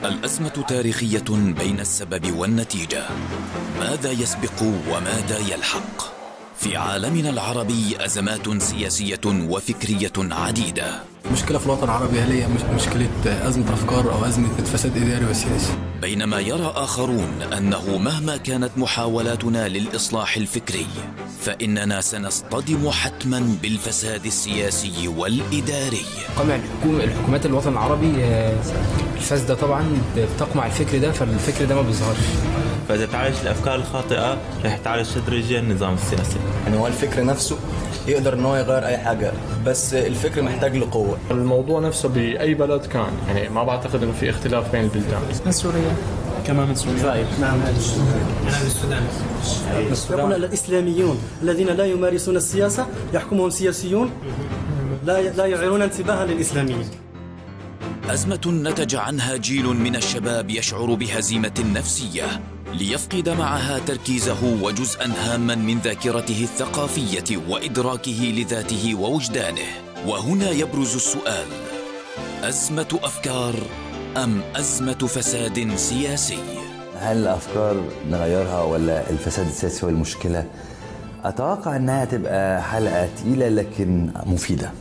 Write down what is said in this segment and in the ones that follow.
الأزمة تاريخية بين السبب والنتيجة ماذا يسبق وماذا يلحق في عالمنا العربي أزمات سياسية وفكرية عديدة مشكلة في الوطن العربي هل هي مش مشكلة أزمة أفكار أو أزمة فساد إداري وسياسي بينما يرى آخرون أنه مهما كانت محاولاتنا للإصلاح الفكري فإننا سنصطدم حتما بالفساد السياسي والإداري قمع الحكومة الحكومات الوطن العربي آه، الفاسدة طبعا بتقمع الفكر ده فالفكر ده ما بيظهرش فاذا تعالج الافكار الخاطئه رح تعالج تدريجيا النظام السياسي يعني هو الفكر نفسه يقدر ان هو يغير اي حاجه بس الفكر محتاج لقوه الموضوع نفسه باي بلد كان يعني ما بعتقد انه في اختلاف بين البلدان من سوريا كمان من سوريا طيب نعم من السودان يقول الاسلاميون الذين لا يمارسون السياسه يحكمهم سياسيون لا لا يعيرون انتباها للاسلاميين أزمة نتج عنها جيل من الشباب يشعر بهزيمة نفسية ليفقد معها تركيزه وجزءا هاما من ذاكرته الثقافية وإدراكه لذاته ووجدانه وهنا يبرز السؤال أزمة أفكار أم أزمة فساد سياسي؟ هل الافكار نغيرها ولا الفساد السياسي هو المشكله اتوقع انها تبقى حلقه تقيله لكن مفيده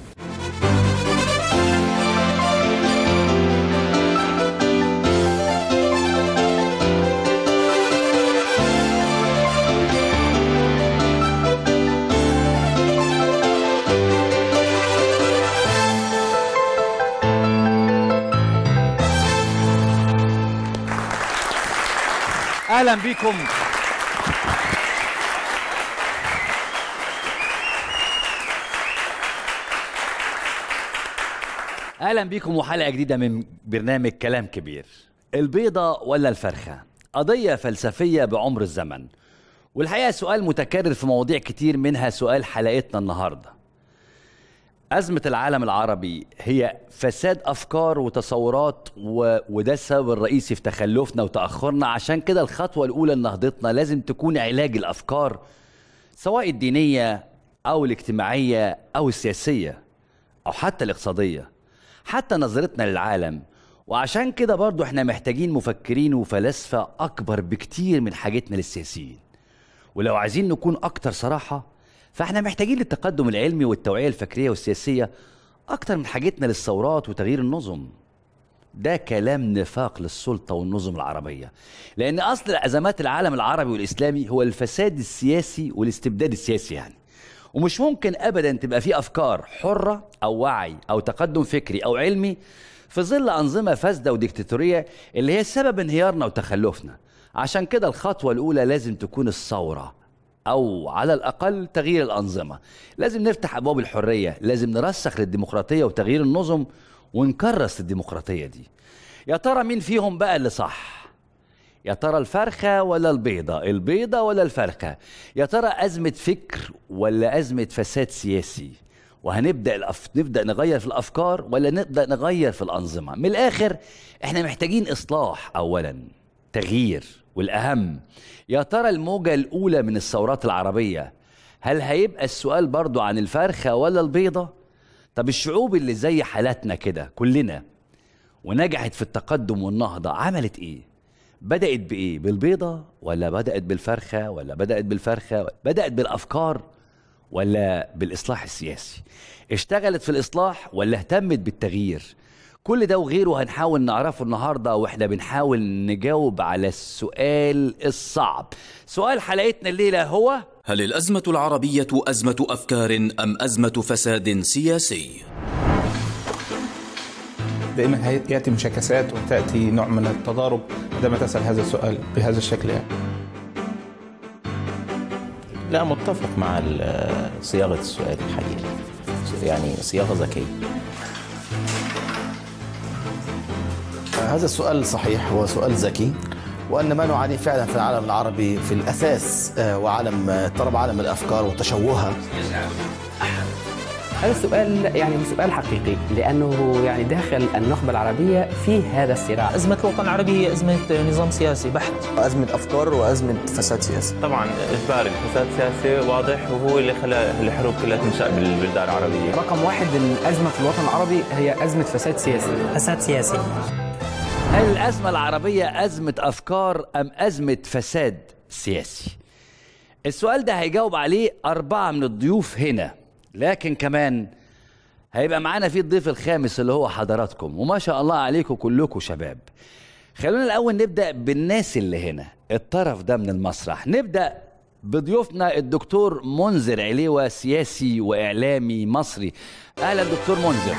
اهلا بكم اهلا بكم وحلقه جديده من برنامج كلام كبير البيضه ولا الفرخه قضيه فلسفيه بعمر الزمن والحقيقه سؤال متكرر في مواضيع كتير منها سؤال حلقتنا النهارده أزمة العالم العربي هي فساد أفكار وتصورات و... وده السبب الرئيسي في تخلفنا وتأخرنا عشان كده الخطوة الأولى لنهضتنا لازم تكون علاج الأفكار سواء الدينية أو الاجتماعية أو السياسية أو حتى الاقتصادية حتى نظرتنا للعالم وعشان كده برضو احنا محتاجين مفكرين وفلاسفة أكبر بكتير من حاجتنا للسياسيين ولو عايزين نكون أكتر صراحة فاحنا محتاجين للتقدم العلمي والتوعية الفكرية والسياسية أكتر من حاجتنا للثورات وتغيير النظم ده كلام نفاق للسلطة والنظم العربية لأن أصل أزمات العالم العربي والإسلامي هو الفساد السياسي والاستبداد السياسي يعني ومش ممكن أبدا تبقى في أفكار حرة أو وعي أو تقدم فكري أو علمي في ظل أنظمة فاسدة وديكتاتورية اللي هي سبب انهيارنا وتخلفنا عشان كده الخطوة الأولى لازم تكون الثورة أو على الأقل تغيير الأنظمة لازم نفتح أبواب الحرية لازم نرسخ للديمقراطية وتغيير النظم ونكرس الديمقراطية دي يا ترى مين فيهم بقى اللي صح يا ترى الفرخة ولا البيضة البيضة ولا الفرخة يا ترى أزمة فكر ولا أزمة فساد سياسي وهنبدأ الأف... نبدأ نغير في الأفكار ولا نبدأ نغير في الأنظمة من الآخر إحنا محتاجين إصلاح أولا تغيير والأهم يا ترى الموجة الأولى من الثورات العربية هل هيبقى السؤال برضو عن الفرخة ولا البيضة؟ طب الشعوب اللي زي حالاتنا كده كلنا ونجحت في التقدم والنهضة عملت إيه؟ بدأت بإيه؟ بالبيضة ولا بدأت بالفرخة ولا بدأت بالفرخة بدأت بالأفكار ولا بالإصلاح السياسي؟ اشتغلت في الإصلاح ولا اهتمت بالتغيير؟ كل ده وغيره هنحاول نعرفه النهارده واحنا بنحاول نجاوب على السؤال الصعب. سؤال حلقتنا الليله هو هل الأزمة العربية أزمة أفكار أم أزمة فساد سياسي؟ دائما ياتي مشاكسات وتاتي نوع من التضارب عندما تسال هذا السؤال بهذا الشكل يعني. لا متفق مع صياغه السؤال الحقيقه يعني صياغه ذكيه هذا السؤال صحيح هو سؤال ذكي وان ما نعاني فعلا في العالم العربي في الاساس وعالم اضطراب عالم الافكار وتشوهها هذا السؤال يعني سؤال حقيقي لانه يعني داخل النخبه العربيه في هذا الصراع ازمه الوطن العربي هي ازمه نظام سياسي بحت ازمه افكار وازمه فساد سياسي طبعا اجباري الفساد السياسي واضح وهو اللي خلى الحروب كلها تنشا بالبلدان العربيه رقم واحد الازمه في الوطن العربي هي ازمه فساد سياسي فساد سياسي هل الأزمة العربية أزمة أفكار أم أزمة فساد سياسي؟ السؤال ده هيجاوب عليه أربعة من الضيوف هنا لكن كمان هيبقى معانا في الضيف الخامس اللي هو حضراتكم وما شاء الله عليكم كلكم شباب خلونا الأول نبدأ بالناس اللي هنا الطرف ده من المسرح نبدأ بضيوفنا الدكتور منذر عليوة سياسي وإعلامي مصري أهلا دكتور منذر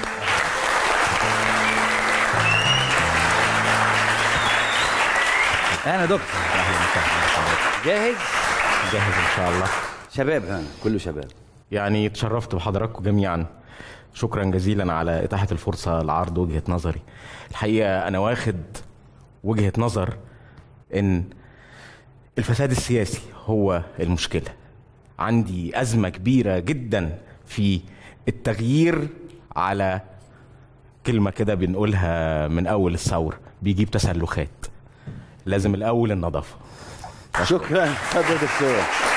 أهلا دكتور جاهز؟ جاهز ان شاء الله شباب ها كله شباب يعني اتشرفت بحضراتكم جميعا شكرا جزيلا على اتاحه الفرصه لعرض وجهه نظري الحقيقه انا واخد وجهه نظر ان الفساد السياسي هو المشكله عندي ازمه كبيره جدا في التغيير على كلمه كده بنقولها من اول الثوره بيجيب تسلخات لازم الاول النظافه شكرا اتفضل دكتور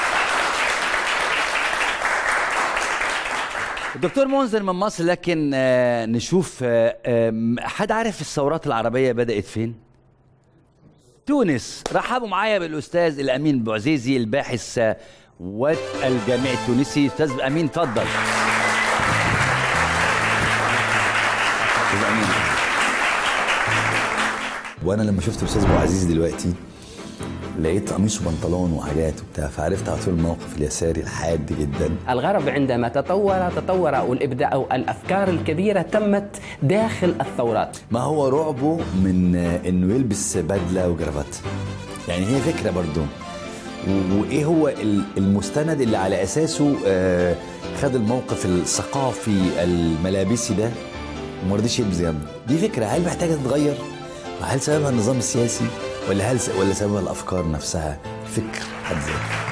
الدكتور منذر من مصر لكن آه، نشوف آه، آم، حد عارف الثورات العربية بدأت فين؟ تونس رحبوا معايا بالأستاذ الأمين بوعزيزي الباحث آه، والجامعي التونسي أستاذ أمين اتفضل أستاذ أمين وانا لما شفت الاستاذ ابو عزيز دلوقتي لقيت قميص وبنطلون وحاجات وبتاع فعرفت على طول الموقف اليساري الحاد جدا الغرب عندما تطور تطور والابداع او الافكار الكبيره تمت داخل الثورات ما هو رعبه من آه، انه يلبس بدله وجرافات يعني هي فكره برضو و- وايه هو ال- المستند اللي على اساسه آه، خد الموقف الثقافي الملابسي ده وما رضيش يلبس جنبه دي فكره هل محتاجه تتغير هل سببها النظام السياسي ولا هل س- ولا سببها الافكار نفسها الفكر حد ذاته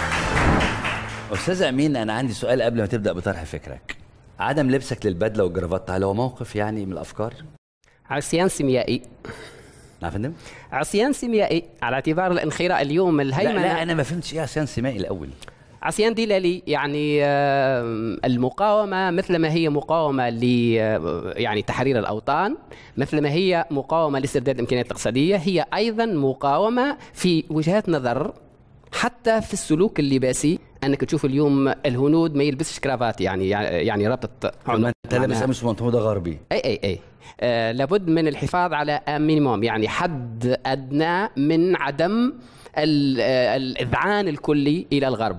أستاذ أمين أنا عندي سؤال قبل ما تبدأ بطرح فكرك عدم لبسك للبدلة والجرافات هل هو موقف يعني من الأفكار؟ عصيان سيميائي نعم يا فندم؟ عصيان سيميائي على اعتبار الانخراء اليوم لا, الهيمنه لا أنا ما فهمتش إيه عصيان سيمائي الأول عصيان ديلالي يعني آه، المقاومة مثل ما هي مقاومة ل آه، يعني تحرير الأوطان مثل ما هي مقاومة لاسترداد الإمكانيات الاقتصادية هي أيضا مقاومة في وجهات نظر حتى في السلوك اللباسي انك تشوف اليوم الهنود ما يلبسش كرافات يعني يعني رابطه ما أنت لابس معناها- قميص وبنطلون ده غربي اي اي اي آه لابد من الحفاظ على مينيموم يعني حد ادنى من عدم ال- آه، الاذعان الكلي الى الغرب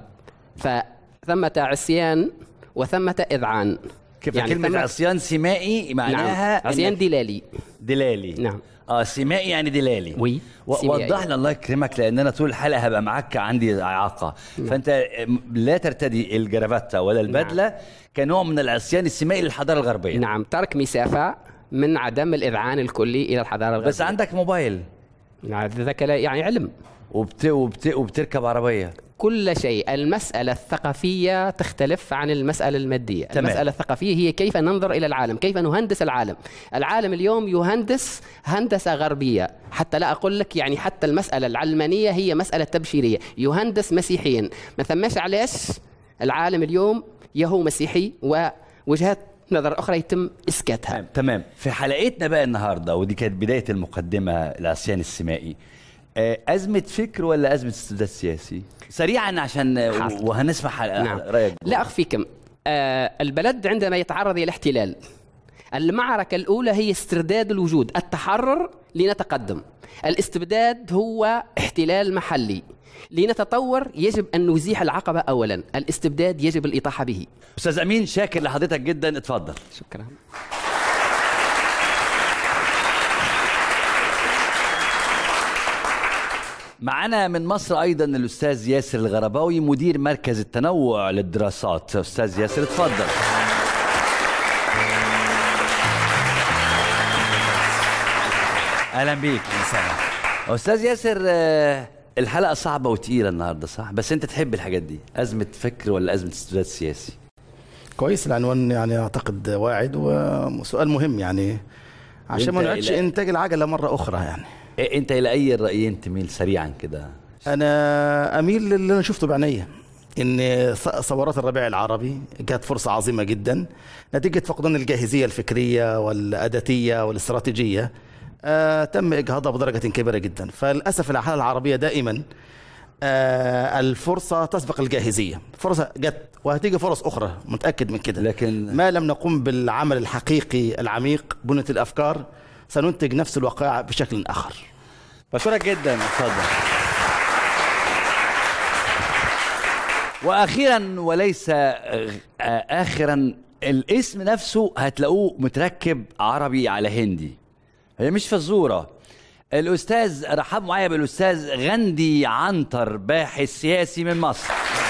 فثمة عصيان وثمة اذعان كيف يعني كلمة ثمة- عصيان سيمائي معناها نعم. عصيان إنك- دلالي دلالي نعم اه سيمائي يعني دلالي وي سيمائي. وضح لنا الله يكرمك لان انا طول الحلقه هبقى معاك عندي اعاقه فانت لا ترتدي الجرافته ولا البدله كنوع من العصيان السيمائي للحضاره الغربيه نعم ترك مسافة من عدم الإذعان الكلي إلى الحضارة الغربية بس عندك موبايل نعم ذاك لا- يعني علم وبت... وبت... وبتركب عربيه كل شيء المسألة الثقافية تختلف عن المسألة المادية تمام. المسألة الثقافية هي كيف ننظر إلى العالم كيف نهندس العالم العالم اليوم يهندس هندسة غربية حتى لا أقول لك يعني حتى المسألة العلمانية هي مسألة تبشيرية يهندس مسيحيا ما ثماش علاش العالم اليوم يهو مسيحي ووجهات نظر أخرى يتم إسكاتها تمام في حلقتنا بقى النهارده ودي كانت بدايه المقدمه العصيان السيمائي آه، أزمة فكر ولا أزمة استبداد سياسي؟ سريعا عشان آه، وهنسمع حلقة نعم. رأيك لا أخفيكم آه البلد عندما يتعرض إلى الاحتلال المعركة الأولى هي استرداد الوجود التحرر لنتقدم الاستبداد هو احتلال محلي لنتطور يجب أن نزيح العقبة أولا الاستبداد يجب الإطاحة به أستاذ أمين شاكر لحضرتك جدا اتفضل شكرا معنا من مصر ايضا الاستاذ ياسر الغرباوي مدير مركز التنوع للدراسات استاذ ياسر اتفضل اهلا بيك استاذ ياسر آه، الحلقه صعبه وتقيله النهارده صح بس انت تحب الحاجات دي ازمه فكر ولا ازمه استبداد سياسي كويس العنوان يعني اعتقد واعد وسؤال مهم يعني عشان ما أنت نعيدش إلى- انتاج العجله مره اخرى يعني إيه انت الى اي الرايين تميل سريعا كده انا اميل للي انا شفته بعينيا ان ث- ثورات الربيع العربي كانت فرصه عظيمه جدا نتيجه فقدان الجاهزيه الفكريه والاداتيه والاستراتيجيه آه تم اجهاضها بدرجه كبيره جدا فللاسف الحاله العربيه دائما آه الفرصه تسبق الجاهزيه فرصه جت وهتيجي فرص اخرى متاكد من كده لكن ما لم نقوم بالعمل الحقيقي العميق بنيه الافكار سننتج نفس الواقع بشكل اخر بشكرك جدا اتفضل واخيرا وليس آه، اخرا الاسم نفسه هتلاقوه متركب عربي على هندي هي مش فزوره الاستاذ رحبوا معايا بالاستاذ غندي عنتر باحث سياسي من مصر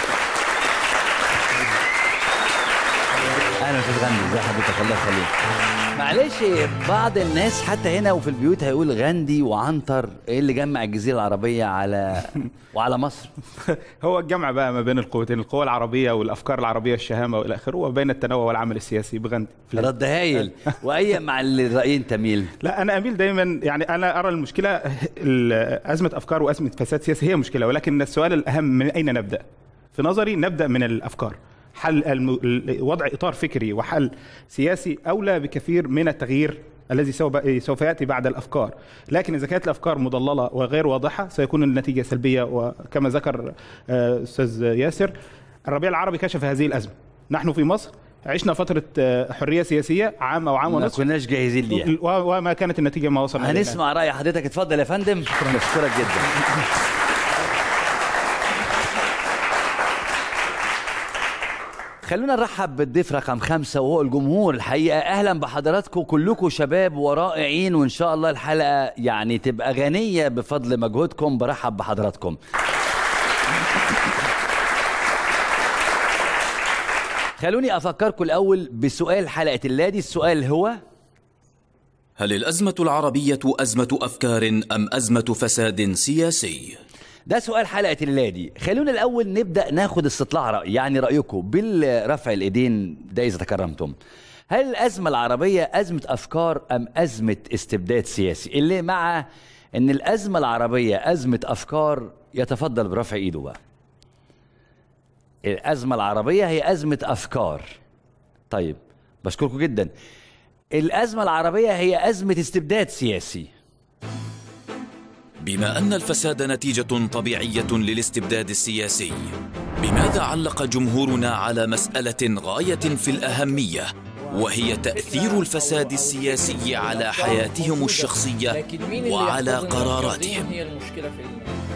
اهلا استاذ غندي ازي حضرتك الله يخليك معلش بعض الناس حتى هنا وفي البيوت هيقول غندي وعنتر ايه اللي جمع الجزيره العربيه على وعلى مصر هو الجمع بقى ما بين القوتين القوة العربية والأفكار العربية الشهامة والى آخره وبين التنوع والعمل السياسي بغندي رد هايل واي مع الرايين تميل لا انا اميل دايما يعني انا ارى المشكله ال- ازمه افكار وازمه فساد سياسي هي مشكله ولكن السؤال الاهم من اين نبدا في نظري نبدا من الافكار حل الم... ال- وضع اطار فكري وحل سياسي اولى بكثير من التغيير الذي سوف سوف ياتي بعد الافكار لكن اذا كانت الافكار مضلله وغير واضحه سيكون النتيجه سلبيه وكما ذكر آه، استاذ ياسر الربيع العربي كشف هذه الازمه نحن في مصر عشنا فترة آه، حرية سياسية عام أو عام ما ونصف كناش جاهزين ليها و- وما كانت النتيجة ما وصلنا إليه الآن. هنسمع راي حضرتك اتفضل يا فندم بشكرك جدا خلونا نرحب بالضيف رقم خمسة وهو الجمهور الحقيقة أهلا بحضراتكم كلكم شباب ورائعين وإن شاء الله الحلقة يعني تبقى غنية بفضل مجهودكم برحب بحضراتكم خلوني أفكركم الأول بسؤال حلقة اللادي السؤال هو هل الأزمة العربية أزمة أفكار أم أزمة فساد سياسي؟ ده سؤال حلقة اللادي خلونا الأول نبدأ ناخد استطلاع رأي يعني رأيكم بالرفع الإيدين ده إذا تكرمتم هل الأزمة العربية أزمة أفكار أم أزمة استبداد سياسي اللي مع أن الأزمة العربية أزمة أفكار يتفضل برفع إيده بقى الأزمة العربية هي أزمة أفكار طيب بشكركم جدا الأزمة العربية هي أزمة استبداد سياسي بما أن الفساد نتيجة طبيعية للاستبداد السياسي بماذا علق جمهورنا على مسألة غاية في الأهمية وهي تأثير الفساد السياسي على حياتهم الشخصية وعلى قراراتهم هي المشكله في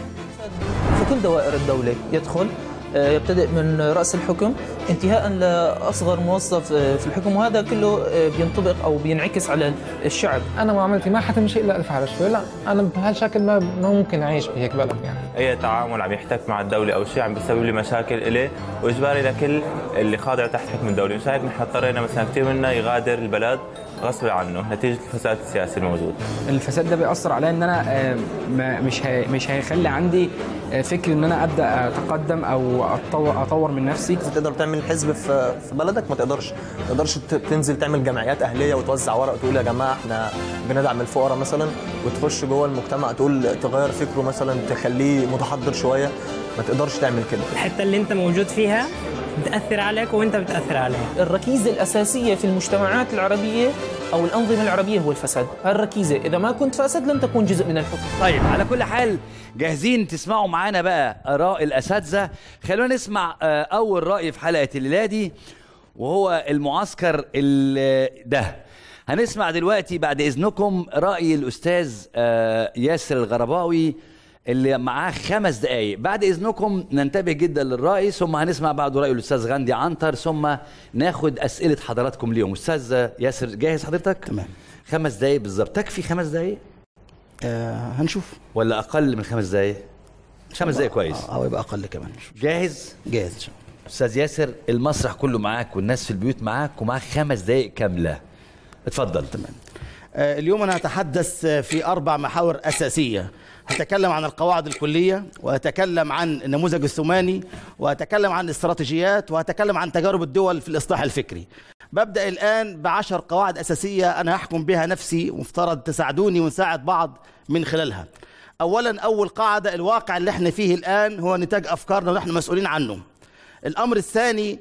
في كل دوائر الدوله يدخل آه، يبتدئ من رأس الحكم انتهاء لأصغر موظف آه، في الحكم وهذا كله آه، بينطبق أو بينعكس على الشعب انا معاملتي ما حتمشي الا ادفع رشوه لا انا بهالشكل ما ما ممكن اعيش بهيك بلد يعني اي تعامل عم يحتك مع الدوله او شيء عم بيسبب لي مشاكل إليه واجباري لكل اللي خاضع تحت حكم الدوله مش هيك نحن اضطرينا مثلا كثير منا يغادر البلد غصب عنه نتيجه الفساد السياسي الموجود الفساد ده بيأثر عليا ان انا آه، ما- مش هي مش هيخلي عندي آه، فكر ان انا ابدا اتقدم او اطور اطور من نفسي تقدر تعمل حزب في في بلدك ما تقدرش ما تقدرش ت- تنزل تعمل جمعيات اهليه وتوزع ورق تقول يا جماعه احنا بندعم الفقراء مثلا وتخش جوه المجتمع تقول تغير فكره مثلا تخليه متحضر شويه ما تقدرش تعمل كده الحته اللي انت موجود فيها بتاثر عليك وانت بتاثر عليها الركيزة الأساسية في المجتمعات العربية أو الأنظمة العربية هو الفساد الركيزة إذا ما كنت فاسد لن تكون جزء من الحكم طيب على كل حال جاهزين تسمعوا معانا بقى آراء الأساتذة خلونا نسمع آه، أول رأي في حلقة الليلة دي وهو المعسكر ال- ده هنسمع دلوقتي بعد إذنكم رأي الأستاذ آه، ياسر الغرباوي اللي معاه خمس دقايق بعد إذنكم ننتبه جدا للرأي ثم هنسمع بعده رأي الأستاذ غاندي عنتر ثم ناخد أسئلة حضراتكم اليوم أستاذ ياسر جاهز حضرتك؟ تمام خمس دقايق بالظبط تكفي خمس دقايق؟ آه هنشوف ولا اقل من خمس دقايق خمس دقايق كويس او يبقى اقل كمان جاهز جاهز ان شاء الله استاذ ياسر المسرح كله معاك والناس في البيوت معاك ومعاك خمس دقايق كامله اتفضل تمام آه، اليوم أنا هتحدث آه، في أربع محاور أساسية هتكلم عن القواعد الكلية وأتكلم عن النموذج الثماني وأتكلم عن الاستراتيجيات وأتكلم عن تجارب الدول في الإصلاح الفكري ببدأ الآن بعشر قواعد أساسية أنا هحكم بها نفسي مفترض تساعدوني ونساعد بعض من خلالها أولا أول قاعدة الواقع اللي احنا فيه الآن هو نتاج أفكارنا ونحن مسؤولين عنه الأمر الثاني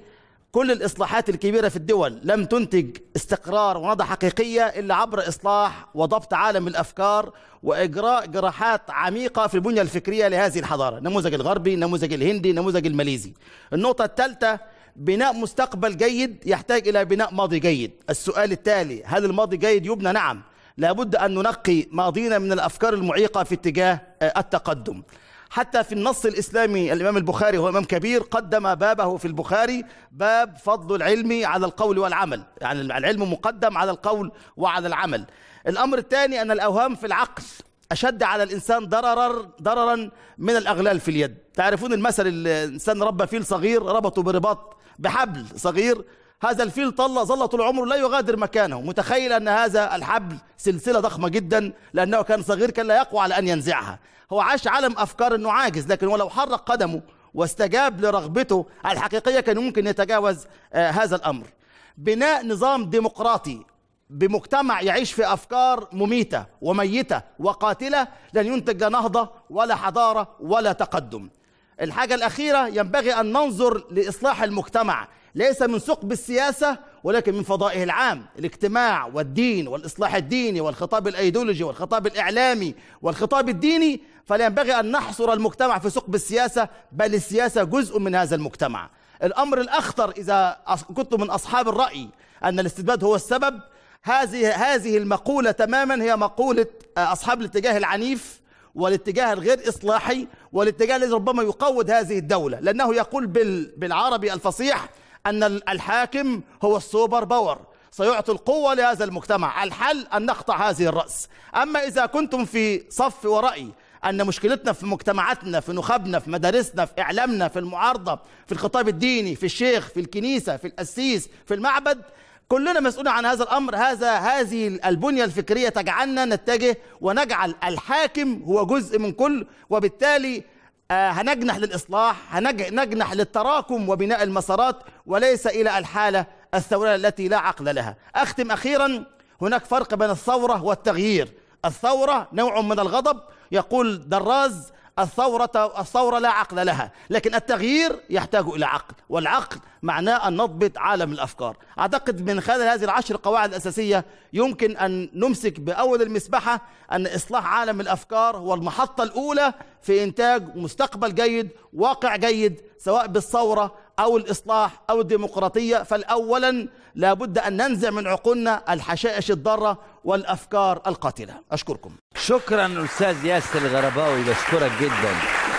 كل الإصلاحات الكبيرة في الدول لم تنتج استقرار ونهضة حقيقية إلا عبر إصلاح وضبط عالم الأفكار وإجراء جراحات عميقة في البنية الفكرية لهذه الحضارة النموذج الغربي النموذج الهندي النموذج الماليزي النقطة الثالثة بناء مستقبل جيد يحتاج إلى بناء ماضي جيد السؤال التالي هل الماضي جيد يبنى نعم لابد أن ننقي ماضينا من الأفكار المعيقة في اتجاه آه، التقدم حتى في النص الإسلامي الإمام البخاري هو إمام كبير قدم بابه في البخاري باب فضل العلم على القول والعمل يعني العلم مقدم على القول وعلى العمل الأمر الثاني أن الأوهام في العقل أشد على الإنسان ضررا ضررا من الأغلال في اليد تعرفون المثل الإنسان ربى فيل صغير ربطه برباط بحبل صغير هذا الفيل طل ظل طول عمره لا يغادر مكانه متخيل أن هذا الحبل سلسلة ضخمة جدا لأنه كان صغير كان لا يقوى على أن ينزعها هو عاش عالم أفكار أنه عاجز لكن ولو حرك قدمه واستجاب لرغبته الحقيقية كان ممكن يتجاوز آه هذا الأمر بناء نظام ديمقراطي بمجتمع يعيش في افكار مميته وميته وقاتله لن ينتج لا نهضه ولا حضاره ولا تقدم. الحاجه الاخيره ينبغي ان ننظر لاصلاح المجتمع ليس من ثقب السياسه ولكن من فضائه العام، الاجتماع والدين والاصلاح الديني والخطاب الايديولوجي والخطاب الاعلامي والخطاب الديني فلا ينبغي ان نحصر المجتمع في ثقب السياسه بل السياسه جزء من هذا المجتمع. الامر الاخطر اذا كنت من اصحاب الراي ان الاستبداد هو السبب هذه هذه المقولة تماما هي مقولة أصحاب الاتجاه العنيف والاتجاه الغير إصلاحي والاتجاه الذي ربما يقود هذه الدولة لأنه يقول بالعربي الفصيح أن الحاكم هو السوبر باور سيعطي القوة لهذا المجتمع الحل أن نقطع هذه الرأس أما إذا كنتم في صف ورأي أن مشكلتنا في مجتمعاتنا في نخبنا في مدارسنا في إعلامنا في المعارضة في الخطاب الديني في الشيخ في الكنيسة في القسيس في المعبد كلنا مسؤولين عن هذا الامر هذا هذه البنيه الفكريه تجعلنا نتجه ونجعل الحاكم هو جزء من كل وبالتالي آه هنجنح للاصلاح هنجنح للتراكم وبناء المسارات وليس الى الحاله الثوريه التي لا عقل لها اختم اخيرا هناك فرق بين الثوره والتغيير الثوره نوع من الغضب يقول دراز الثورة الثورة لا عقل لها لكن التغيير يحتاج إلى عقل والعقل معناه أن نضبط عالم الأفكار أعتقد من خلال هذه العشر قواعد الأساسية يمكن أن نمسك بأول المسبحة أن إصلاح عالم الأفكار هو المحطة الأولى في إنتاج مستقبل جيد واقع جيد سواء بالثورة أو الإصلاح أو الديمقراطية فالأولا لابد أن ننزع من عقولنا الحشائش الضارة والأفكار القاتلة أشكركم شكرا أستاذ ياسر الغرباوي بشكرك جدا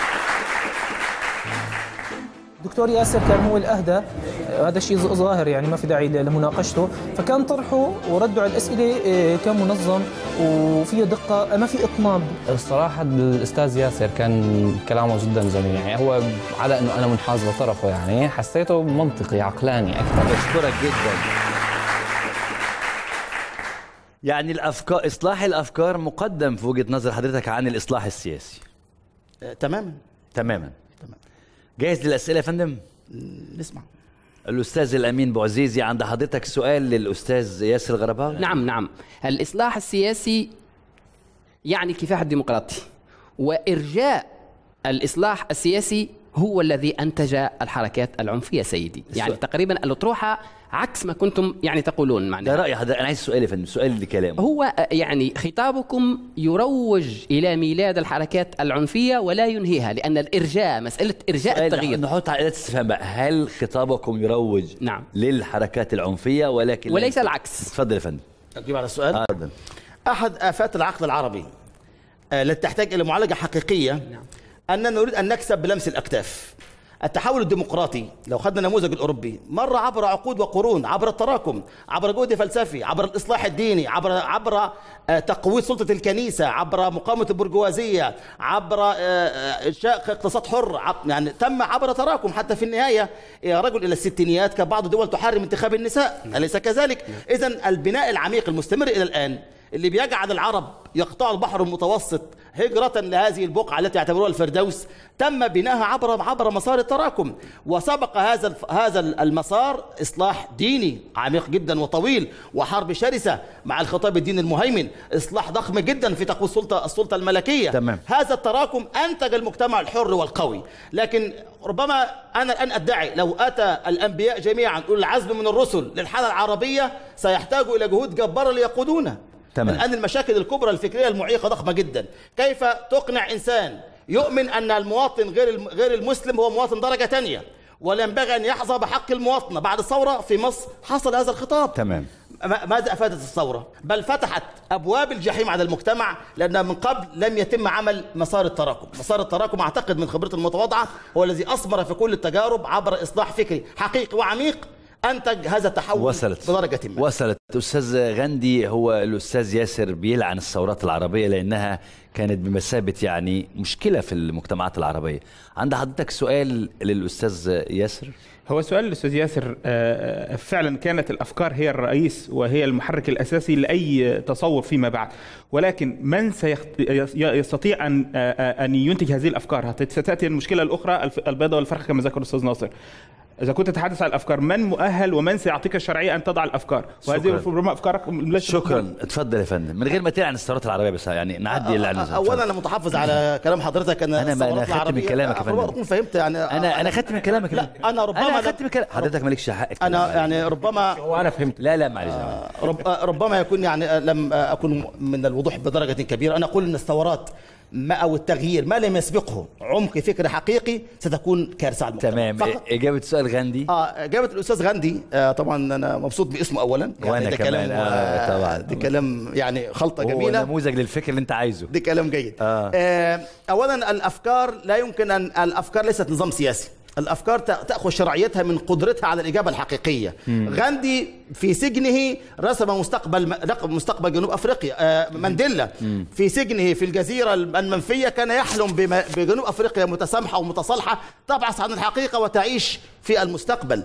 دكتور ياسر كان هو الأهدى هذا شيء ظاهر يعني ما في داعي لمناقشته فكان طرحه ورده على الأسئلة كان منظم وفيه دقة ما في إطناب الصراحة الأستاذ ياسر كان كلامه جدا جميل يعني هو على أنه أنا منحاز لطرفه يعني حسيته منطقي عقلاني أكثر بشكرك جدا يعني الافكار اصلاح الافكار مقدم في وجهه نظر حضرتك عن الاصلاح السياسي آه، تماما تماما تمام جاهز للاسئله يا فندم نسمع الاستاذ الامين بوعزيزي عند حضرتك سؤال للاستاذ ياسر غرباوي نعم نعم الاصلاح السياسي يعني الكفاح الديمقراطي وارجاء الاصلاح السياسي هو الذي انتج الحركات العنفيه سيدي يعني تقريبا الاطروحه عكس ما كنتم يعني تقولون معناها ده راي حضرتك انا عايز سؤال يا فندم سؤال لكلامه هو يعني خطابكم يروج الى ميلاد الحركات العنفيه ولا ينهيها لان الارجاء مساله ارجاء التغيير نحط على استفهام بقى هل خطابكم يروج نعم للحركات العنفيه ولكن وليس العكس اتفضل يا فندم اجيب على السؤال آه احد افات العقل العربي التي تحتاج الى معالجه حقيقيه نعم. اننا نريد ان نكسب بلمس الاكتاف التحول الديمقراطي لو خدنا النموذج الاوروبي مر عبر عقود وقرون عبر التراكم عبر جهد فلسفي عبر الاصلاح الديني عبر عبر تقويض سلطه الكنيسه عبر مقاومه البرجوازيه عبر انشاء اقتصاد حر يعني تم عبر تراكم حتى في النهايه يا رجل الى الستينيات كان بعض الدول تحرم انتخاب النساء اليس كذلك اذا البناء العميق المستمر الى الان اللي بيجعل العرب يقطعوا البحر المتوسط هجرة لهذه البقعة التي يعتبروها الفردوس تم بناها عبر عبر مسار التراكم وسبق هذا الف- هذا المسار إصلاح ديني عميق جدا وطويل وحرب شرسة مع الخطاب الديني المهيمن إصلاح ضخم جدا في تقويم السلطة السلطة الملكية تمام. هذا التراكم أنتج المجتمع الحر والقوي لكن ربما أنا الآن أدعي لو أتى الأنبياء جميعا أولي العزم من الرسل للحالة العربية سيحتاجوا إلى جهود جبارة ليقودونها تمام. الآن المشاكل الكبرى الفكرية المعيقة ضخمة جدا كيف تقنع إنسان يؤمن أن المواطن غير الم- غير المسلم هو مواطن درجة تانية ولا ينبغي أن يحظى بحق المواطنة بعد الثورة في مصر حصل هذا الخطاب تمام ما- ماذا افادت الثوره؟ بل فتحت ابواب الجحيم على المجتمع لان من قبل لم يتم عمل مسار التراكم، مسار التراكم اعتقد من خبرتي المتواضعه هو الذي اثمر في كل التجارب عبر اصلاح فكري حقيقي وعميق انتج هذا التحول وصلت بدرجه ما. وصلت استاذ غندي هو الاستاذ ياسر بيلعن الثورات العربيه لانها كانت بمثابه يعني مشكله في المجتمعات العربيه عند حضرتك سؤال للاستاذ ياسر هو سؤال الاستاذ ياسر آه، فعلا كانت الافكار هي الرئيس وهي المحرك الاساسي لاي تصور فيما بعد ولكن من سيخت- يس- يستطيع ان آه، آه، ان ينتج هذه الافكار هت- ستاتي المشكله الاخرى الف- البيضه والفرخه كما ذكر الاستاذ ناصر اذا كنت تتحدث عن الافكار من مؤهل ومن سيعطيك الشرعيه ان تضع الافكار وهذه شكراً. ربما افكارك ليست شكرا اتفضل يا فندم من غير ما تلعن الثورات العربيه بس يعني نعدي اللعنه اولا انا متحفظ على كلام حضرتك ان أنا ما- أنا الثورات أخدت من العربية- كلامك يا ربما فندم. اكون فهمت يعني انا انا اخدت من كلامك لا انا ربما انا لم- اخدت من كلامك حضرتك مالكش حق انا يعني ربما هو انا فهمت لا لا معلش رب ربما يكون يعني لم اكن من الوضوح بدرجه كبيره انا اقول ان الثورات ما او التغيير ما لم يسبقه عمق فكري حقيقي ستكون كارثه على المجتمع تمام فقط اجابه سؤال غندي اه اجابه الاستاذ غاندي آه طبعا انا مبسوط باسمه اولا وأنا ده كمان، كلام آه، طبعاً. ده كلام يعني خلطه هو جميله نموذج للفكر اللي انت عايزه ده كلام جيد آه. آه اولا الافكار لا يمكن ان الافكار ليست نظام سياسي الافكار تا- تاخذ شرعيتها من قدرتها على الاجابه الحقيقيه مم. غاندي في سجنه رسم مستقبل رقم مستقبل جنوب افريقيا آه مانديلا مم. في سجنه في الجزيره المنفيه كان يحلم بم- بجنوب افريقيا متسامحه ومتصالحه تبحث عن الحقيقه وتعيش في المستقبل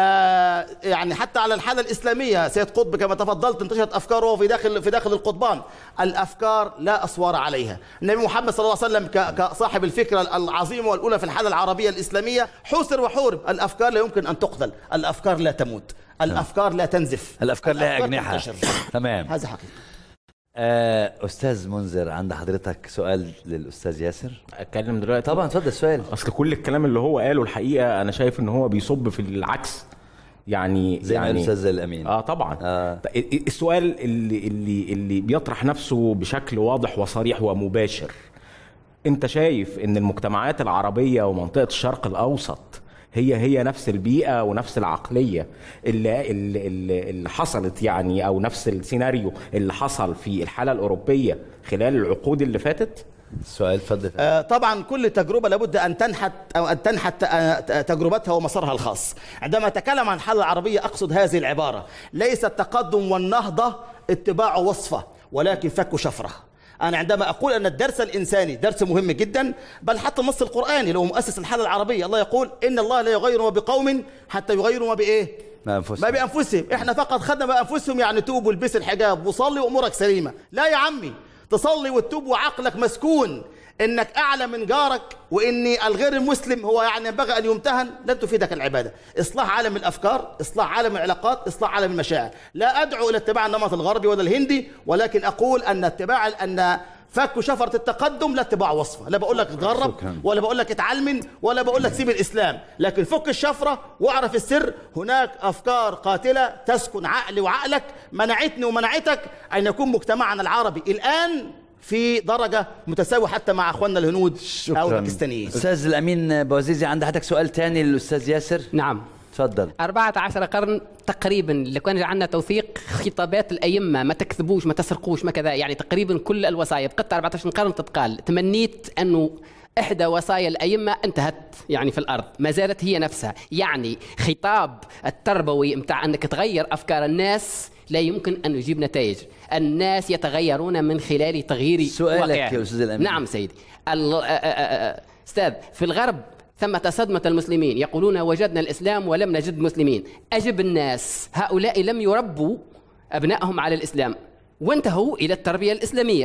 آه يعني حتى على الحاله الاسلاميه سيد قطب كما تفضلت انتشرت افكاره في داخل في داخل القضبان الافكار لا اسوار عليها النبي محمد صلى الله عليه وسلم ك- كصاحب الفكره العظيمه والاولى في الحاله العربيه الاسلاميه حوسر وحورب الافكار لا يمكن ان تقتل الافكار لا تموت الافكار لا تنزف الافكار لها اجنحه تنتشر. تمام هذا حقيقي آه استاذ منذر عند حضرتك سؤال للاستاذ ياسر اتكلم دلوقتي طبعا اتفضل السؤال اصل كل الكلام اللي هو قاله الحقيقه انا شايف ان هو بيصب في العكس يعني زي ما يعني قال الاستاذ الامين اه طبعا آه. السؤال اللي اللي اللي بيطرح نفسه بشكل واضح وصريح ومباشر انت شايف ان المجتمعات العربيه ومنطقه الشرق الاوسط هي هي نفس البيئه ونفس العقليه اللي اللي, اللي اللي حصلت يعني او نفس السيناريو اللي حصل في الحاله الاوروبيه خلال العقود اللي فاتت السؤال اتفضل آه، طبعا كل تجربة لابد أن تنحت أو أن تنحت آه، تجربتها ومسارها الخاص عندما أتكلم عن الحالة العربية أقصد هذه العبارة ليس التقدم والنهضة اتباع وصفة ولكن فك شفرة أنا عندما أقول أن الدرس الإنساني درس مهم جدا بل حتى النص القرآني اللي هو مؤسس الحالة العربية الله يقول إن الله لا يغير ما بقوم حتى يغيروا ما بإيه ما انفسهم ما بانفسهم احنا فقط خدنا بانفسهم يعني توب والبس الحجاب وصلي وامورك سليمه لا يا عمي تصلي وتتوب وعقلك مسكون انك اعلى من جارك وان الغير المسلم هو يعني ينبغي ان يمتهن لن تفيدك العباده اصلاح عالم الافكار اصلاح عالم العلاقات اصلاح عالم المشاعر لا ادعو الى اتباع النمط الغربي ولا الهندي ولكن اقول ان اتباع ان فك شفرة التقدم لا اتباع وصفة لا بقول لك اتغرب شكراً. ولا بقول لك اتعلمن ولا بقول لك سيب الاسلام لكن فك الشفره واعرف السر هناك افكار قاتله تسكن عقلي وعقلك منعتني ومنعتك ان يكون مجتمعنا العربي الان في درجه متساويه حتى مع اخواننا الهنود او الباكستانيين استاذ الامين بوزيزي عند حضرتك سؤال تاني للاستاذ ياسر نعم تفضل 14 قرن تقريبا اللي كان عندنا توثيق خطابات الأئمة ما تكذبوش ما تسرقوش ما كذا يعني تقريبا كل الوصايا بقت 14 قرن تتقال تمنيت أنه إحدى وصايا الأئمة انتهت يعني في الأرض ما زالت هي نفسها يعني خطاب التربوي متاع أنك تغير أفكار الناس لا يمكن أن يجيب نتائج الناس يتغيرون من خلال تغيير سؤالك واقعهم. يا أستاذ الأمين. نعم سيدي ال- آ- آ- آ- آ- أستاذ في الغرب ثمة صدمة المسلمين يقولون وجدنا الإسلام ولم نجد مسلمين أجب الناس هؤلاء لم يربوا أبنائهم على الإسلام وانتهوا إلى التربية الإسلامية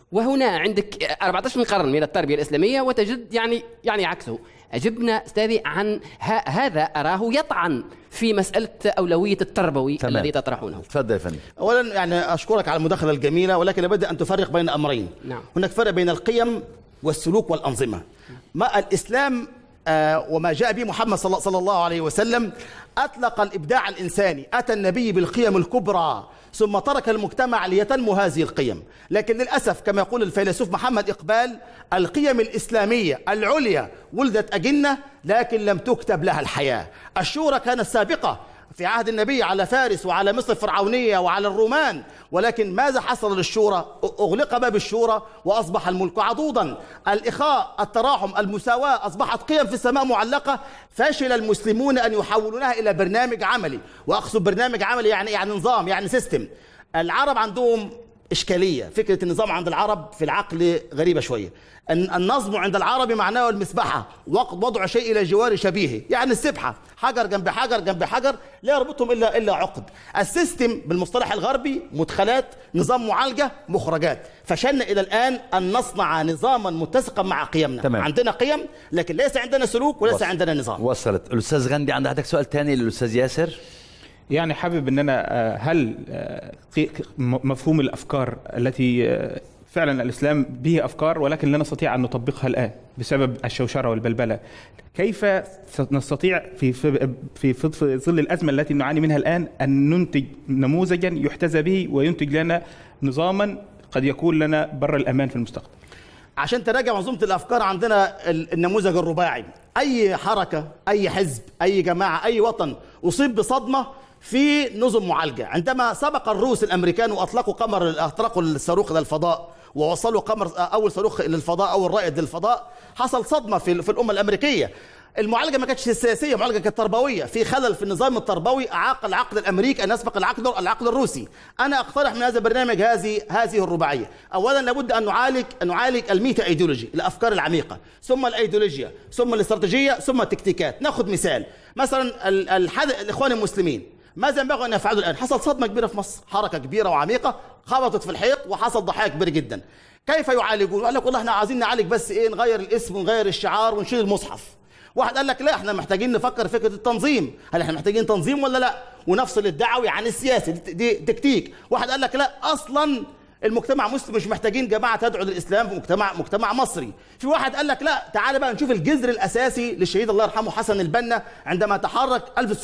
وهنا عندك 14 قرن من التربيه الاسلاميه وتجد يعني يعني عكسه اجبنا استاذي عن ه- هذا اراه يطعن في مساله اولويه التربوي تمام. الذي تطرحونه تفضل يا فندم اولا يعني اشكرك على المداخله الجميله ولكن لابد ان تفرق بين امرين نعم هناك فرق بين القيم والسلوك والانظمه ما الاسلام آه، وما جاء به محمد صلى صلى الله عليه وسلم اطلق الابداع الانساني اتى النبي بالقيم الكبرى ثم ترك المجتمع ليتنمو هذه القيم لكن للاسف كما يقول الفيلسوف محمد اقبال القيم الاسلاميه العليا ولدت اجنه لكن لم تكتب لها الحياه الشورى كانت سابقه في عهد النبي على فارس وعلى مصر الفرعونية وعلى الرومان ولكن ماذا حصل للشورى أغلق باب الشورى وأصبح الملك عضوضا الإخاء التراحم المساواة أصبحت قيم في السماء معلقة فشل المسلمون أن يحولونها إلى برنامج عملي وأقصد برنامج عملي يعني يعني نظام يعني سيستم العرب عندهم إشكالية فكرة النظام عند العرب في العقل غريبة شوية أن النظم عند العرب معناه المسبحة وقت وضع شيء إلى جوار شبيهه يعني السبحة حجر جنب حجر جنب حجر لا يربطهم إلا إلا عقد السيستم بالمصطلح الغربي مدخلات نظام معالجة مخرجات فشلنا إلى الآن أن نصنع نظاما متسقا مع قيمنا تمام. عندنا قيم لكن ليس عندنا سلوك وليس وصل. عندنا نظام وصلت الاستاذ غندي عندك عندك سؤال تاني للاستاذ ياسر يعني حابب ان انا آه، هل آه، قي- م- مفهوم الافكار التي آه، فعلا الاسلام به افكار ولكن لا نستطيع ان نطبقها الان بسبب الشوشره والبلبله كيف س- نستطيع في في في, في, في ظل الازمه التي نعاني منها الان ان ننتج نموذجا يحتذى به وينتج لنا نظاما قد يكون لنا بر الامان في المستقبل عشان تراجع منظومه الافكار عندنا ال- النموذج الرباعي اي حركه اي حزب اي جماعه اي وطن اصيب بصدمه في نظم معالجه عندما سبق الروس الامريكان واطلقوا قمر اطلقوا الصاروخ الى الفضاء ووصلوا قمر اول صاروخ للفضاء اول رائد للفضاء حصل صدمه في في الامه الامريكيه المعالجه ما كانتش سياسيه المعالجه كانت تربويه في خلل في النظام التربوي اعاق العقل الامريكي ان يسبق العقل العقل الروسي انا اقترح من هذا البرنامج هذه هذه الرباعيه اولا لابد ان نعالج ان نعالج الميتا ايديولوجي الافكار العميقه ثم الايديولوجيا ثم الاستراتيجيه ثم التكتيكات ناخذ مثال مثلا ال- الحد... الاخوان المسلمين ماذا ينبغي ان يفعلوا الان حصل صدمه كبيره في مصر حركه كبيره وعميقه خبطت في الحيط وحصل ضحايا كبير جدا كيف يعالجون قال لك والله احنا عايزين نعالج بس ايه نغير الاسم ونغير الشعار ونشيل المصحف واحد قال لك لا احنا محتاجين نفكر فكره التنظيم هل احنا محتاجين تنظيم ولا لا ونفصل الدعوي عن السياسي دي, دي تكتيك واحد قال لك لا اصلا المجتمع مسلم مش محتاجين جماعه تدعو للاسلام في مجتمع مجتمع مصري في واحد قال لك لا تعالى بقى نشوف الجذر الاساسي للشهيد الله يرحمه حسن البنا عندما تحرك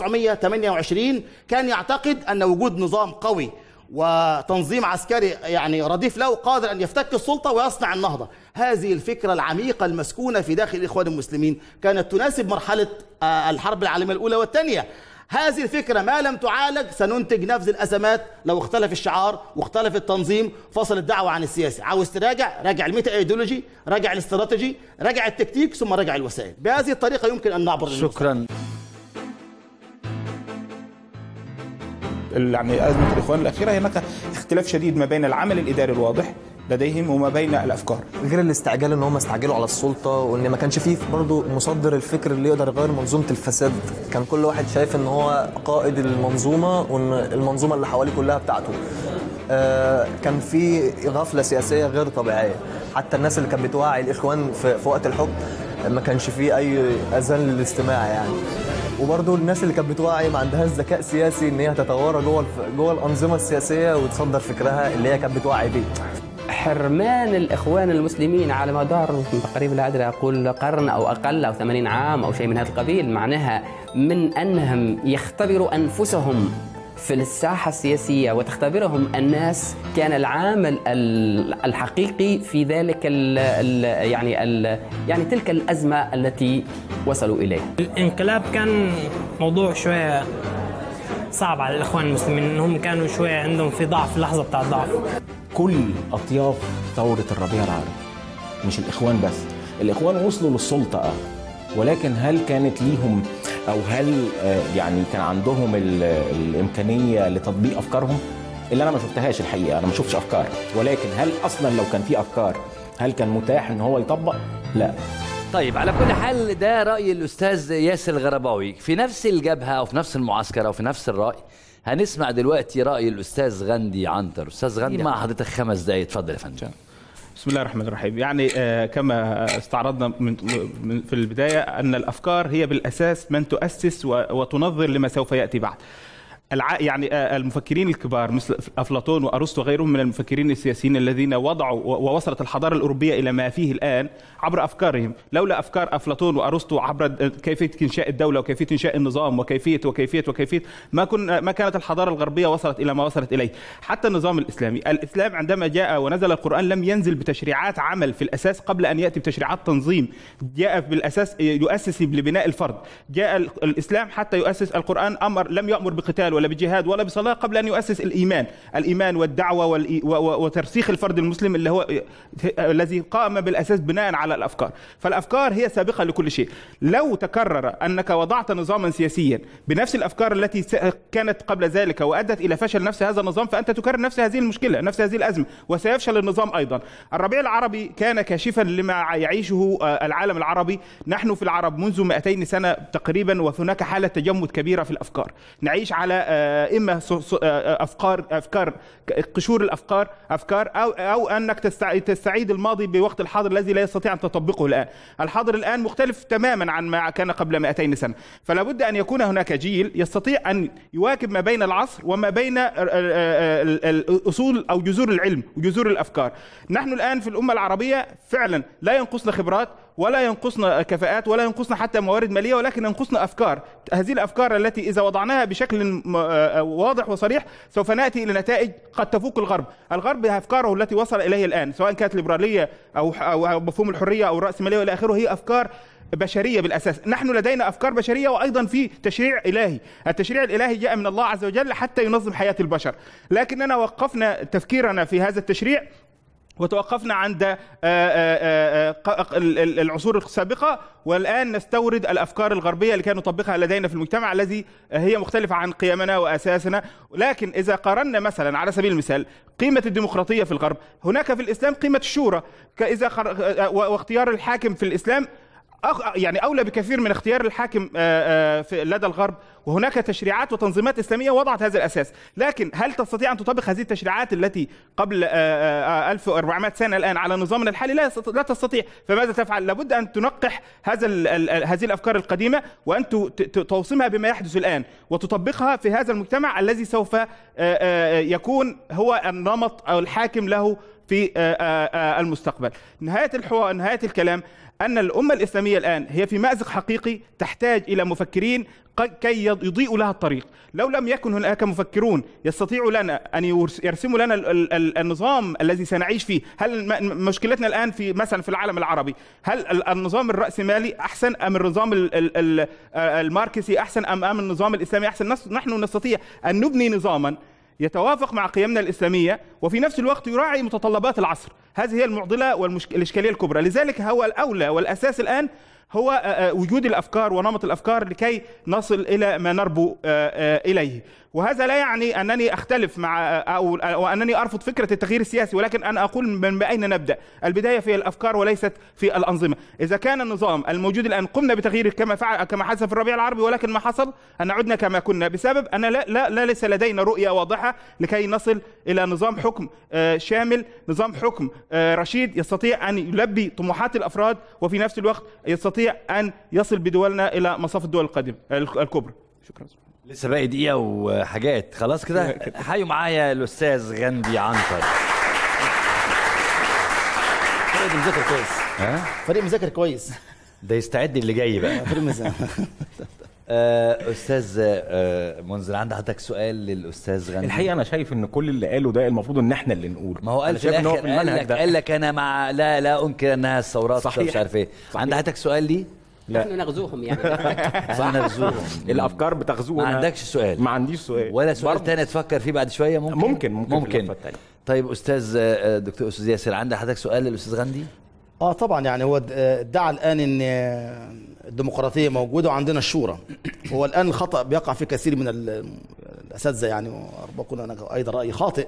1928 كان يعتقد ان وجود نظام قوي وتنظيم عسكري يعني رديف له قادر ان يفتك السلطه ويصنع النهضه هذه الفكره العميقه المسكونه في داخل الاخوان المسلمين كانت تناسب مرحله آه، الحرب العالميه الاولى والثانيه هذه الفكرة ما لم تعالج سننتج نفس الأزمات لو اختلف الشعار واختلف التنظيم فصل الدعوة عن السياسي عاوز تراجع راجع الميتا ايديولوجي راجع الاستراتيجي راجع التكتيك ثم راجع الوسائل بهذه الطريقة يمكن أن نعبر شكرا يعني ازمه الاخوان الاخيره هناك اختلاف شديد ما بين العمل الاداري الواضح لديهم وما بين الافكار غير الاستعجال ان هم استعجلوا على السلطه وان ما كانش فيه برضه مصدر الفكر اللي يقدر يغير منظومه الفساد كان كل واحد شايف ان هو قائد المنظومه وان المنظومه اللي حواليه كلها بتاعته آه، كان في غفله سياسيه غير طبيعيه حتى الناس اللي كانت بتوعي الاخوان في, في وقت الحكم ما كانش فيه اي اذان للاستماع يعني وبرضه الناس اللي كانت بتوعي ما عندهاش ذكاء سياسي ان هي تتوارى جوه الف- جوه الانظمه السياسيه وتصدر فكرها اللي هي كانت بتوعي بيه حرمان الإخوان المسلمين على مدار تقريبا لا أدري أقول قرن أو أقل أو 80 عام أو شيء من هذا القبيل معناها من أنهم يختبروا أنفسهم في الساحة السياسية وتختبرهم الناس كان العامل ال- الحقيقي في ذلك ال ال يعني ال يعني تلك الأزمة التي وصلوا إليها الانقلاب كان موضوع شوية صعب على الإخوان المسلمين إنهم كانوا شوية عندهم في ضعف اللحظة بتاع الضعف كل اطياف ثوره الربيع العربي مش الاخوان بس الاخوان وصلوا للسلطه اه ولكن هل كانت ليهم او هل آه، يعني كان عندهم ال- الامكانيه لتطبيق افكارهم اللي انا ما شفتهاش الحقيقه انا ما شفتش افكار ولكن هل اصلا لو كان في افكار هل كان متاح ان هو يطبق لا طيب على كل حال ده رأي الأستاذ ياسر الغرباوي في نفس الجبهة أو في نفس المعسكر أو في نفس الرأي هنسمع دلوقتي رأي الأستاذ غندي عنتر أستاذ غندي مع حضرتك خمس دقايق اتفضل يا فندم بسم الله الرحمن الرحيم يعني آه، كما استعرضنا من من- في البداية أن الأفكار هي بالأساس من تؤسس و- وتنظر لما سوف يأتي بعد الع... يعني آه، المفكرين الكبار مثل افلاطون وارسطو وغيرهم من المفكرين السياسيين الذين وضعوا و- ووصلت الحضاره الاوروبيه الى ما فيه الان عبر افكارهم، لولا افكار افلاطون وارسطو عبر د- كيفيه انشاء الدوله وكيفيه انشاء النظام وكيفيه وكيفيه وكيفيه ما كن ما كانت الحضاره الغربيه وصلت الى ما وصلت اليه، حتى النظام الاسلامي، الاسلام عندما جاء ونزل القران لم ينزل بتشريعات عمل في الاساس قبل ان ياتي بتشريعات تنظيم، جاء بالاساس يؤسس لبناء الفرد، جاء ال- الاسلام حتى يؤسس القران امر لم يامر بقتال ولا بجهاد ولا بصلاه قبل ان يؤسس الايمان، الايمان والدعوه والإي- و- و- وترسيخ الفرد المسلم اللي هو الذي قام بالاساس بناء على الافكار، فالافكار هي سابقه لكل شيء، لو تكرر انك وضعت نظاما سياسيا بنفس الافكار التي س- كانت قبل ذلك وادت الى فشل نفس هذا النظام فانت تكرر نفس هذه المشكله، نفس هذه الازمه، وسيفشل النظام ايضا. الربيع العربي كان كاشفا لما يعيشه آه، العالم العربي، نحن في العرب منذ 200 سنه تقريبا وهناك حاله تجمد كبيره في الافكار، نعيش على آه، اما ص- ص- آه، افكار افكار قشور الافكار افكار او او انك تستع- تستعيد الماضي بوقت الحاضر الذي لا يستطيع ان تطبقه الان، الحاضر الان مختلف تماما عن ما كان قبل 200 سنه، فلا بد ان يكون هناك جيل يستطيع ان يواكب ما بين العصر وما بين ال- ال- ال- الاصول او جذور العلم وجذور الافكار. نحن الان في الامه العربيه فعلا لا ينقصنا خبرات ولا ينقصنا كفاءات ولا ينقصنا حتى موارد ماليه ولكن ينقصنا افكار، هذه الافكار التي اذا وضعناها بشكل م- آه، واضح وصريح سوف ناتي الى نتائج قد تفوق الغرب، الغرب بافكاره التي وصل اليه الان سواء كانت ليبراليه او او مفهوم الحريه او الراسماليه والى اخره هي افكار بشريه بالاساس، نحن لدينا افكار بشريه وايضا في تشريع الهي، التشريع الالهي جاء من الله عز وجل حتى ينظم حياه البشر، لكننا وقفنا تفكيرنا في هذا التشريع وتوقفنا عند آه، آه، آه، ق- ال- ال- العصور السابقة والآن نستورد الأفكار الغربية اللي كان نطبقها لدينا في المجتمع الذي هي مختلفة عن قيمنا وأساسنا لكن إذا قارنا مثلا على سبيل المثال قيمة الديمقراطية في الغرب هناك في الإسلام قيمة الشورى كإذا خر... آه، و- واختيار الحاكم في الإسلام أخ... يعني اولى بكثير من اختيار الحاكم آه، آه، في لدى الغرب وهناك تشريعات وتنظيمات اسلاميه وضعت هذا الاساس لكن هل تستطيع ان تطبق هذه التشريعات التي قبل آه، آه، آه، 1400 سنه الان على نظامنا الحالي لا يستط- لا تستطيع فماذا تفعل لابد ان تنقح هذا ال- ال- ال- هذه الافكار القديمه وان ت- ت- توصمها بما يحدث الان وتطبقها في هذا المجتمع الذي سوف آه، آه، يكون هو النمط او الحاكم له في آه، آه، آه، المستقبل نهايه الحوار نهايه الكلام ان الامه الاسلاميه الان هي في مازق حقيقي تحتاج الى مفكرين ق- كي يض- يضيئوا لها الطريق لو لم يكن هناك مفكرون يستطيعوا لنا ان يورس- يرسموا لنا ال- ال- ال- النظام الذي سنعيش فيه هل الم- مشكلتنا الان في مثلا في العالم العربي هل ال- النظام الراسمالي احسن ام النظام ال- ال- ال- الماركسي احسن ام ام النظام الاسلامي احسن نس- نحن نستطيع ان نبني نظاما يتوافق مع قيمنا الإسلامية وفي نفس الوقت يراعي متطلبات العصر هذه هي المعضلة والإشكالية الكبرى لذلك هو الأولى والأساس الآن هو آه، آه، وجود الأفكار ونمط الأفكار لكي نصل إلى ما نربو آه، آه، إليه وهذا لا يعني أنني أختلف مع آه، أو أو أنني أرفض فكرة التغيير السياسي ولكن أنا أقول من أين نبدأ البداية في الأفكار وليست في الأنظمة إذا كان النظام الموجود الآن قمنا بتغييره كما فعل كما حدث في الربيع العربي ولكن ما حصل أن عدنا كما كنا بسبب أن لا, لا, لا ليس لدينا رؤية واضحة لكي نصل إلى نظام حكم آه، شامل نظام حكم آه، رشيد يستطيع أن يلبي طموحات الأفراد وفي نفس الوقت يستطيع أن يصل بدولنا إلى مصاف الدول القادمة الكبرى شكرا لسه باقي دقيقة وحاجات خلاص كده حيوا معايا الأستاذ غندي عنتر فريق مذاكر كويس ها؟ فريق مذاكر كويس ده يستعد اللي جاي بقى فريق مذاكر آه، أستاذ آه، منذر عندك حضرتك سؤال للأستاذ غندي الحقيقه انا شايف ان كل اللي قاله ده المفروض ان احنا اللي نقوله ما هو قال أنا في شايف إن هو الاخر قال لك قال لك انا مع لا لا انكر انها الثورات صحيح. مش عارف ايه عندك حضرتك سؤال لي نحن نغزوهم يعني نغزوهم الافكار بتغزونا ما عندكش سؤال ما عنديش سؤال ولا سؤال برضه. تاني تفكر فيه بعد شويه ممكن ممكن ممكن في ممكن اللفة التانية. طيب استاذ آه، دكتور استاذ ياسر عندك حضرتك سؤال للاستاذ غندي اه طبعا يعني هو د- آه، ادعى الان ان آه، الديمقراطيه موجوده وعندنا الشورى هو الان الخطا بيقع في كثير من ال- الاساتذه يعني وربما اكون انا ايضا رايي خاطئ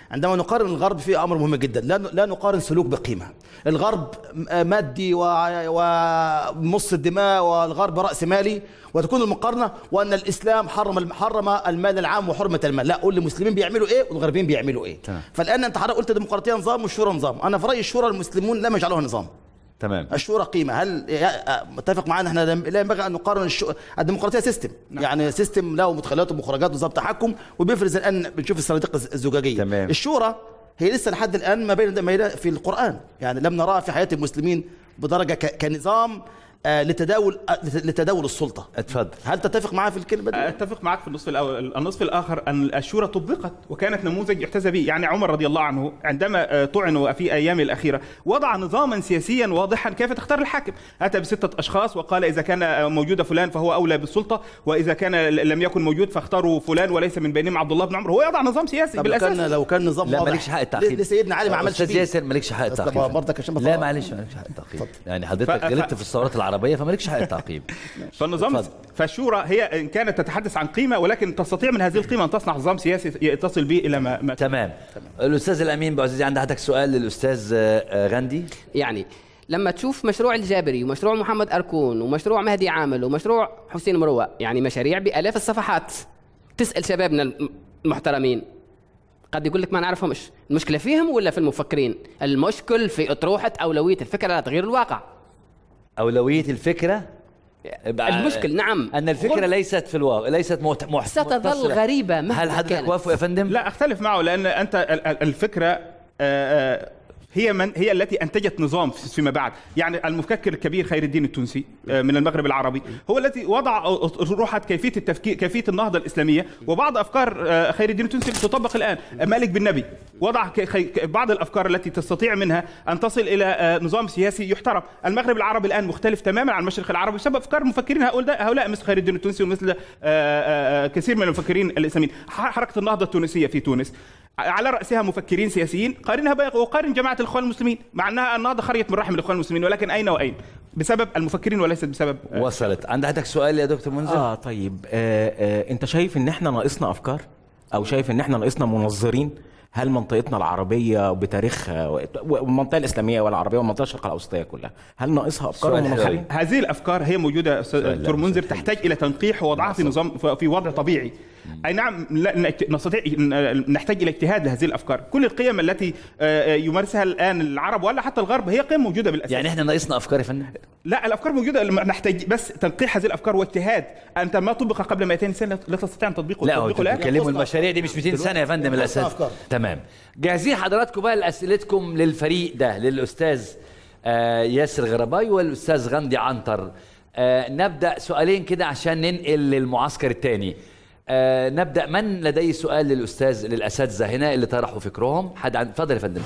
عندما نقارن الغرب في امر مهم جدا لا لا نقارن سلوك بقيمه الغرب م- مادي و- ومص الدماء والغرب راس مالي وتكون المقارنه وان الاسلام حرم حرم المال العام وحرمه المال لا قول المسلمين بيعملوا ايه والغربيين بيعملوا ايه تمام. فالان انت حضرتك قلت الديمقراطيه نظام والشورى نظام انا في رايي الشورى المسلمون لم يجعلوها نظام تمام الشورى قيمه هل يا- متفق معانا احنا لم- لا ينبغي ان نقارن الشو... الديمقراطيه سيستم نعم. يعني سيستم له مدخلات ومخرجات ونظام تحكم وبيفرز الان بنشوف الصناديق الز- الزجاجيه تمام. الشورى هي لسه لحد الان ما بين ده ما هي في القران يعني لم نراها في حياه المسلمين بدرجه ك... كنظام آه لتداول آه لت- لتداول السلطه اتفضل هل تتفق معايا في الكلمه دي اتفق معك في النصف الاول النصف الاخر ان الشورى طبقت وكانت نموذج يحتذى به يعني عمر رضي الله عنه عندما آه، طعن في ايامه الاخيره وضع نظاما سياسيا واضحا كيف تختار الحاكم اتى بسته اشخاص وقال اذا كان آه، موجود فلان فهو اولى بالسلطه واذا كان لم يكن موجود فاختاروا فلان وليس من بينهم عبد الله بن عمر هو يضع نظام سياسي طب لو بالاساس كان لو كان نظام لا واضح مالكش حق ليه- التعقيب ليه سيدنا علي ما عملش استاذ بيه؟ ياسر مالكش حق أصل التعقيب برضك عشان لا بطلع. معلش مالكش حق التعقيب يعني حضرتك ف- ف- غلطت في الثورات العربيه فمالكش حق التعقيب فالنظام اتفضل. فالشورى هي ان كانت تتحدث عن قيمه ولكن تستطيع من هذه القيمه ان تصنع نظام سياسي يتصل به الى ما, ما تمام الاستاذ الامين بعزيزي عندك حضرتك سؤال للاستاذ آه، آه، غندي يعني لما تشوف مشروع الجابري ومشروع محمد أركون ومشروع مهدي عامل ومشروع حسين مروة يعني مشاريع بآلاف الصفحات تسأل شبابنا المحترمين قد يقول لك ما نعرفهمش المشكلة فيهم ولا في المفكرين المشكل في أطروحة أولوية الفكرة لتغيير الواقع اولويه الفكره المشكل نعم ان الفكره غل- ليست في الواقع ليست مت... مح... ستظل متصلة. غريبة مهما هل حضرتك كانت. وافق يا فندم لا اختلف معه لان انت ال- ال- الفكره آه، آه، هي من هي التي انتجت نظام فيما بعد يعني المفكر الكبير خير الدين التونسي آه، من المغرب العربي هو الذي وضع روحة كيفيه التفكير كيفيه النهضه الاسلاميه وبعض افكار آه، خير الدين التونسي تطبق الان مالك بن نبي وضع ك- خي- ك- بعض الافكار التي تستطيع منها ان تصل الى آه، نظام سياسي يحترم المغرب العربي الان مختلف تماما عن المشرق العربي بسبب افكار المفكرين هؤلاء هؤلاء مثل خير الدين التونسي ومثل آه، آه، آه، كثير من المفكرين الاسلاميين ح- حركه النهضه التونسيه في تونس على راسها مفكرين سياسيين قارنها بقى وقارن جماعه الاخوان المسلمين مع انها النهضه خرجت من رحم الاخوان المسلمين ولكن اين واين بسبب المفكرين وليست بسبب وصلت عند حضرتك سؤال يا دكتور منذر اه طيب آه آه انت شايف ان احنا ناقصنا افكار او شايف ان احنا ناقصنا منظرين هل منطقتنا العربيه بتاريخها و- والمنطقه الاسلاميه والعربيه والمنطقه الشرق الاوسطيه كلها هل ناقصها افكار سؤال حلو ومنظرين أوي. هذه الافكار هي موجوده أستاذ سؤال لا، دكتور منذر تحتاج الى تنقيح ووضعها في نظام في وضع طبيعي اي نعم لا نت- نستطيع ن- نحتاج الى اجتهاد لهذه الافكار كل القيم التي آه، آه، يمارسها الان العرب ولا حتى الغرب هي قيم موجوده بالاساس يعني احنا ناقصنا افكار يا فندم لا الافكار موجوده نحتاج بس تنقيح هذه الافكار واجتهاد انت ما طبق قبل 200 سنه لا تستطيع ان تطبيقه لا هو تطبيقه الان بيتكلموا المشاريع دي مش 200 سنه يا فندم الاساس أفكار. تمام جاهزين حضراتكم بقى لاسئلتكم للفريق ده للاستاذ آه، ياسر غرباي والاستاذ غندي عنتر آه، نبدا سؤالين كده عشان ننقل للمعسكر الثاني نبدا من لديه سؤال للاستاذ للاساتذه هنا اللي طرحوا فكرهم حد عن اتفضل يا فندم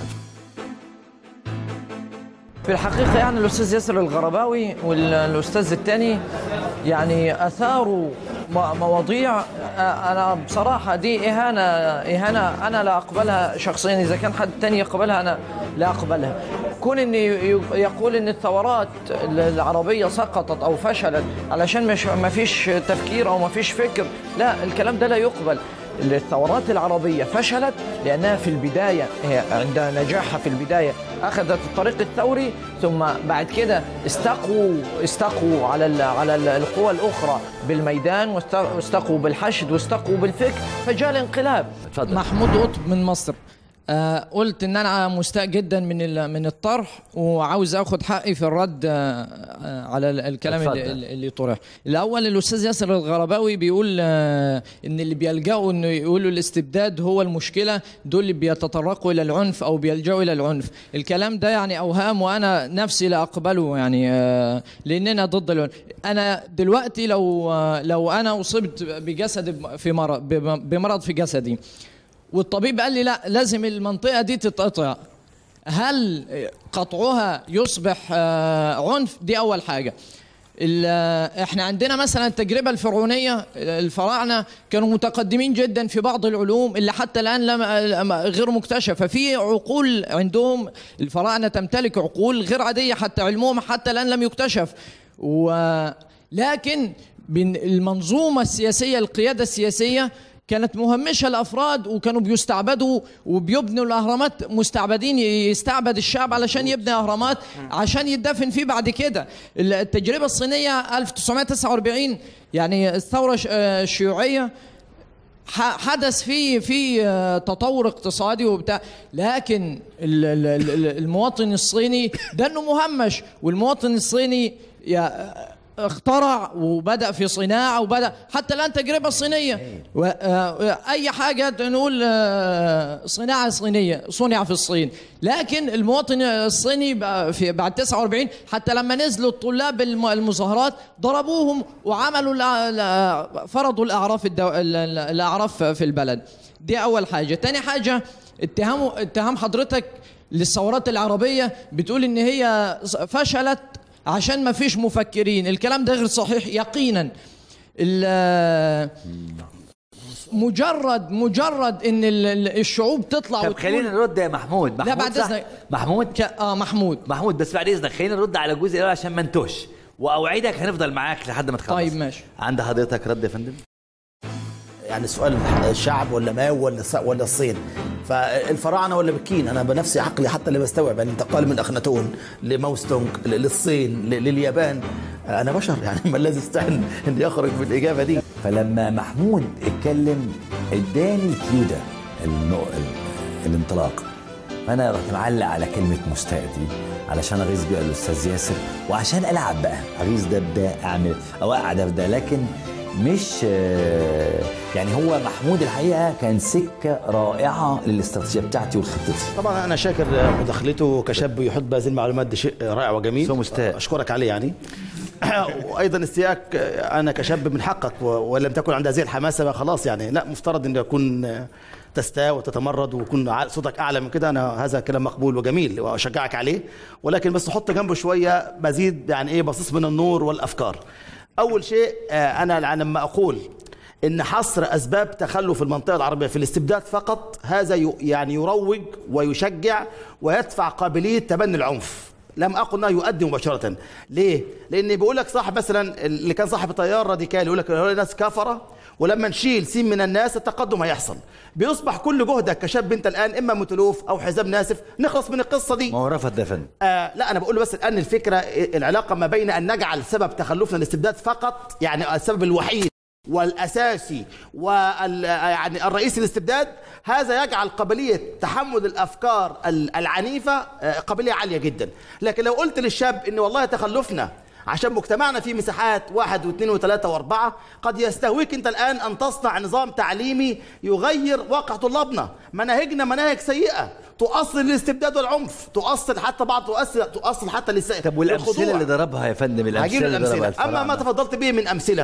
في الحقيقة يعني الأستاذ ياسر الغرباوي والأستاذ الثاني يعني أثاروا م- مواضيع آه، أنا بصراحة دي إهانة إهانة أنا لا أقبلها شخصيا إذا كان حد تاني يقبلها أنا لا أقبلها كون إن ي- يقول إن الثورات العربية سقطت أو فشلت علشان مش ما فيش تفكير أو ما فيش فكر لا الكلام ده لا يقبل الثورات العربية فشلت لأنها في البداية هي عند نجاحها في البداية أخذت الطريق الثوري ثم بعد كده استقوا استقوا على ال- على ال- القوى الأخرى بالميدان واست- واستقوا بالحشد واستقوا بالفكر فجاء الانقلاب اتفضل محمود قطب من مصر آه قلت ان انا مستاء جدا من ال- من الطرح وعاوز اخد حقي في الرد آه آه على ال- الكلام اتفضل. اللي, اللي طرح الاول الاستاذ ياسر الغرباوي بيقول آه ان اللي بيلجأوا انه يقولوا الاستبداد هو المشكله دول اللي بيتطرقوا الى العنف او بيلجأوا الى العنف الكلام ده يعني اوهام وانا نفسي لا اقبله يعني آه لاننا ضد العنف انا دلوقتي لو آه لو انا اصبت بجسد في مرض بمرض في جسدي والطبيب قال لي لا لازم المنطقة دي تتقطع هل قطعها يصبح آه، عنف دي أول حاجة ال- آه، احنا عندنا مثلا التجربة الفرعونية الفراعنة كانوا متقدمين جدا في بعض العلوم اللي حتى الآن لم لم- غير مكتشفة في عقول عندهم الفراعنة تمتلك عقول غير عادية حتى علمهم حتى الآن لم يكتشف ولكن المنظومة السياسية القيادة السياسية كانت مهمشه الافراد وكانوا بيستعبدوا وبيبنوا الاهرامات مستعبدين يستعبد الشعب علشان يبني اهرامات عشان يدفن فيه بعد كده التجربه الصينيه 1949 يعني الثوره الش- آه، الشيوعيه ح- حدث في في آه، تطور اقتصادي وبتاع لكن ال- ال- ال- المواطن الصيني ده انه مهمش والمواطن الصيني يا اخترع وبدا في صناعه وبدا حتى الان تجربه صينيه و- آه، اي حاجه نقول آه، صناعه صينيه صنع في الصين لكن المواطن الصيني بقى في بعد 49 حتى لما نزلوا الطلاب الم- المظاهرات ضربوهم وعملوا الأ- الأ- فرضوا الاعراف الدو... ال- ال- الاعراف في البلد دي اول حاجه تاني حاجه اتهام اتهام حضرتك للثورات العربيه بتقول ان هي فشلت عشان ما فيش مفكرين الكلام ده غير صحيح يقينا ال- مجرد مجرد ان ال- ال- الشعوب تطلع طب وتقول- خلينا نرد يا محمود محمود لا بعد صح؟ اذنك محمود اه محمود محمود بس بعد اذنك خلينا نرد على الجزء الاول عشان ما نتوش واوعدك هنفضل معاك لحد ما تخلص طيب، ماشي عند حضرتك رد يا فندم يعني سؤال الشعب ولا ماو ولا الص- ولا الصين فالفراعنه ولا بكين انا بنفسي عقلي حتى اللي بستوعب يعني انتقال من اخناتون لماوستونج ل- للصين ل- لليابان انا بشر يعني ما الذي يستحيل ان يخرج بالاجابه دي فلما محمود اتكلم اداني كيو ده النو... ال- الانطلاق فانا رحت معلق على كلمه مستاء دي علشان اغيظ بيها الاستاذ ياسر وعشان العب بقى اغيظ ده بده اعمل اوقع ده بده لكن مش آه، يعني هو محمود الحقيقه كان سكه رائعه للاستراتيجيه بتاعتي وخطتي طبعا انا شاكر مداخلته كشاب يحط بهذه المعلومات دي شيء رائع وجميل مستاء اشكرك عليه يعني وايضا استياك انا كشاب من حقك و- ولم تكن عند هذه الحماسه خلاص يعني لا مفترض ان يكون تستاء وتتمرد ويكون ع- صوتك اعلى من كده انا هذا كلام مقبول وجميل واشجعك عليه ولكن بس حط جنبه شويه مزيد يعني ايه بصيص من النور والافكار اول شيء آه، انا لما اقول ان حصر اسباب تخلف المنطقه العربيه في الاستبداد فقط هذا ي- يعني يروج ويشجع ويدفع قابليه تبني العنف لم اقل انه يؤدي مباشره ليه لان بيقول لك صاحب مثلا اللي كان صاحب طيار راديكالي يقول لك هؤلاء ناس كفره ولما نشيل سين من الناس التقدم هيحصل بيصبح كل جهدك كشاب انت الان اما متلوف او حزام ناسف نخلص من القصه دي ما هو رفض ده يا فندم آه لا انا بقول له بس الان الفكره العلاقه ما بين ان نجعل سبب تخلفنا الاستبداد فقط يعني السبب الوحيد والاساسي وال يعني الرئيسي الاستبداد هذا يجعل قابليه تحمل الافكار ال- العنيفه آه، قابليه عاليه جدا لكن لو قلت للشاب ان والله تخلفنا عشان مجتمعنا فيه مساحات واحد واثنين وثلاثة وأربعة قد يستهويك أنت الآن أن تصنع نظام تعليمي يغير واقع طلابنا مناهجنا مناهج سيئة تؤصل للاستبداد والعنف تؤصل حتى بعض تؤصل تؤصل حتى للس... طب والامثله اللي ضربها يا فندم هجيب الامثله اللي ضربها الامثله اما ما الفراعنة. تفضلت به من امثله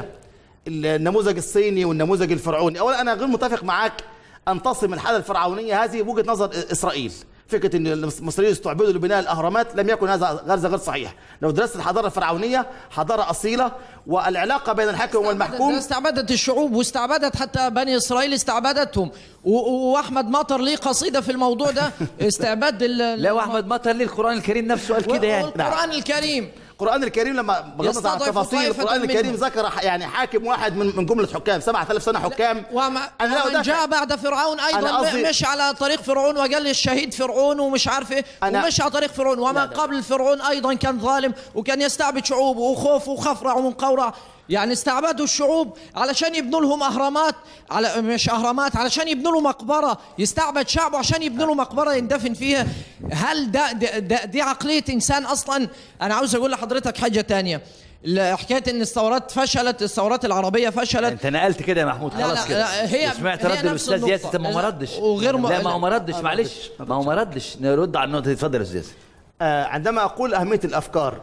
النموذج الصيني والنموذج الفرعوني اولا انا غير متفق معاك ان تصم الحاله الفرعونيه هذه بوجهه نظر اسرائيل فكره ان المصريين استعبدوا لبناء الاهرامات لم يكن هذا هذا غير صحيح لو درست الحضاره الفرعونيه حضاره اصيله والعلاقه بين الحاكم والمحكوم استعبدت الشعوب واستعبدت حتى بني اسرائيل استعبدتهم و- و- واحمد مطر ليه قصيده في الموضوع ده استعباد ال لا واحمد مطر ليه القران الكريم نفسه قال كده يعني القران الكريم القرآن الكريم لما بغض عن يستضعف التفاصيل طائفة القرآن الكريم منهم. ذكر ح- يعني حاكم واحد من من جملة حكام 7000 سنة حكام وما أنا لا ومن أدافع. جاء بعد فرعون أنا ايضا قصدي- م- مش على طريق فرعون وقال الشهيد فرعون ومش عارف ايه أنا- ومش على طريق فرعون وما قبل فرعون ايضا كان ظالم وكان يستعبد شعوب وخوف وخفرع ومنقورع يعني استعبدوا الشعوب علشان يبنوا لهم اهرامات على مش اهرامات علشان يبنوا له مقبره يستعبد شعبه عشان يبنوا له مقبره يندفن فيها هل ده, ده, ده دي عقليه انسان اصلا انا عاوز اقول لحضرتك حاجه تانية ال- حكايه ان الثورات فشلت الثورات العربيه فشلت انت نقلت كده يا محمود لا، خلاص لا، كده لا، هي- سمعت هي رد نفس الاستاذ النقطة. ياسر طب ما هو ما لا، ردش وغير م- لا ما هو ما لا، ردش معلش ما هو ما ردش نرد على النقطه دي اتفضل يا استاذ ياسر آه، عندما أقول أهمية الأفكار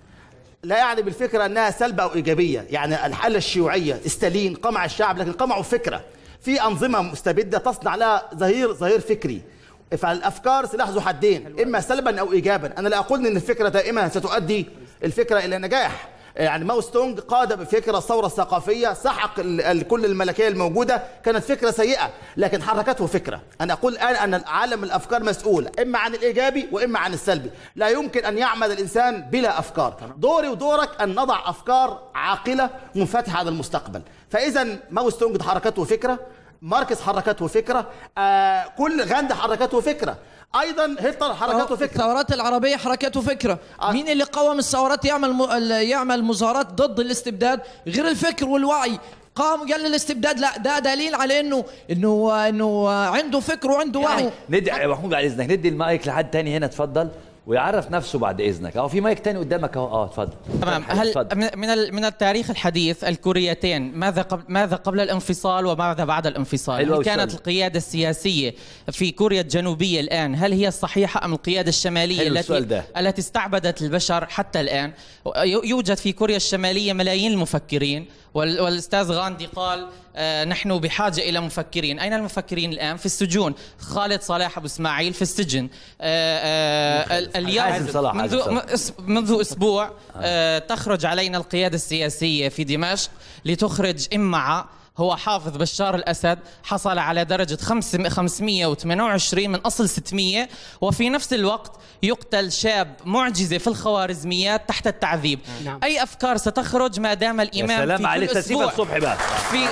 لا يعني بالفكرة أنها سلبة أو إيجابية يعني الحالة الشيوعية ستالين قمع الشعب لكن قمعوا فكرة في أنظمة مستبدة تصنع لها ظهير ظهير فكري فالأفكار سلاح ذو حدين إما سلبا أو إيجابا أنا لا أقول أن الفكرة دائما ستؤدي الفكرة إلى نجاح يعني ماو ستونج قاد بفكرة الثورة الثقافية سحق ال- ال- كل الملكية الموجودة كانت فكرة سيئة لكن حركته فكرة أنا أقول الآن أن عالم الأفكار مسؤول إما عن الإيجابي وإما عن السلبي لا يمكن أن يعمل الإنسان بلا أفكار دوري ودورك أن نضع أفكار عاقلة منفتحة على المستقبل فإذا ماو ستونج حركته فكرة ماركس حركته فكره آه كل غاندي حركته فكره ايضا هتلر حركته فكره الثورات العربيه حركته فكره مين اللي قوم الثورات يعمل م... ال- يعمل مظاهرات ضد الاستبداد غير الفكر والوعي قام قال الاستبداد لا ده دليل على انه انه انه عنده فكر وعنده وعي ندي يا محمود بعد اذنك ندي المايك لحد تاني هنا اتفضل ويعرف نفسه بعد اذنك اهو في مايك تاني قدامك اهو اه اتفضل تمام اتفضل. هل من- من ال- من التاريخ الحديث الكوريتين ماذا قبل ماذا قبل الانفصال وماذا بعد الانفصال؟ حلو هل كانت السؤال. القياده السياسيه في كوريا الجنوبيه الان هل هي الصحيحه ام القياده الشماليه حلو التي السؤال ده. التي استعبدت البشر حتى الان؟ يو- يوجد في كوريا الشماليه ملايين المفكرين وال- والاستاذ غاندي قال آه نحن بحاجه الى مفكرين، اين المفكرين الان؟ في السجون، خالد صلاح ابو اسماعيل في السجن آه آه ال- اليوم حازم صلاح، حازم منذ صلاح. أس- منذ اسبوع آه، تخرج علينا القياده السياسيه في دمشق لتخرج امعه هو حافظ بشار الاسد حصل على درجه خمس- 528 من اصل 600 وفي نفس الوقت يقتل شاب معجزه في الخوارزميات تحت التعذيب نعم. اي افكار ستخرج ما دام يا الامام سلام في عليك كل تسيفة اسبوع الصبح بقى في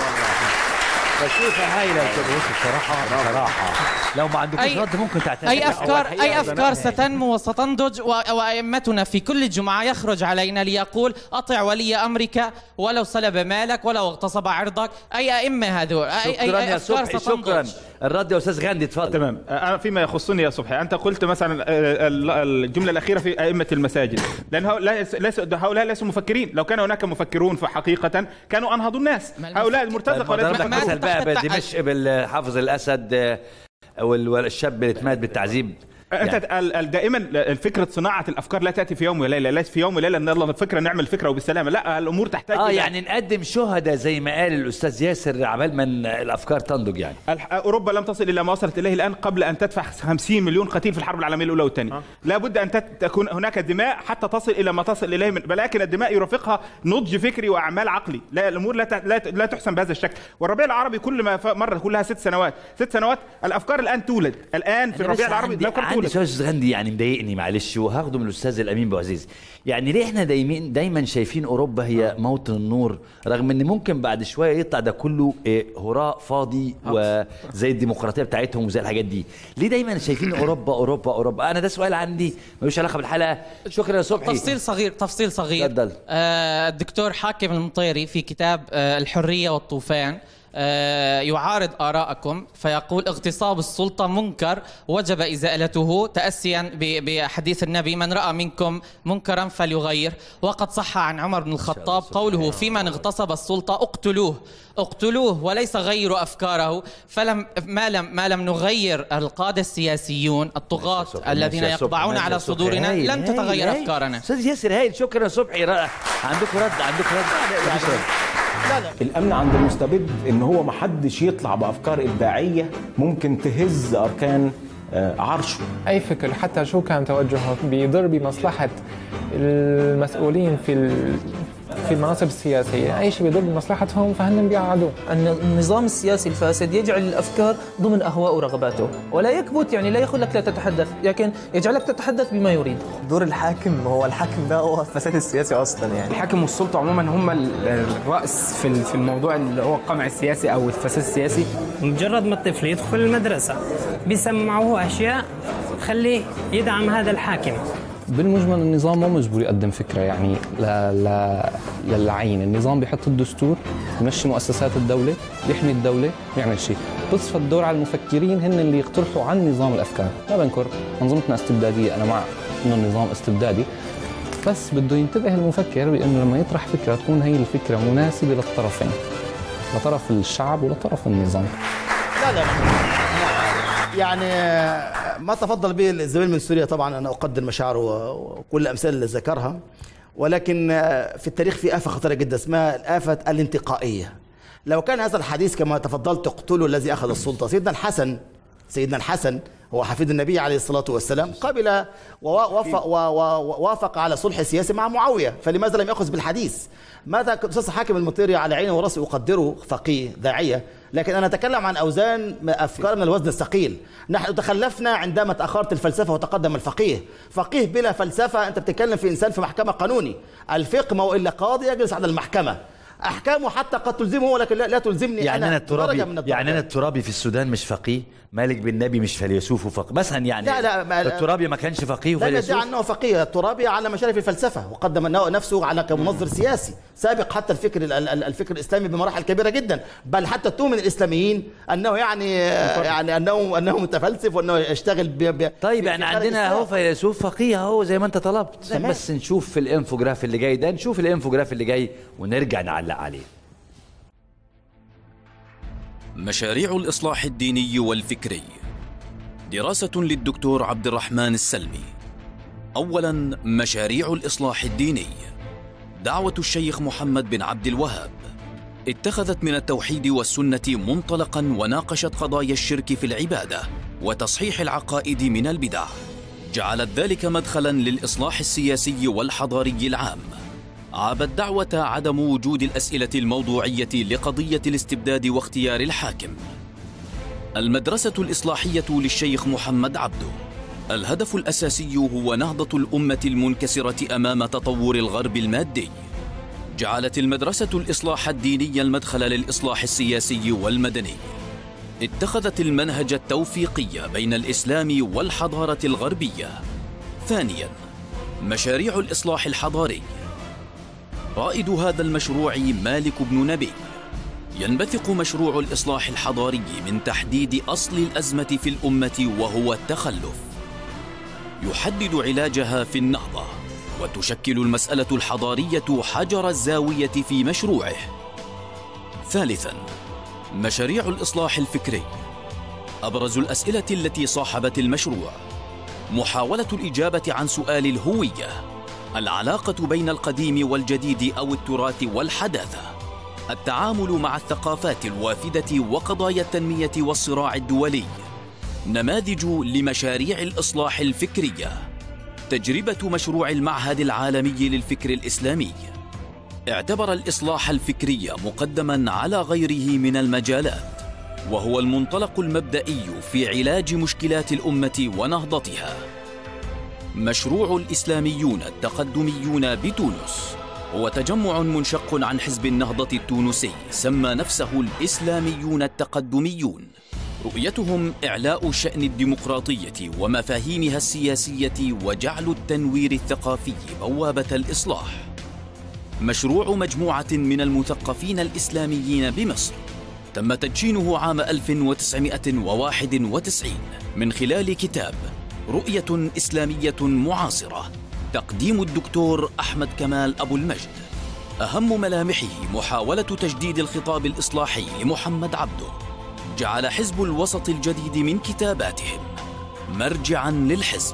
تسيفة هايلة يا أستاذ يوسف صراحة صراحة لو ما عندكوش أي- رد ممكن تعتذر اي افكار اي افكار ستنمو وستنضج و- وائمتنا في كل جمعه يخرج علينا ليقول اطع ولي امرك ولو سلب مالك ولو اغتصب عرضك اي ائمه هذول اي اي, شكرا أي يا افكار صبحي ستنضج شكرا الرد يا استاذ غاندي اتفضل تمام انا فيما يخصني يا صبحي انت قلت مثلا آه، ال- الجمله الاخيره في ائمه المساجد لان هؤلاء ليس هؤلاء ليسوا مفكرين لو كان هناك مفكرون فحقيقه كانوا انهضوا الناس هؤلاء المرتزقه ضرب وليس لك مثل بقى بدمشق بالحافظ الاسد آه، وال- والشاب اللي مات بالتعذيب انت ال- ال- دائما الفكره صناعه الافكار لا تاتي في يوم وليله ليس في يوم وليله ان يلا الفكره نعمل فكره وبالسلامه لا الامور تحتاج اه إلى- يعني نقدم شهداء زي ما قال الاستاذ ياسر عبال ما ن- الافكار تنضج يعني الح- اوروبا لم تصل الى ما وصلت اليه الان قبل ان تدفع 50 مليون قتيل في الحرب العالميه الاولى والثانيه لا بد ان تت- تكون هناك دماء حتى تصل الى ما تصل اليه من ولكن الدماء يرافقها نضج فكري واعمال عقلي لا الامور لا ت- لا, ت- لا تحسن بهذا الشكل والربيع العربي كل ما ف- مر كلها ست سنوات ست سنوات الافكار الان تولد الان في أنا الربيع بس العربي عندي, الافكار عندي تولد سؤال أستاذ غندي يعني مضايقني معلش وهاخده من الاستاذ الامين ابو عزيز يعني ليه احنا دايما دايما شايفين اوروبا هي موطن النور رغم ان ممكن بعد شويه يطلع ده كله إيه، هراء فاضي وزي الديمقراطيه بتاعتهم وزي الحاجات دي ليه دايما شايفين اوروبا اوروبا اوروبا انا ده سؤال عندي ملوش علاقه بالحلقه شكرا يا صبحي تفصيل صغير تفصيل صغير تفضل. آه الدكتور حاكم المطيري في كتاب آه الحرية والطوفان آه يعارض آراءكم فيقول اغتصاب السلطة منكر وجب إزالته تأسيا ب- بحديث النبي من رأى منكم منكرا فليغير وقد صح عن عمر بن الخطاب قوله في من اغتصب السلطة اقتلوه اقتلوه وليس غيروا أفكاره فلم ما لم ما لم نغير القادة السياسيون الطغاة الذين ماشي يا صبحي، يقبعون ماشي يا على صبحي. صدورنا هايل، لن هايل، تتغير هايل. أفكارنا استاذ ياسر هايل شكرا يا صبحي رأ- عندكم رد عندكم رد مفيش رد. الامن عند المستبد ان هو محدش يطلع بافكار ابداعيه ممكن تهز اركان آه، عرشه اي فكر حتى شو كان توجهه بيضر بمصلحه المسؤولين في ال- في المناصب السياسيه اي شيء بيضر بمصلحتهم فهن بيقعدوه أن النظام السياسي الفاسد يجعل الأفكار ضمن أهواء ورغباته ولا يكبت يعني لا يقول لك لا تتحدث لكن يجعلك تتحدث بما يريد دور الحاكم هو الحاكم ده هو الفساد السياسي اصلا يعني الحاكم والسلطه عموما هم ال- الراس في ال- في الموضوع اللي هو القمع السياسي او الفساد السياسي مجرد ما الطفل يدخل المدرسة بيسمعوه أشياء تخليه يدعم هذا الحاكم بالمجمل النظام مو مجبور يقدم فكره يعني ل... ل... للعين النظام بيحط الدستور يمشي مؤسسات الدوله يحمي الدوله يعمل شيء بصفى الدور على المفكرين هن اللي يقترحوا عن نظام الافكار ما بنكر منظومتنا استبداديه انا مع انه النظام استبدادي بس بده ينتبه المفكر بانه لما يطرح فكره تكون هي الفكره مناسبه للطرفين لطرف الشعب ولطرف النظام لا لا يعني ما تفضل به الزميل من سوريا طبعا انا اقدر مشاعره وكل الامثله اللي ذكرها ولكن في التاريخ في افه خطيره جدا اسمها الافه الانتقائيه لو كان هذا الحديث كما تفضلت اقتلوا الذي اخذ السلطه سيدنا الحسن سيدنا الحسن هو حفيد النبي عليه الصلاة والسلام قبل ووافق, ووافق على صلح سياسي مع معاوية فلماذا لم يأخذ بالحديث ماذا أستاذ حاكم المطيري على عيني وراسي أقدره فقيه داعية لكن أنا أتكلم عن أوزان أفكار من الوزن الثقيل نحن تخلفنا عندما تأخرت الفلسفة وتقدم الفقيه فقيه بلا فلسفة أنت بتتكلم في إنسان في محكمة قانوني الفقه ما هو إلا قاضي يجلس على المحكمة احكامه حتى قد تلزمه ولكن لا, لا تلزمني يعني انا درجة الترابي من الدرجات. يعني انا الترابي في السودان مش فقيه مالك بن نبي مش فيلسوف وفقيه مثلا يعني لا، لا، ما- الترابي ما كانش فقيه لا يدعي وفيلسوف انه فقيه الترابي على مشارف الفلسفه وقدم أنه نفسه على كمنظر سياسي سابق حتى الفكر ال- ال- الفكر الاسلامي بمراحل كبيره جدا بل حتى اتهم من الاسلاميين انه يعني يعني انه انه متفلسف وانه يشتغل ب ب طيب يعني عندنا اهو فيلسوف فقيه اهو زي ما انت طلبت تمام. بس نشوف في الانفوجراف اللي جاي ده نشوف الانفوجراف اللي جاي ونرجع نعلق عليه مشاريع الإصلاح الديني والفكري دراسة للدكتور عبد الرحمن السلمي أولا مشاريع الإصلاح الديني دعوة الشيخ محمد بن عبد الوهاب اتخذت من التوحيد والسنة منطلقا وناقشت قضايا الشرك في العبادة وتصحيح العقائد من البدع جعلت ذلك مدخلا للإصلاح السياسي والحضاري العام عاب الدعوة عدم وجود الأسئلة الموضوعية لقضية الاستبداد واختيار الحاكم. المدرسة الإصلاحية للشيخ محمد عبده. الهدف الأساسي هو نهضة الأمة المنكسرة أمام تطور الغرب المادي. جعلت المدرسة الإصلاح الديني المدخل للإصلاح السياسي والمدني. اتخذت المنهج التوفيقي بين الإسلام والحضارة الغربية. ثانياً، مشاريع الإصلاح الحضاري. رائد هذا المشروع مالك بن نبي ينبثق مشروع الإصلاح الحضاري من تحديد أصل الأزمة في الأمة وهو التخلف يحدد علاجها في النهضة وتشكل المسألة الحضارية حجر الزاوية في مشروعه ثالثاً مشاريع الإصلاح الفكري أبرز الأسئلة التي صاحبت المشروع محاولة الإجابة عن سؤال الهوية العلاقة بين القديم والجديد أو التراث والحداثة التعامل مع الثقافات الوافدة وقضايا التنمية والصراع الدولي نماذج لمشاريع الإصلاح الفكرية تجربة مشروع المعهد العالمي للفكر الإسلامي اعتبر الإصلاح الفكري مقدما على غيره من المجالات وهو المنطلق المبدئي في علاج مشكلات الأمة ونهضتها مشروع الإسلاميون التقدميون بتونس هو تجمع منشق عن حزب النهضة التونسي سمى نفسه الإسلاميون التقدميون رؤيتهم إعلاء شأن الديمقراطية ومفاهيمها السياسية وجعل التنوير الثقافي بوابة الإصلاح مشروع مجموعة من المثقفين الإسلاميين بمصر تم تدشينه عام 1991 من خلال كتاب رؤية إسلامية معاصرة تقديم الدكتور أحمد كمال أبو المجد أهم ملامحه محاولة تجديد الخطاب الإصلاحي لمحمد عبده جعل حزب الوسط الجديد من كتاباتهم مرجعا للحزب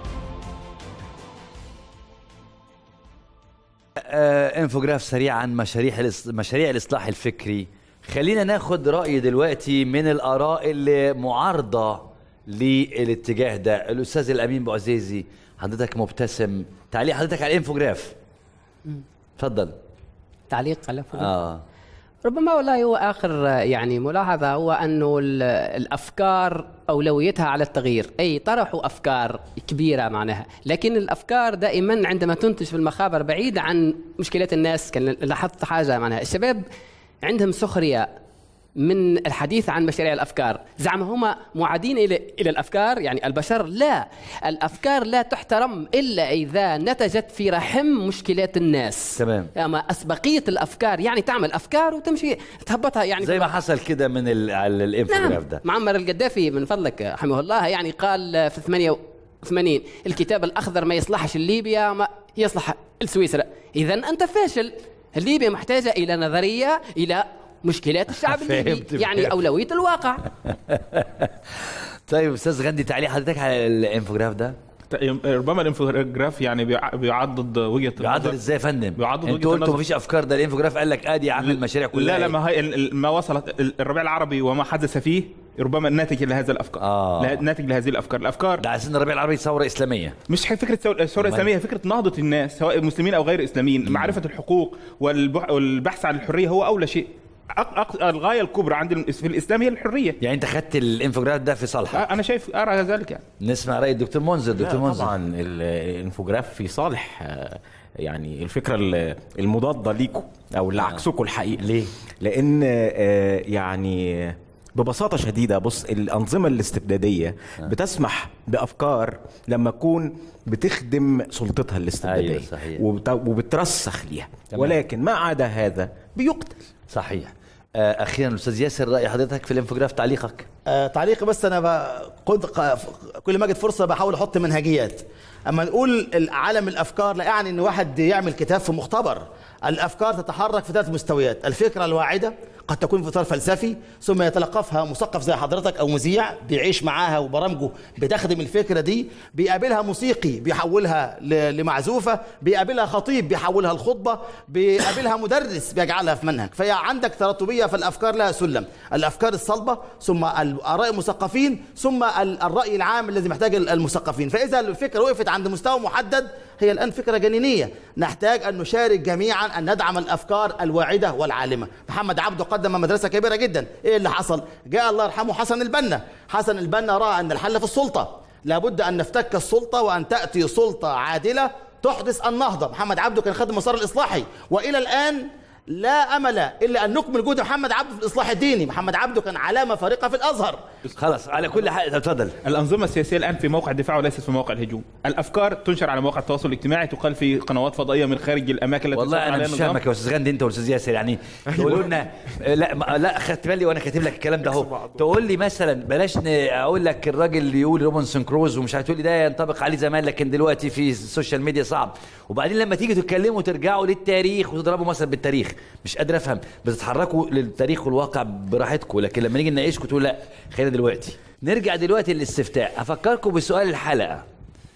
آه انفوجراف سريع عن مشاريع الإص- مشاريع الاصلاح الفكري خلينا ناخد راي دلوقتي من الاراء اللي معارضه للاتجاه ده الاستاذ الامين بوعزيزي حضرتك مبتسم تعليق حضرتك على الانفوجراف اتفضل تعليق على فضل. اه ربما والله هو اخر يعني ملاحظه هو انه ال- الافكار اولويتها على التغيير، اي طرحوا افكار كبيره معناها، لكن الافكار دائما عندما تنتج في المخابر بعيده عن مشكلات الناس كان لاحظت حاجه معناها الشباب عندهم سخريه من الحديث عن مشاريع الافكار، زعم هم معادين الى الى الافكار يعني البشر لا، الافكار لا تحترم الا اذا نتجت في رحم مشكلات الناس. تمام اما اسبقيه الافكار يعني تعمل افكار وتمشي تهبطها يعني زي ما حصل كده من ال- على الانفوجراف نعم ده معمر القذافي من فضلك رحمه الله يعني قال في 88 الكتاب الاخضر ما يصلحش ليبيا ما يصلح لسويسرا اذا انت فاشل ليبيا محتاجه الى نظريه الى مشكلات الشعب الليبي فهمت، يعني فهمت. اولويه الواقع طيب استاذ غندي تعليق حضرتك على الانفوجراف ده ربما الانفوجراف يعني بيع- بيعضد وجهه بيعضد ازاي يا فندم بيعضد انتوا وجهه قلتوا النظر مفيش افكار ده الانفوجراف قال لك ادي اعمل مشاريع كلها لا لا إيه؟ ما هي ال- ال- ما وصلت ال- الربيع العربي وما حدث فيه ربما ناتج لهذا الافكار آه. ناتج لهذه الافكار الافكار ده عشان الربيع العربي ثوره اسلاميه مش حي- فكره ثورة- الثوره أمال؟ الاسلاميه فكره نهضه الناس سواء مسلمين او غير اسلاميين معرفه الحقوق والبح- والبحث عن الحريه هو اولى شيء أق... أق... الغايه الكبرى عند الم- في الاسلام هي الحريه يعني انت خدت الانفوجراف ده في صالحك انا شايف ارى ذلك يعني نسمع راي الدكتور منذر دكتور لا، منذر طبعا ال- الانفوجراف في صالح آه، يعني الفكره ال- المضاده ليكم او اللي عكسكم الحقيقه ليه؟ لان آه، يعني ببساطه شديده بص الانظمه الاستبداديه بتسمح بافكار لما تكون بتخدم سلطتها الاستبداديه أيوة، صحيح. وبت- وبترسخ ليها تمام. ولكن ما عدا هذا بيقتل صحيح آه، اخيرا استاذ ياسر راي حضرتك في الانفوجراف تعليقك آه تعليقي بس انا بقد كل ما اجد فرصه بحاول احط منهجيات اما نقول عالم الافكار لا يعني ان واحد يعمل كتاب في مختبر الافكار تتحرك في ثلاث مستويات الفكره الواعده قد تكون في اطار فلسفي ثم يتلقفها مثقف زي حضرتك او مذيع بيعيش معاها وبرامجه بتخدم الفكره دي بيقابلها موسيقي بيحولها ل- لمعزوفه بيقابلها خطيب بيحولها لخطبه بيقابلها مدرس بيجعلها في منهج فهي عندك تراتبيه فالافكار لها سلم الافكار الصلبه ثم اراء المثقفين ثم ال- الراي العام الذي محتاج ال- المثقفين فاذا الفكره وقفت عند مستوى محدد هي الان فكره جنينيه نحتاج ان نشارك جميعا ان ندعم الافكار الواعده والعالمه محمد عبده قدم مدرسه كبيره جدا ايه اللي حصل جاء الله يرحمه حسن البنا حسن البنا راى ان الحل في السلطه لابد ان نفتك السلطه وان تاتي سلطه عادله تحدث النهضه محمد عبده كان خد المسار الاصلاحي والى الان لا امل الا ان نكمل جهد محمد عبده في الاصلاح الديني محمد عبده كان علامه فارقه في الازهر خلاص على كل حال اتفضل الانظمه السياسيه الان في موقع الدفاع وليست في موقع الهجوم الافكار تنشر على مواقع التواصل الاجتماعي تقال في قنوات فضائيه من خارج الاماكن التي والله سيطر انا عليها مش النظام. فاهمك يا استاذ غندي انت والاستاذ ياسر يعني تقولوا لنا لا ما- لا خدت بالي وانا كاتب لك الكلام ده اهو تقول لي مثلا بلاش ن- اقول لك الراجل اللي يقول روبنسون كروز ومش هتقول لي ده ينطبق عليه زمان لكن دلوقتي في السوشيال ميديا صعب وبعدين لما تيجي تتكلموا ترجعوا للتاريخ وتضربوا مثلا بالتاريخ مش قادر افهم بتتحركوا للتاريخ والواقع براحتكم لكن لما نيجي نناقشكم تقول لا خلينا دلوقتي نرجع دلوقتي للاستفتاء افكركم بسؤال الحلقه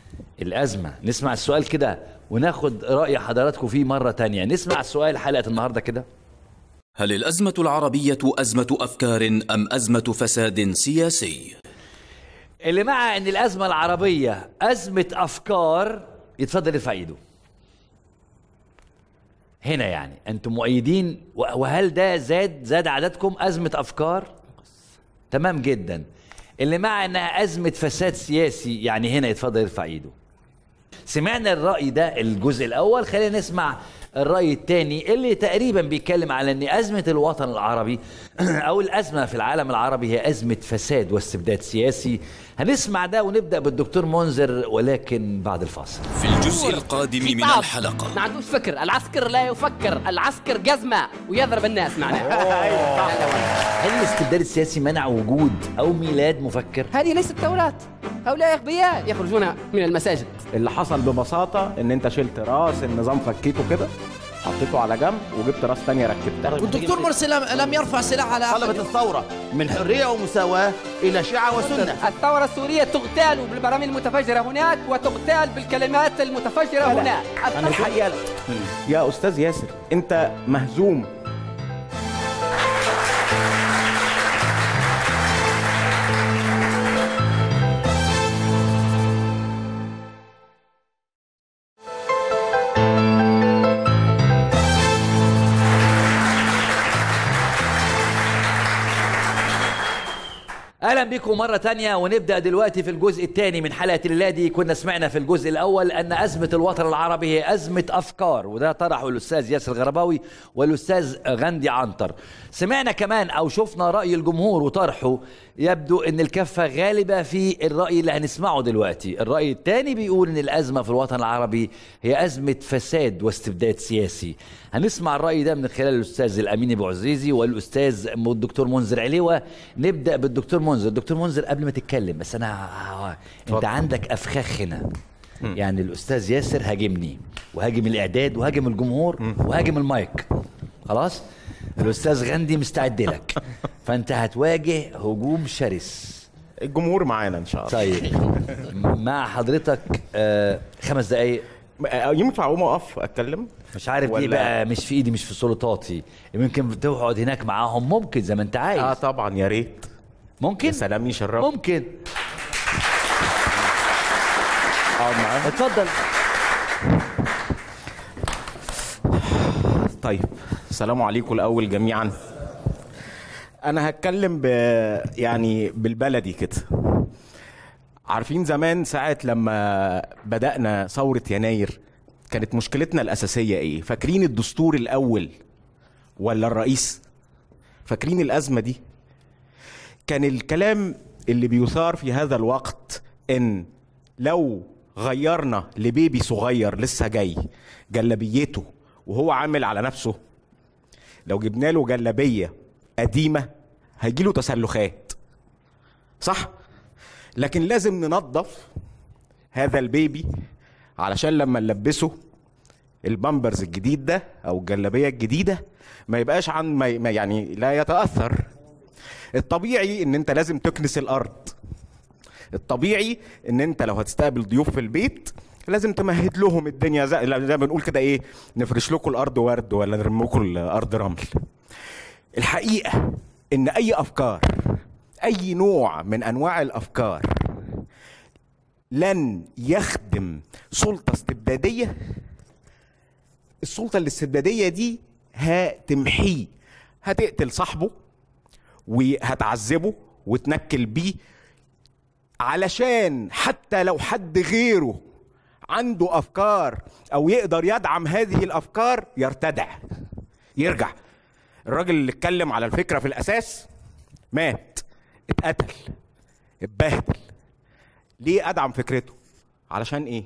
الأزمة نسمع السؤال كده وناخد رأي حضراتكم فيه مرة تانية نسمع السؤال حلقة النهاردة كده هل الأزمة العربية أزمة أفكار أم أزمة فساد سياسي؟ اللي مع ان الأزمة العربية أزمة أفكار يتفضل يرفع ايده هنا يعني انتم مؤيدين و- وهل ده زاد زاد عددكم أزمة أفكار تمام جدا اللي مع انها أزمة فساد سياسي يعني هنا يتفضل يرفع ايده سمعنا الرأي ده الجزء الأول خلينا نسمع الرأي الثاني اللي تقريبا بيتكلم على أن أزمة الوطن العربي أو الأزمة في العالم العربي هي أزمة فساد واستبداد سياسي هنسمع ده ونبدأ بالدكتور منذر ولكن بعد الفاصل في الجزء القادم من خطاب. الحلقة ما عندوش فكر العسكر لا يفكر العسكر جزمة ويضرب الناس معنا هل الاستبداد السياسي منع وجود أو ميلاد مفكر؟ هذه ليست توراة هؤلاء أغبياء يخرجون من المساجد اللي حصل ببساطه ان انت شلت راس النظام فكيته كده حطيته على جنب وجبت راس تانية ركبتها والدكتور مرسي لم, لم يرفع سلاح على أحد طلبت الثوره من حريه ومساواه الى شيعه وسنه الثورة السورية تغتال بالبرامج المتفجرة هناك وتغتال بالكلمات المتفجرة هناك انا الحقيقه يا استاذ ياسر انت مهزوم اهلا بكم مره تانية ونبدا دلوقتي في الجزء الثاني من حلقه الليله دي كنا سمعنا في الجزء الاول ان ازمه الوطن العربي هي ازمه افكار وده طرحه الاستاذ ياسر الغرباوي والاستاذ غندي عنتر سمعنا كمان او شفنا راي الجمهور وطرحه يبدو ان الكفه غالبه في الراي اللي هنسمعه دلوقتي الراي الثاني بيقول ان الازمه في الوطن العربي هي ازمه فساد واستبداد سياسي هنسمع الراي ده من خلال الاستاذ الامين ابو عزيزي والاستاذ الدكتور منذر عليوه نبدا بالدكتور منذر دكتور منذر قبل ما تتكلم بس انا انت عندك افخاخ هنا يعني الاستاذ ياسر هاجمني وهاجم الاعداد وهاجم الجمهور وهاجم المايك خلاص الاستاذ غندي مستعد لك فانت هتواجه هجوم شرس الجمهور معانا ان شاء الله طيب مع حضرتك آه خمس دقايق ينفع اقوم اقف اتكلم مش عارف دي ولا- بقى مش في ايدي مش في سلطاتي يمكن تقعد هناك معاهم ممكن زي ما انت عايز اه طبعا يا ريت ممكن يا سلام يشرف ممكن اقعد معاهم اتفضل طيب السلام عليكم الاول جميعا انا هتكلم ب يعني بالبلدي كده عارفين زمان ساعة لما بدأنا ثورة يناير كانت مشكلتنا الأساسية إيه؟ فاكرين الدستور الأول ولا الرئيس؟ فاكرين الأزمة دي؟ كان الكلام اللي بيثار في هذا الوقت إن لو غيرنا لبيبي صغير لسه جاي جلبيته وهو عامل على نفسه لو جبنا له جلبية قديمة هيجيله تسلخات صح؟ لكن لازم ننظف هذا البيبي علشان لما نلبسه البامبرز الجديد ده او الجلابيه الجديده ما يبقاش عن ما ما يعني لا يتاثر الطبيعي ان انت لازم تكنس الارض الطبيعي ان انت لو هتستقبل ضيوف في البيت لازم تمهد لهم الدنيا زي, زي ما بنقول كده ايه نفرش لكم الارض ورد ولا نرمي لكم الارض رمل الحقيقه ان اي افكار اي نوع من انواع الافكار لن يخدم سلطه استبداديه السلطه الاستبداديه دي هتمحيه هتقتل صاحبه وهتعذبه وتنكل بيه علشان حتى لو حد غيره عنده افكار او يقدر يدعم هذه الافكار يرتدع يرجع الراجل اللي اتكلم على الفكره في الاساس مات اتقتل اتبهدل ليه ادعم فكرته علشان ايه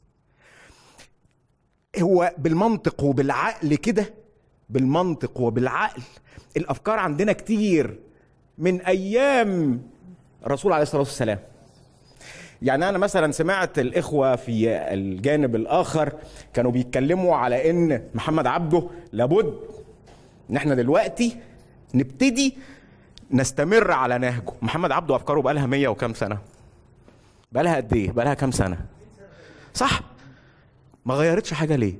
هو بالمنطق وبالعقل كده بالمنطق وبالعقل الافكار عندنا كتير من ايام الرسول عليه الصلاه والسلام يعني انا مثلا سمعت الاخوه في الجانب الاخر كانوا بيتكلموا على ان محمد عبده لابد ان احنا دلوقتي نبتدي نستمر على نهجه محمد عبده افكاره بقالها مية وكام سنه بقالها قد ايه بقالها كام سنه صح ما غيرتش حاجه ليه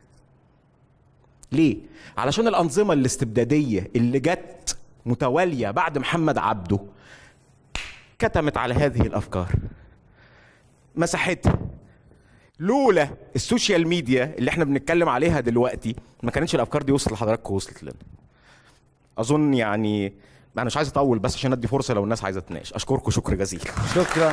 ليه علشان الانظمه الاستبداديه اللي جت متواليه بعد محمد عبده كتمت على هذه الافكار مسحتها لولا السوشيال ميديا اللي احنا بنتكلم عليها دلوقتي ما كانتش الافكار دي وصلت لحضراتكم وصلت لنا اظن يعني انا مش عايز اطول بس عشان ادي فرصه لو الناس عايزه تناقش اشكركم شكر جزيل شكرا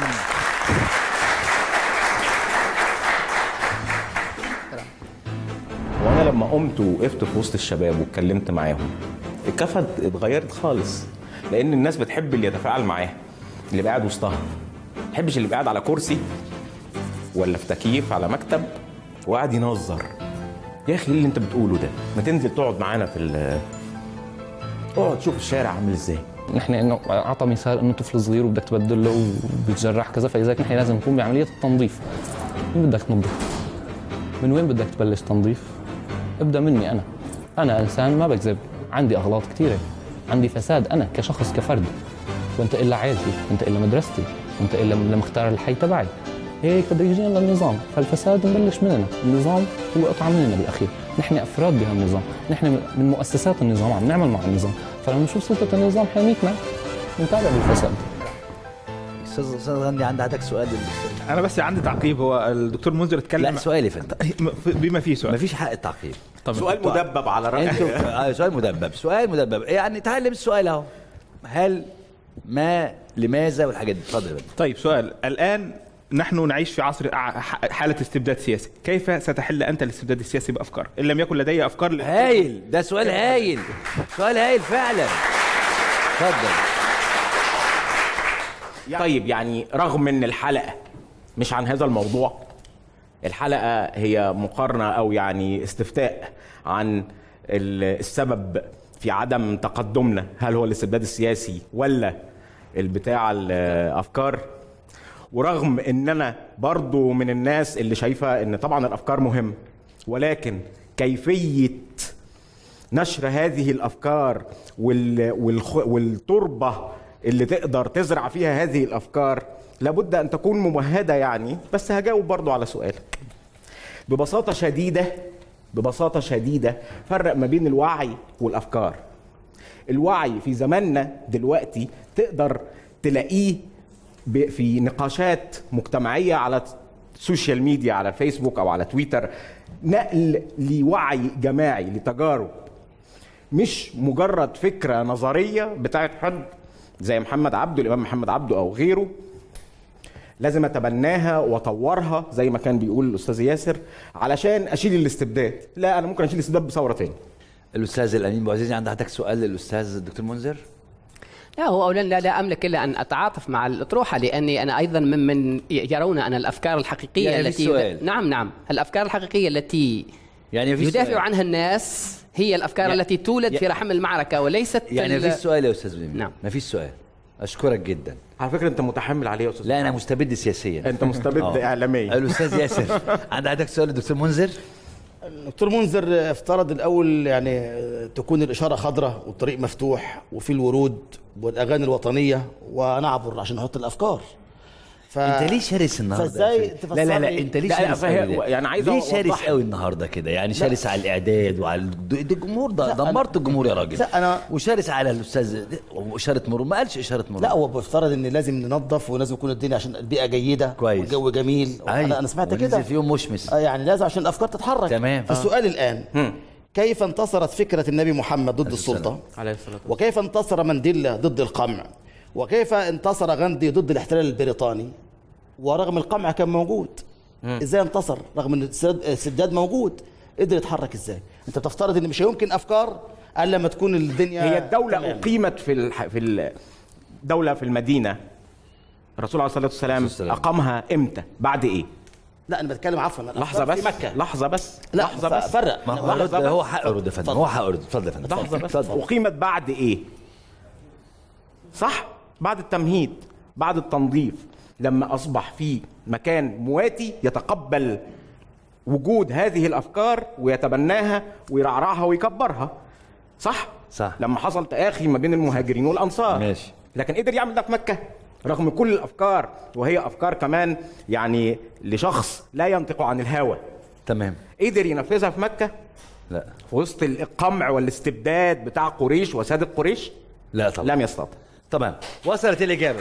وانا لما قمت وقفت في وسط الشباب واتكلمت معاهم الكفه اتغيرت خالص لان الناس بتحب اللي يتفاعل معاها اللي يبقى قاعد وسطها ما بتحبش اللي يبقى قاعد على كرسي ولا في تكييف على مكتب وقاعد ينظر يا اخي ايه اللي انت بتقوله ده ما تنزل تقعد معانا في ال- اقعد شوف الشارع عامل ازاي نحن انه اعطى مثال انه طفل صغير وبدك تبدل له وبيتجرح كذا فلذلك نحن لازم نقوم بعمليه التنظيف مين بدك تنظف؟ من وين بدك تبلش تنظيف؟ ابدا مني انا انا انسان ما بكذب عندي اغلاط كثيره عندي فساد انا كشخص كفرد وانت الا عائلتي انت الا مدرستي انت الا لمختار الحي تبعي هيك بده يجينا للنظام فالفساد نبلش مننا النظام هو قطعه مننا بالاخير نحن افراد بهالنظام نحن من مؤسسات النظام عم نعمل مع النظام فلما نشوف سلطه النظام حاميتنا نتابع بالفساد استاذ استاذ غندي عندك عندك سؤال انا بس عندي تعقيب هو الدكتور منذر اتكلم لا سؤالي فندم بما فيه سؤال مفيش حق التعقيب سؤال مدبب على رأيك. انتوا آه، سؤال مدبب سؤال مدبب يعني تعلم السؤال اهو هل ما لماذا والحاجات دي اتفضل يا فندم. طيب سؤال الان نحن نعيش في عصر ع- ح- حالة استبداد سياسي كيف ستحل أنت الاستبداد السياسي بأفكار إن لم يكن لدي أفكار ل... هايل ده سؤال هايل سؤال هايل فعلا اتفضل طيب يعني رغم ان الحلقه مش عن هذا الموضوع الحلقه هي مقارنه او يعني استفتاء عن ال- السبب في عدم تقدمنا هل هو الاستبداد السياسي ولا البتاع الافكار ورغم ان انا برضو من الناس اللي شايفه ان طبعا الافكار مهمه ولكن كيفيه نشر هذه الافكار وال... والخ... والتربه اللي تقدر تزرع فيها هذه الافكار لابد ان تكون ممهده يعني بس هجاوب برضو على سؤالك ببساطه شديده ببساطه شديده فرق ما بين الوعي والافكار الوعي في زماننا دلوقتي تقدر تلاقيه ب- في نقاشات مجتمعيه على السوشيال ميديا على الفيسبوك او على تويتر نقل لوعي جماعي لتجارب مش مجرد فكره نظريه بتاعت حد زي محمد عبده الامام محمد عبده او غيره لازم اتبناها واطورها زي ما كان بيقول الاستاذ ياسر علشان اشيل الاستبداد لا انا ممكن اشيل الاستبداد بثوره تاني الاستاذ الامين ابو عزيز عندك سؤال للاستاذ الدكتور منذر لا هو اولا لا, لا املك الا ان اتعاطف مع الاطروحه لاني انا ايضا ممن يرون ان الافكار الحقيقيه يعني في التي سؤال. نعم نعم الافكار الحقيقيه التي يعني في يدافع سؤال. عنها الناس هي الافكار يعني- التي تولد في رحم المعركه وليست يعني ال- ما فيش سؤال يا استاذ بنيامين نعم ما فيش سؤال اشكرك جدا على فكره انت متحمل عليه يا استاذ لا انا مستبد سياسيا انت مستبد آه. اعلاميا الاستاذ ياسر عند عندك سؤال للدكتور منذر دكتور منذر افترض الاول يعني تكون الاشاره خضراء والطريق مفتوح وفي الورود والاغاني الوطنيه ونعبر عشان نحط الافكار ف... انت ليه شرس النهارده فازاي يا أستاذ؟ لا لا لا انت ليه لا، لا، شرس فهي- قوي ده؟ يعني عايز ليه أوضح شرس لك. قوي النهارده كده يعني شرس على الاعداد وعلى الد- ده الجمهور ده لا، دمرت الجمهور يا راجل لا، أنا- وشرس على الاستاذ واشاره مرور ما قالش اشاره مرور لا هو بيفترض ان لازم ننظف ولازم يكون الدنيا عشان البيئه جيده كويس. والجو جميل أيوة. انا انا سمعت وننزل كده في يوم مشمس آه، يعني لازم عشان الافكار تتحرك تمام. فالسؤال الان كيف انتصرت فكره النبي محمد ضد السلطه عليه الصلاه وكيف انتصر مانديلا ضد القمع وكيف انتصر غاندي ضد الاحتلال البريطاني ورغم القمع كان موجود ازاي انتصر رغم ان السد- السداد موجود قدر يتحرك ازاي انت بتفترض ان مش هيمكن افكار الا لما تكون الدنيا هي الدولة تمام. أقيمت في الح... في الدولة في المدينة الرسول عليه الصلاة والسلام أقامها إمتى؟ بعد إيه؟ لا انا بتكلم عفوا الأفكار لحظة بس في مكه لحظة بس لا لحظة بس فرق ما هو لحظة رد بس. هو حقه يرد يا فندم هو حقه يرد اتفضل يا فندم لحظة بس اتفضل أقيمت بعد إيه؟ صح؟ بعد التمهيد بعد التنظيف لما أصبح في مكان مواتي يتقبل وجود هذه الأفكار ويتبناها ويرعرعها ويكبرها صح؟ صح لما حصل تآخي ما بين المهاجرين والأنصار ماشي لكن قدر يعمل ده في مكة رغم كل الأفكار وهي أفكار كمان يعني لشخص لا ينطق عن الهوى تمام قدر ينفذها في مكة لا في وسط القمع والاستبداد بتاع قريش وسادة قريش لا طبعا لم يستطع تمام وصلت الإجابة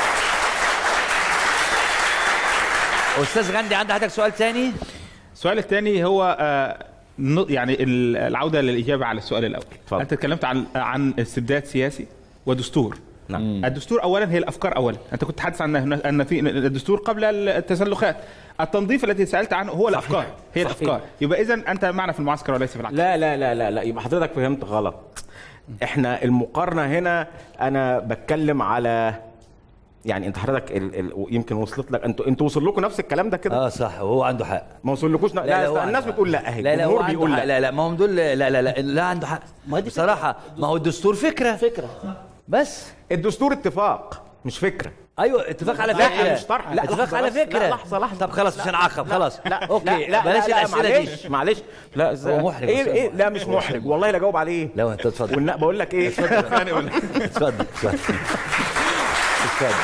أستاذ غندي عندك حضرتك سؤال تاني؟ السؤال الثاني هو آه، ن- يعني ال- العوده للاجابه على السؤال الاول فضل. انت اتكلمت عن عن استبداد سياسي ودستور نعم الدستور اولا هي الافكار اولا انت كنت تحدث عن ان ان في الدستور قبل التسلخات التنظيف الذي سالت عنه هو الافكار هي صحيح. الافكار يبقى اذا انت معنا في المعسكر وليس في العكس لا لا لا لا لا يبقى حضرتك فهمت غلط احنا المقارنة هنا أنا بتكلم على يعني انت حضرتك ال... ال... يمكن وصلت لك انتوا انتوا وصل لكم نفس الكلام ده كده اه صح وهو عنده حق ما وصلكوش لا, لا, هو لا عنده الناس حق. بتقول لا اهي لا لا هو الجمهور عنده بيقول حق لا لا لا ما هم دول لا لا لا لا عنده حق بصراحة ما هو الدستور فكرة فكرة بس الدستور اتفاق مش فكرة ايوه اتفاق على لا، فكرة مش طرح. لا، اتفاق لحظة على بس. فكرة لا، لحظة، لحظة. طب خلاص مش هنعاقب خلاص لا اوكي لا لا بلاش لا الأسئلة معلش دي معلش لا ازاي هو محرج ايه بس. ايه لا مش محرج والله لا جاوب عليه لا انت اتفضل والنا- بقول لك ايه اتفضل اتفضل اتفضل اتفضل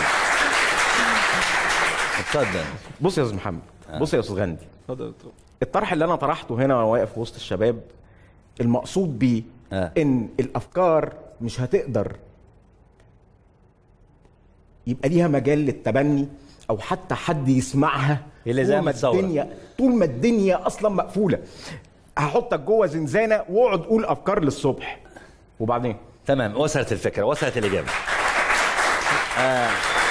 اتفضل بص يا استاذ محمد بص يا استاذ غندي الطرح اللي انا طرحته هنا وانا واقف وسط الشباب المقصود بيه ان الافكار مش هتقدر يبقى ليها مجال للتبني او حتى حد يسمعها اللي زي طول ما ما الثورة. الدنيا طول ما الدنيا اصلا مقفوله هحطك جوه زنزانه واقعد قول افكار للصبح وبعدين تمام وصلت الفكرة وصلت الإجابة آه.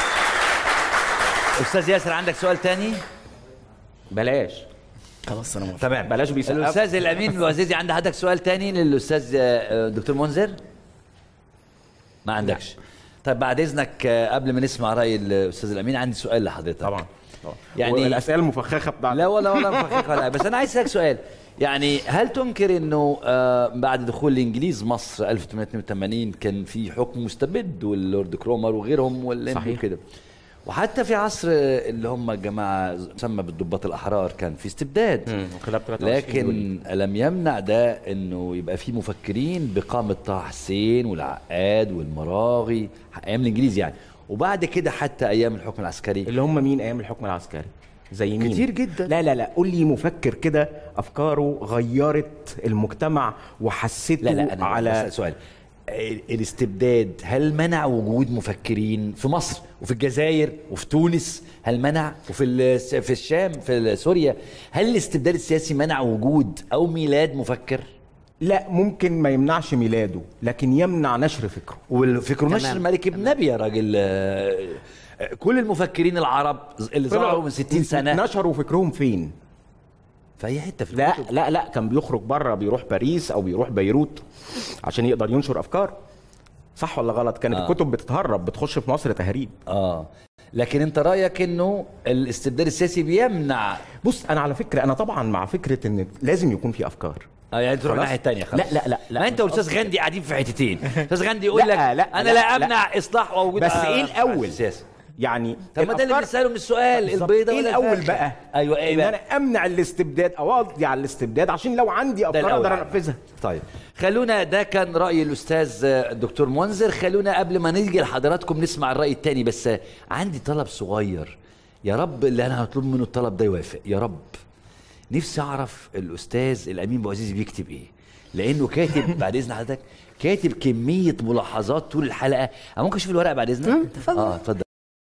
أستاذ ياسر عندك سؤال تاني؟ بلاش خلاص انا موافق تمام بلاش بيسقف الأستاذ الأمين الوزيزي عنده حضرتك سؤال تاني للأستاذ آه، دكتور منذر؟ ما عندكش طيب بعد إذنك آه، قبل ما نسمع رأي الأستاذ الأمين عندي سؤال لحضرتك طبعا يعني الاسئله المفخخه بتاعتك لا ولا ولا مفخخ ولا بس انا عايز اسالك سؤال يعني هل تنكر انه آه بعد دخول الانجليز مصر 1882 كان في حكم مستبد واللورد كرومر وغيرهم واللي صحيح. كده وحتى في عصر آه، اللي هم الجماعه مسمى بالضباط الاحرار كان في استبداد وخلال 23 لكن لم يمنع ده انه يبقى في مفكرين بقامه طه حسين والعقاد والمراغي ايام الانجليز يعني وبعد كده حتى ايام الحكم العسكري اللي هم مين ايام الحكم العسكري زي مين كتير جدا لا لا لا قول لي مفكر كده افكاره غيرت المجتمع وحسيته لا لا انا على على سؤال ال- الاستبداد هل منع وجود مفكرين في مصر وفي الجزائر وفي تونس هل منع وفي الس- في الشام في سوريا هل الاستبداد السياسي منع وجود او ميلاد مفكر لا ممكن ما يمنعش ميلاده لكن يمنع نشر فكره والفكر نشر ملك ابن نبي يا راجل آه، آه، كل المفكرين العرب اللي ظهروا من 60 سنه نشروا فكرهم فين في اي حته في لا لا لا كان بيخرج بره بيروح باريس او بيروح بيروت عشان يقدر ينشر افكار صح ولا غلط كانت آه. آه. الكتب بتتهرب بتخش في مصر تهريب اه لكن انت رايك انه الاستبداد السياسي بيمنع بص انا على فكره انا طبعا مع فكره ان لازم يكون في افكار اه يعني تروح خلاص؟ الناحيه الثانيه خلاص لا لا لا لا ما انت والاستاذ غاندي قاعدين في حتتين استاذ غاندي يقول لا، لك لا، انا لا، لا لا. امنع اصلاح ووجود بس آه، ايه الاول السياسي يعني طب ما ده اللي الأفكار- بنساله من السؤال بالظبط. البيضه ايه ولا الاول الفرخة؟ بقى ايوه ايه ان بقى انا امنع الاستبداد او اقضي على الاستبداد عشان لو عندي ده افكار الأول اقدر يعني. انفذها طيب خلونا ده كان راي الاستاذ آه، الدكتور منذر خلونا قبل ما نيجي لحضراتكم نسمع الراي الثاني بس آه، عندي طلب صغير يا رب اللي انا هطلب منه الطلب ده يوافق يا رب نفسي اعرف الاستاذ الامين بوعزيزي بيكتب ايه لانه كاتب بعد اذن حضرتك كاتب كميه ملاحظات طول الحلقه انا ممكن اشوف الورقه بعد اذنك تفضل. اه اتفضل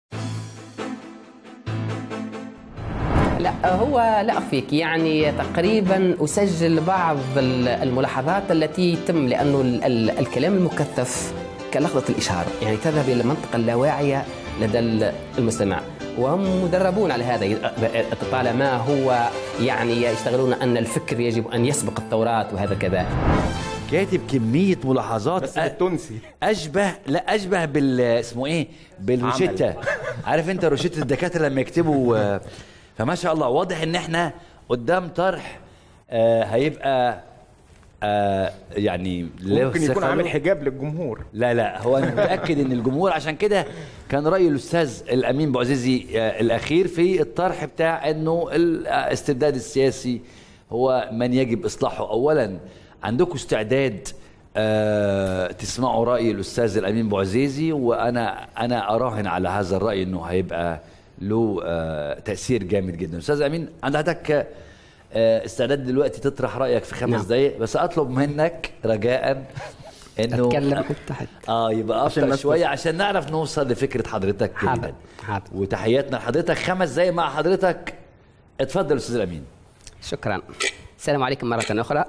لا هو لا أخفيك يعني تقريبا أسجل بعض ال- الملاحظات التي تم لأنه ال- ال- الكلام المكثف كلحظة الإشهار يعني تذهب إلى المنطقة اللاواعية لدى ال- المستمع وهم مدربون على هذا طالما هو يعني يشتغلون أن الفكر يجب أن يسبق الثورات وهذا كذا كاتب كميه ملاحظات بس بالتونسي اشبه لا اشبه بال اسمه ايه بالروشته عمل. عارف انت روشته الدكاتره لما يكتبوا آه، فما شاء الله واضح ان احنا قدام طرح آه، هيبقى آه، يعني له ممكن يكون ثقة عامل له. حجاب للجمهور لا لا هو انا متاكد ان الجمهور عشان كده كان راي الاستاذ الامين بوعزيزي آه، الاخير في الطرح بتاع انه الاستبداد السياسي هو من يجب اصلاحه اولا عندكم استعداد آه تسمعوا راي الاستاذ الامين بوعزيزي وانا انا اراهن على هذا الراي انه هيبقى له آه تاثير جامد جدا استاذ امين عند حضرتك آه استعداد دلوقتي تطرح رايك في خمس نعم. دقائق بس اطلب منك رجاء انه أتكلم من تحت اه يبقى عشان ابطا الناس شويه عشان نعرف نوصل لفكره حضرتك حاضر جدا حاضر وتحياتنا لحضرتك خمس دقايق مع حضرتك اتفضل استاذ الامين شكرا السلام عليكم مرة أخرى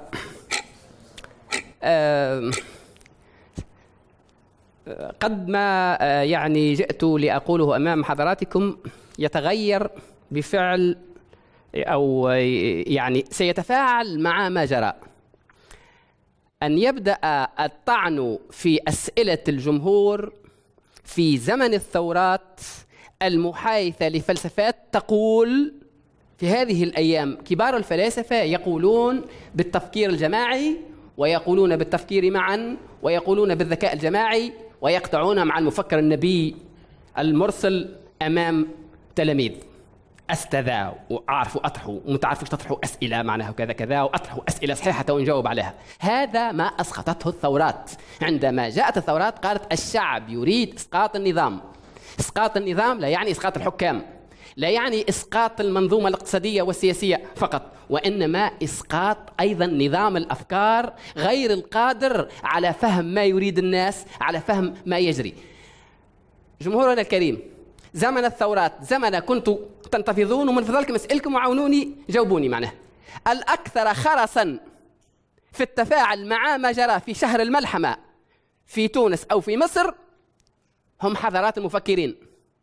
آم، قد ما آه، يعني جئت لأقوله أمام حضراتكم يتغير بفعل أو يعني سيتفاعل مع ما جرى أن يبدأ الطعن في أسئلة الجمهور في زمن الثورات المحايثة لفلسفات تقول في هذه الأيام كبار الفلاسفة يقولون بالتفكير الجماعي ويقولون بالتفكير معا ويقولون بالذكاء الجماعي ويقطعون مع المفكر النبي المرسل أمام تلاميذ استاذ واعرفوا اطرحوا وما تعرفوش تطرحوا اسئله معناها وكذا كذا واطرحوا اسئله صحيحه ونجاوب عليها هذا ما اسقطته الثورات عندما جاءت الثورات قالت الشعب يريد اسقاط النظام اسقاط النظام لا يعني اسقاط الحكام لا يعني اسقاط المنظومه الاقتصاديه والسياسيه فقط وانما اسقاط ايضا نظام الافكار غير القادر على فهم ما يريد الناس على فهم ما يجري جمهورنا الكريم زمن الثورات زمن كنت تنتفضون ومن فضلكم اسالكم وعاونوني جاوبوني معناه الاكثر خرسا في التفاعل مع ما جرى في شهر الملحمه في تونس او في مصر هم حضرات المفكرين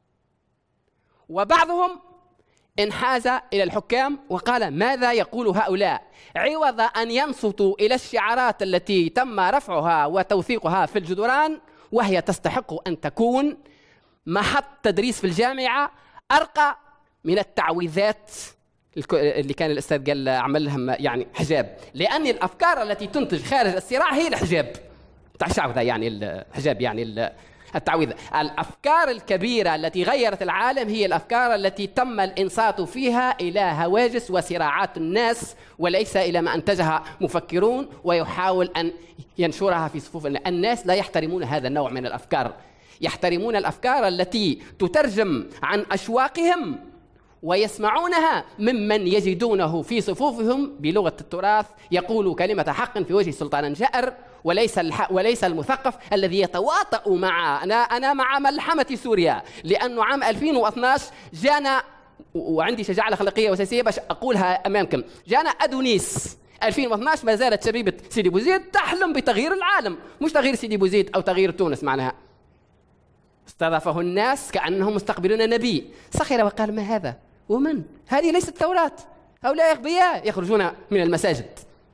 وبعضهم انحاز الى الحكام وقال ماذا يقول هؤلاء عوض ان ينصتوا الى الشعارات التي تم رفعها وتوثيقها في الجدران وهي تستحق ان تكون محط تدريس في الجامعه ارقى من التعويذات الك- اللي كان الاستاذ قال اعمل لهم يعني حجاب لان الافكار التي تنتج خارج الصراع هي الحجاب بتاع الشعب ذا يعني الحجاب يعني ال- التعويذة الأفكار الكبيرة التي غيرت العالم هي الأفكار التي تم الإنصات فيها إلى هواجس وصراعات الناس وليس إلى ما أنتجها مفكرون ويحاول أن ينشرها في صفوف الناس الناس لا يحترمون هذا النوع من الأفكار يحترمون الأفكار التي تترجم عن أشواقهم ويسمعونها ممن يجدونه في صفوفهم بلغة التراث يقول كلمة حق في وجه سلطان جائر وليس الح... وليس المثقف الذي يتواطأ مع أنا أنا مع ملحمة سوريا لأنه عام 2012 جانا و- وعندي شجاعة أخلاقية وسياسية باش أقولها أمامكم جانا أدونيس 2012 ما زالت شبيبه سيدي بوزيد تحلم بتغيير العالم مش تغيير سيدي بوزيد او تغيير تونس معناها استضافه الناس كانهم مستقبلون نبي سخر وقال ما هذا ومن هذه ليست توراة هؤلاء أغبياء يخرجون من المساجد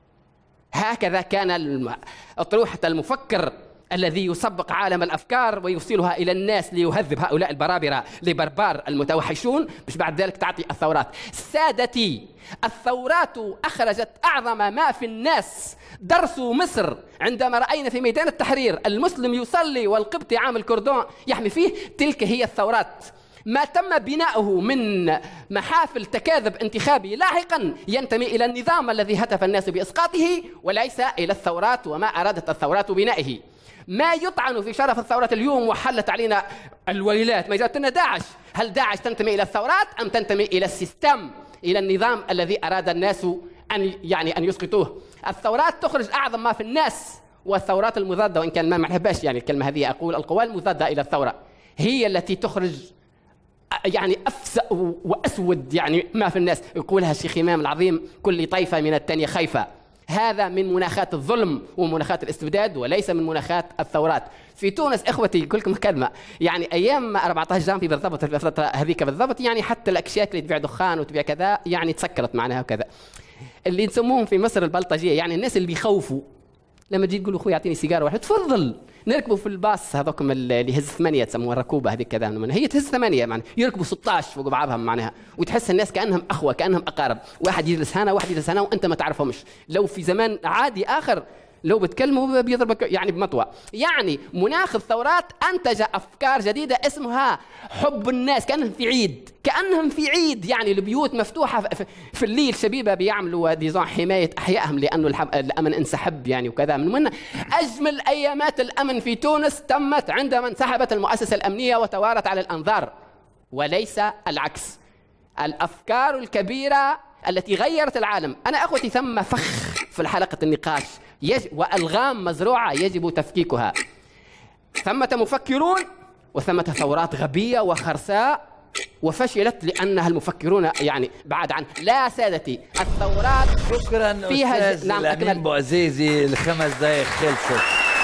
هكذا كان الم- أطروحة المفكر الذي يسبق عالم الافكار ويوصلها الى الناس ليهذب هؤلاء البرابره لبربار المتوحشون مش بعد ذلك تعطي الثورات سادتي الثورات اخرجت اعظم ما في الناس درسوا مصر عندما راينا في ميدان التحرير المسلم يصلي والقبطي عامل كردون يحمي فيه تلك هي الثورات ما تم بناؤه من محافل تكاذب انتخابي لاحقا ينتمي الى النظام الذي هتف الناس باسقاطه وليس الى الثورات وما ارادت الثورات بنائه ما يطعن في شرف الثورات اليوم وحلت علينا الويلات ما جاءت لنا داعش هل داعش تنتمي الى الثورات ام تنتمي الى السيستم الى النظام الذي اراد الناس ان يعني ان يسقطوه الثورات تخرج اعظم ما في الناس والثورات المضاده وان كان ما محباش يعني الكلمه هذه اقول القوى المضاده الى الثوره هي التي تخرج يعني افسأ واسود يعني ما في الناس يقولها الشيخ امام العظيم كل طائفه من الثانيه خايفه هذا من مناخات الظلم ومناخات الاستبداد وليس من مناخات الثورات في تونس اخوتي كل لكم كلمه يعني ايام 14 جانفي بالضبط في الفتره هذيك بالضبط يعني حتى الاشياء اللي تبيع دخان وتبيع كذا يعني تسكرت معناها وكذا اللي نسموهم في مصر البلطجيه يعني الناس اللي بيخوفوا لما تجي تقول اخوي يعطيني سيجاره واحد تفضل نركبوا في الباص هذوكم اللي يهز ثمانيه تسموها الركوبه هذيك كذا من هي تهز ثمانيه معناها يركبوا 16 فوق بعضهم معناها وتحس الناس كانهم اخوه كانهم اقارب واحد يجلس هنا واحد يجلس هنا وانت ما تعرفهمش لو في زمان عادي اخر لو بتكلمه بيضربك يعني بمطوى يعني مناخ الثورات انتج افكار جديده اسمها حب الناس كانهم في عيد كانهم في عيد يعني البيوت مفتوحه في- في الليل شبيبه بيعملوا ديزون حمايه احيائهم لانه الحم- الامن انسحب يعني وكذا من من اجمل ايامات الامن في تونس تمت عندما انسحبت المؤسسه الامنيه وتوارت على الانظار وليس العكس الافكار الكبيره التي غيرت العالم انا اخوتي ثم فخ في حلقه النقاش يج... والغام مزروعه يجب تفكيكها ثمة مفكرون وثمة ثورات غبية وخرساء وفشلت لأنها المفكرون يعني بعد عن لا سادتي الثورات شكرا فيها استاذ نعم الامين أكمل بوعزيزي الخمس دقائق خلصت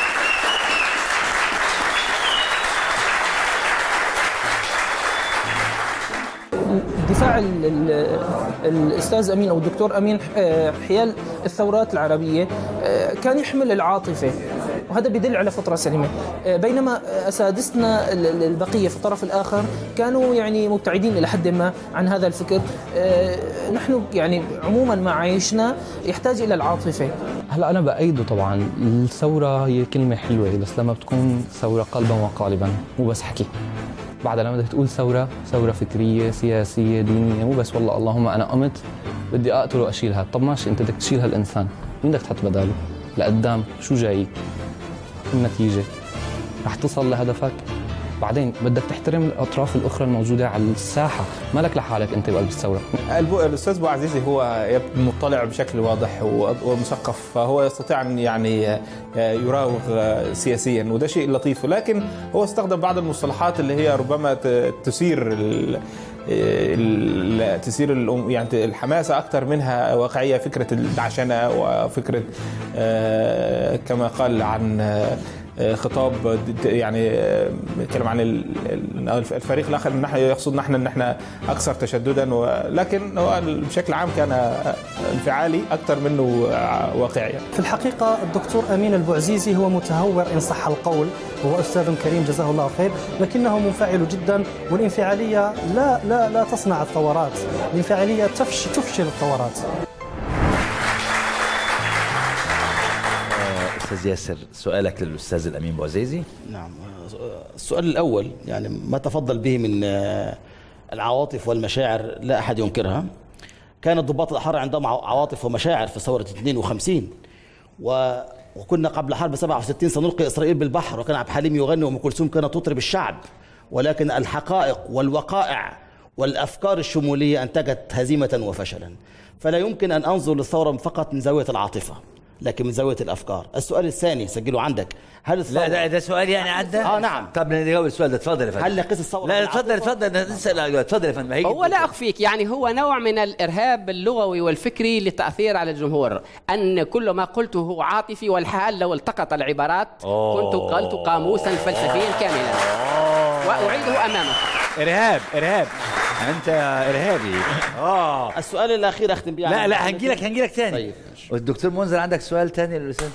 دفاع ال- ال- الاستاذ امين او الدكتور امين آه، حيال الثورات العربيه آه، كان يحمل العاطفه وهذا بيدل على فطره سليمه آه، بينما اسادستنا ال- ال- البقيه في الطرف الاخر كانوا يعني مبتعدين الى حد ما عن هذا الفكر آه، نحن يعني عموما ما عايشنا يحتاج الى العاطفه هلا انا بايده طبعا الثوره هي كلمه حلوه بس لما بتكون ثوره قلبا وقالبا مو بس حكي بعدها لما بدك تقول ثوره ثوره فكريه سياسيه دينيه مو بس والله اللهم انا قمت بدي اقتل واشيلها طب ماشي انت بدك تشيل هالانسان مين بدك تحط بداله لقدام شو جايك النتيجه رح تصل لهدفك بعدين بدك تحترم الاطراف الاخرى الموجوده على الساحه مالك لحالك انت بقلب الثوره البو... الاستاذ بو عزيزي هو يبدو مطلع بشكل واضح و- ومثقف فهو يستطيع ان يعني آه، يراوغ آه، سياسيا وده شيء لطيف ولكن هو استخدم بعض المصطلحات اللي هي ربما ت- تثير ال... ال- تثير الأم- يعني الحماسه اكثر منها واقعيه فكره الدعشنه وفكره آه، كما قال عن آه، خطاب د- يعني آه، بيتكلم عن ال- ال- الفريق الاخر ان احنا يقصدنا احنا ان احنا اكثر تشددا ولكن هو بشكل عام كان آه، انفعالي اكثر منه آه، واقعي يعني. في الحقيقة الدكتور أمين البعزيزي هو متهور إن صح القول وهو أستاذ كريم جزاه الله خير لكنه منفعل جدا والانفعالية لا لا لا تصنع الثورات الانفعالية تفش تفشل الثورات استاذ ياسر سؤالك للاستاذ الامين بوعزيزي نعم السؤال الأول يعني ما تفضل به من آه، العواطف والمشاعر لا أحد ينكرها كان الضباط الأحرار عندهم عوا- عواطف ومشاعر في ثورة 52 و وكنا قبل حرب 67 سنلقي إسرائيل بالبحر وكان عبد الحليم يغني وأم كلثوم كانت تطرب الشعب ولكن الحقائق والوقائع والأفكار الشمولية أنتجت هزيمة وفشلا فلا يمكن أن أنظر للثورة فقط من زاوية العاطفة لكن من زاويه الافكار السؤال الثاني سجله عندك هل الثوره لا ده, ده سؤال يعني عدى اه نعم طب نجاوب السؤال ده اتفضل يا فندم هل نقيس الثوره لا بالعاطفة؟ اتفضل اتفضل نسال اتفضل يا فندم هيجي هو لا اخفيك يعني هو نوع من الارهاب اللغوي والفكري للتاثير على الجمهور ان كل ما قلته هو عاطفي والحال لو التقط العبارات كنت قلت قاموسا فلسفيا كاملا واعيده امامك ارهاب ارهاب انت ارهابي اه السؤال الاخير اختم بيه لا لا هنجي لك هنجي لك تاني طيب والدكتور منذر عندك سؤال تاني للاستاذ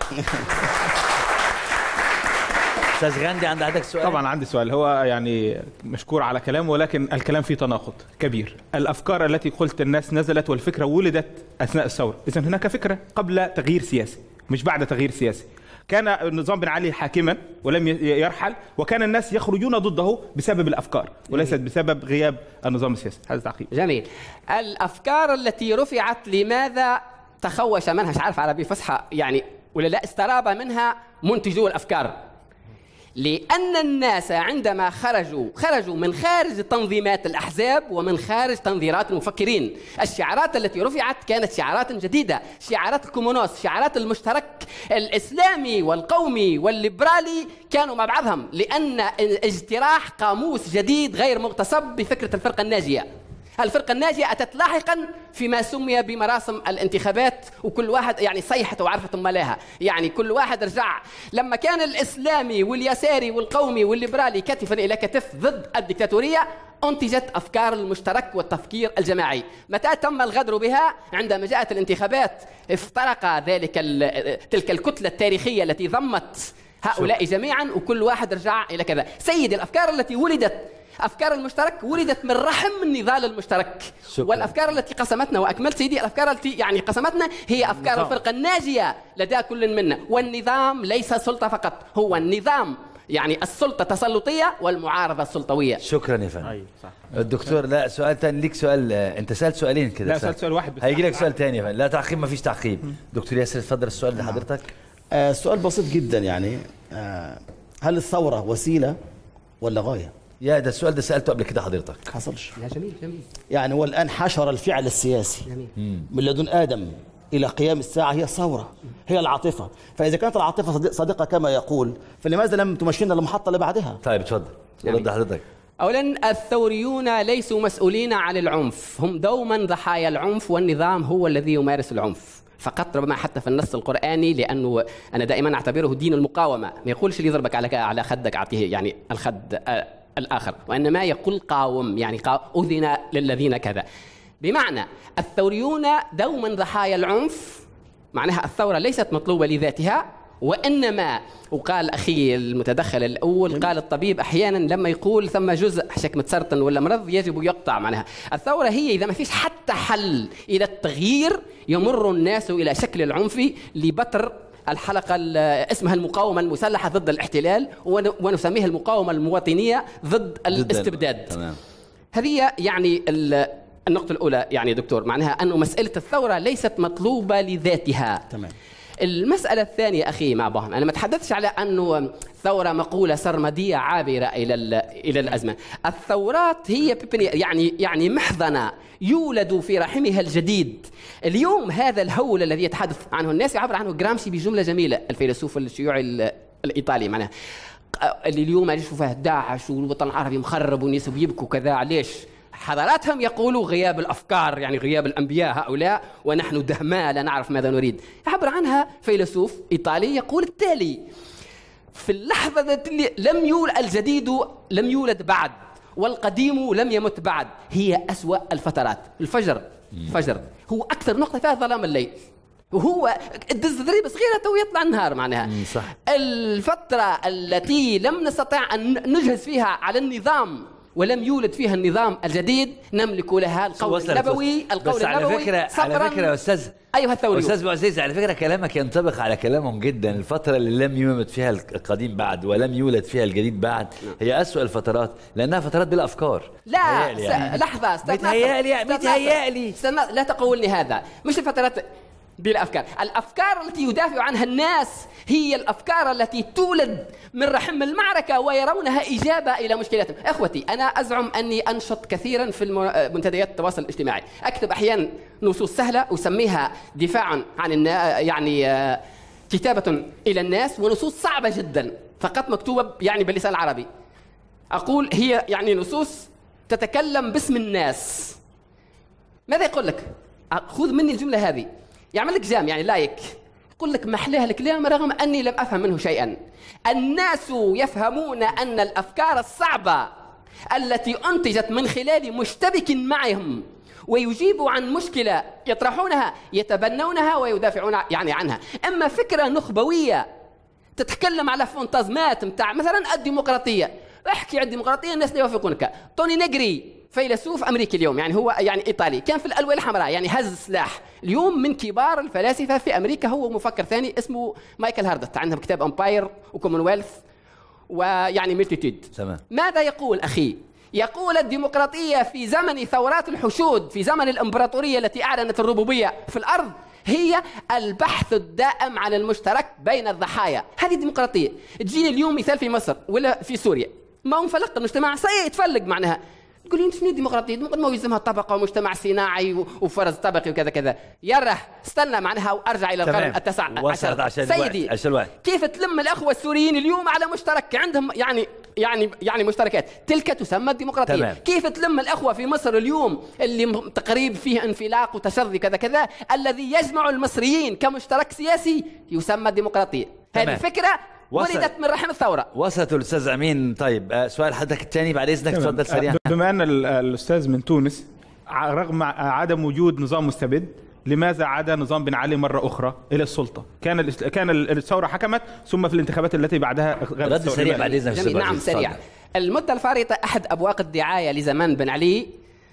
استاذ غاندي عند عندك سؤال طبعا عندي سؤال هو يعني مشكور على كلامه ولكن الكلام فيه تناقض كبير الافكار التي قلت الناس نزلت والفكره ولدت اثناء الثوره اذا هناك فكره قبل تغيير سياسي مش بعد تغيير سياسي كان النظام بن علي حاكما ولم ي- يرحل وكان الناس يخرجون ضده بسبب الافكار وليست بسبب غياب النظام السياسي هذا تعقيب جميل الافكار التي رفعت لماذا تخوش منها مش عارف عربي فصحى يعني ولا لا استراب منها منتجو الافكار لأن الناس عندما خرجوا خرجوا من خارج تنظيمات الأحزاب ومن خارج تنظيرات المفكرين الشعارات التي رفعت كانت شعارات جديدة شعارات الكومونوس شعارات المشترك الإسلامي والقومي والليبرالي كانوا مع بعضهم لأن اجتراح قاموس جديد غير مغتصب بفكرة الفرقة الناجية الفرقة الناجية أتت لاحقا فيما سمي بمراسم الانتخابات وكل واحد يعني صيحت وعرفت ما لها يعني كل واحد رجع لما كان الإسلامي واليساري والقومي والليبرالي كتفا إلى كتف ضد الدكتاتورية أنتجت أفكار المشترك والتفكير الجماعي متى تم الغدر بها عندما جاءت الانتخابات افترق ذلك ال- تلك الكتلة التاريخية التي ضمت هؤلاء جميعا وكل واحد رجع إلى كذا سيد الأفكار التي ولدت أفكار المشترك ولدت من رحم النضال المشترك شكراً. والأفكار التي قسمتنا وأكملت سيدي الأفكار التي يعني قسمتنا هي أفكار النظام. الفرقة الناجية لدى كل منا والنظام ليس سلطة فقط هو النظام يعني السلطة تسلطية والمعارضة سلطوية شكرا يا فندم الدكتور لا سؤال تاني ليك سؤال آه، انت سالت سؤالين كده لا، سألت سؤال واحد بس. هيجي لك سؤال تاني يا فندم لا تعقيب ما فيش تعقيب دكتور ياسر اتفضل السؤال لحضرتك آه السؤال بسيط جدا يعني آه هل الثوره وسيله ولا غايه؟ يا ده السؤال ده سالته قبل كده حضرتك حصلش يا جميل جميل يعني هو الان حشر الفعل السياسي جميل من لدن ادم الى قيام الساعه هي الثوره هي العاطفه فاذا كانت العاطفه صديق- صادقه كما يقول فلماذا لم تمشينا للمحطه اللي بعدها طيب اتفضل رد حضرتك أولا الثوريون ليسوا مسؤولين عن العنف هم دوما ضحايا العنف والنظام هو الذي يمارس العنف فقط ربما حتى في النص القرآني لأنه أنا دائما أعتبره دين المقاومة ما يقولش اللي يضربك على على خدك أعطيه يعني الخد آه، الآخر وإنما يقول قاوم يعني قا- أذن للذين كذا بمعنى الثوريون دوما ضحايا العنف معناها الثورة ليست مطلوبة لذاتها وإنما وقال أخي المتدخل الأول قال الطبيب أحيانا لما يقول ثم جزء شكمة سرطان ولا مرض يجب يقطع معناها الثورة هي إذا ما فيش حتى حل إلى التغيير يمر الناس إلى شكل العنف لبتر الحلقة ال- اسمها المقاومة المسلحة ضد الاحتلال ون- ونسميها المقاومة المواطنية ضد الاستبداد تمام هذه يعني ال- النقطة الأولى يعني دكتور معناها أنه مسألة الثورة ليست مطلوبة لذاتها تمام المسألة الثانية أخي مع بهم أنا ما تحدثتش على أنه ثورة مقولة سرمدية عابرة إلى ال- إلى الأزمة الثورات هي بيبني- يعني يعني محضنة يولد في رحمها الجديد اليوم هذا الهول الذي يتحدث عنه الناس يعبر عنه جرامسي بجملة جميلة الفيلسوف الشيوعي ال- الإيطالي معناها اللي اليوم يشوفوا فيه داعش والوطن العربي مخرب والناس بيبكوا كذا ليش؟ حضاراتهم يقولوا غياب الافكار يعني غياب الانبياء هؤلاء ونحن دهماء لا نعرف ماذا نريد يعبر عنها فيلسوف ايطالي يقول التالي في اللحظة التي لم يولد الجديد لم يولد بعد والقديم لم يمت بعد هي أسوأ الفترات الفجر الفجر هو أكثر نقطة فيها ظلام الليل وهو الدز ضريبة صغيرة تو يطلع النهار معناها صح الفترة التي لم نستطع أن نجهز فيها على النظام ولم يولد فيها النظام الجديد نملك لها القول وصلت- النبوي القول بس على النبوي فكره على صبراً فكره يا استاذ أيها الثوري استاذ معزز على فكره كلامك ينطبق على كلامهم جدا الفتره اللي لم يولد فيها القديم بعد ولم يولد فيها الجديد بعد هي اسوء الفترات لانها فترات بلا افكار لا متهيألي س... يعني. لحظة استاذ متهيألي ناصر. يعني- أستاذ ناصر. متهيألي. استنى لا تقولني هذا مش الفترات بالافكار، الافكار التي يدافع عنها الناس هي الافكار التي تولد من رحم المعركه ويرونها اجابه الى مشكلتهم، اخوتي انا ازعم اني انشط كثيرا في المن- منتديات التواصل الاجتماعي، اكتب احيانا نصوص سهله اسميها دفاعا عن النا... يعني آه، كتابه الى الناس ونصوص صعبه جدا فقط مكتوبه يعني باللسان العربي. اقول هي يعني نصوص تتكلم باسم الناس. ماذا يقول لك؟ خذ مني الجمله هذه يعمل لك جام يعني لايك يقول لك محلاه الكلام رغم اني لم افهم منه شيئا الناس يفهمون ان الافكار الصعبه التي انتجت من خلال مشتبك معهم ويجيبوا عن مشكله يطرحونها يتبنونها ويدافعون يعني عنها اما فكره نخبويه تتكلم على فانتازمات متاع مثلا الديمقراطيه احكي عن الديمقراطيه الناس لا يوافقونك توني نيجري فيلسوف امريكي اليوم يعني هو يعني ايطالي كان في الالويه الحمراء يعني هز سلاح اليوم من كبار الفلاسفه في امريكا هو مفكر ثاني اسمه مايكل هاردت عندهم كتاب امباير وكومنولث ويعني ميلتيتود تمام ماذا يقول اخي يقول الديمقراطيه في زمن ثورات الحشود في زمن الامبراطوريه التي اعلنت الربوبيه في الارض هي البحث الدائم عن المشترك بين الضحايا هذه الديمقراطيه تجيني اليوم مثال في مصر ولا في سوريا ما هو مفلق المجتمع سيتفلق معناها تقول لي انت شنو الديمقراطيه؟ الديمقراطيه ما يلزمها طبقه ومجتمع صناعي و- وفرز طبقي وكذا كذا يره استنى معناها وارجع الى القرن تمام التاسع وصلت عشر عشان الوقت سيدي عشان الوقت كيف تلم الاخوه السوريين اليوم على مشترك عندهم يعني يعني يعني مشتركات تلك تسمى الديمقراطيه تمام. كيف تلم الاخوه في مصر اليوم اللي م- تقريب فيه انفلاق وتشظي كذا كذا الذي يجمع المصريين كمشترك سياسي يسمى الديمقراطيه هذه تمام. فكره وصل. ولدت من رحم الثوره وصلت الاستاذ امين طيب آه، سؤال حضرتك الثاني بعد اذنك تمام. تفضل سريعا بما ان ال- الاستاذ من تونس ع- رغم عدم وجود نظام مستبد لماذا عاد نظام بن علي مره اخرى الى السلطه؟ كان الاست- كان ال- الثوره حكمت ثم في الانتخابات التي بعدها غلبت رد سريع بعد إذنك جميل نعم سريع المدة الفارطة أحد أبواق الدعاية لزمان بن علي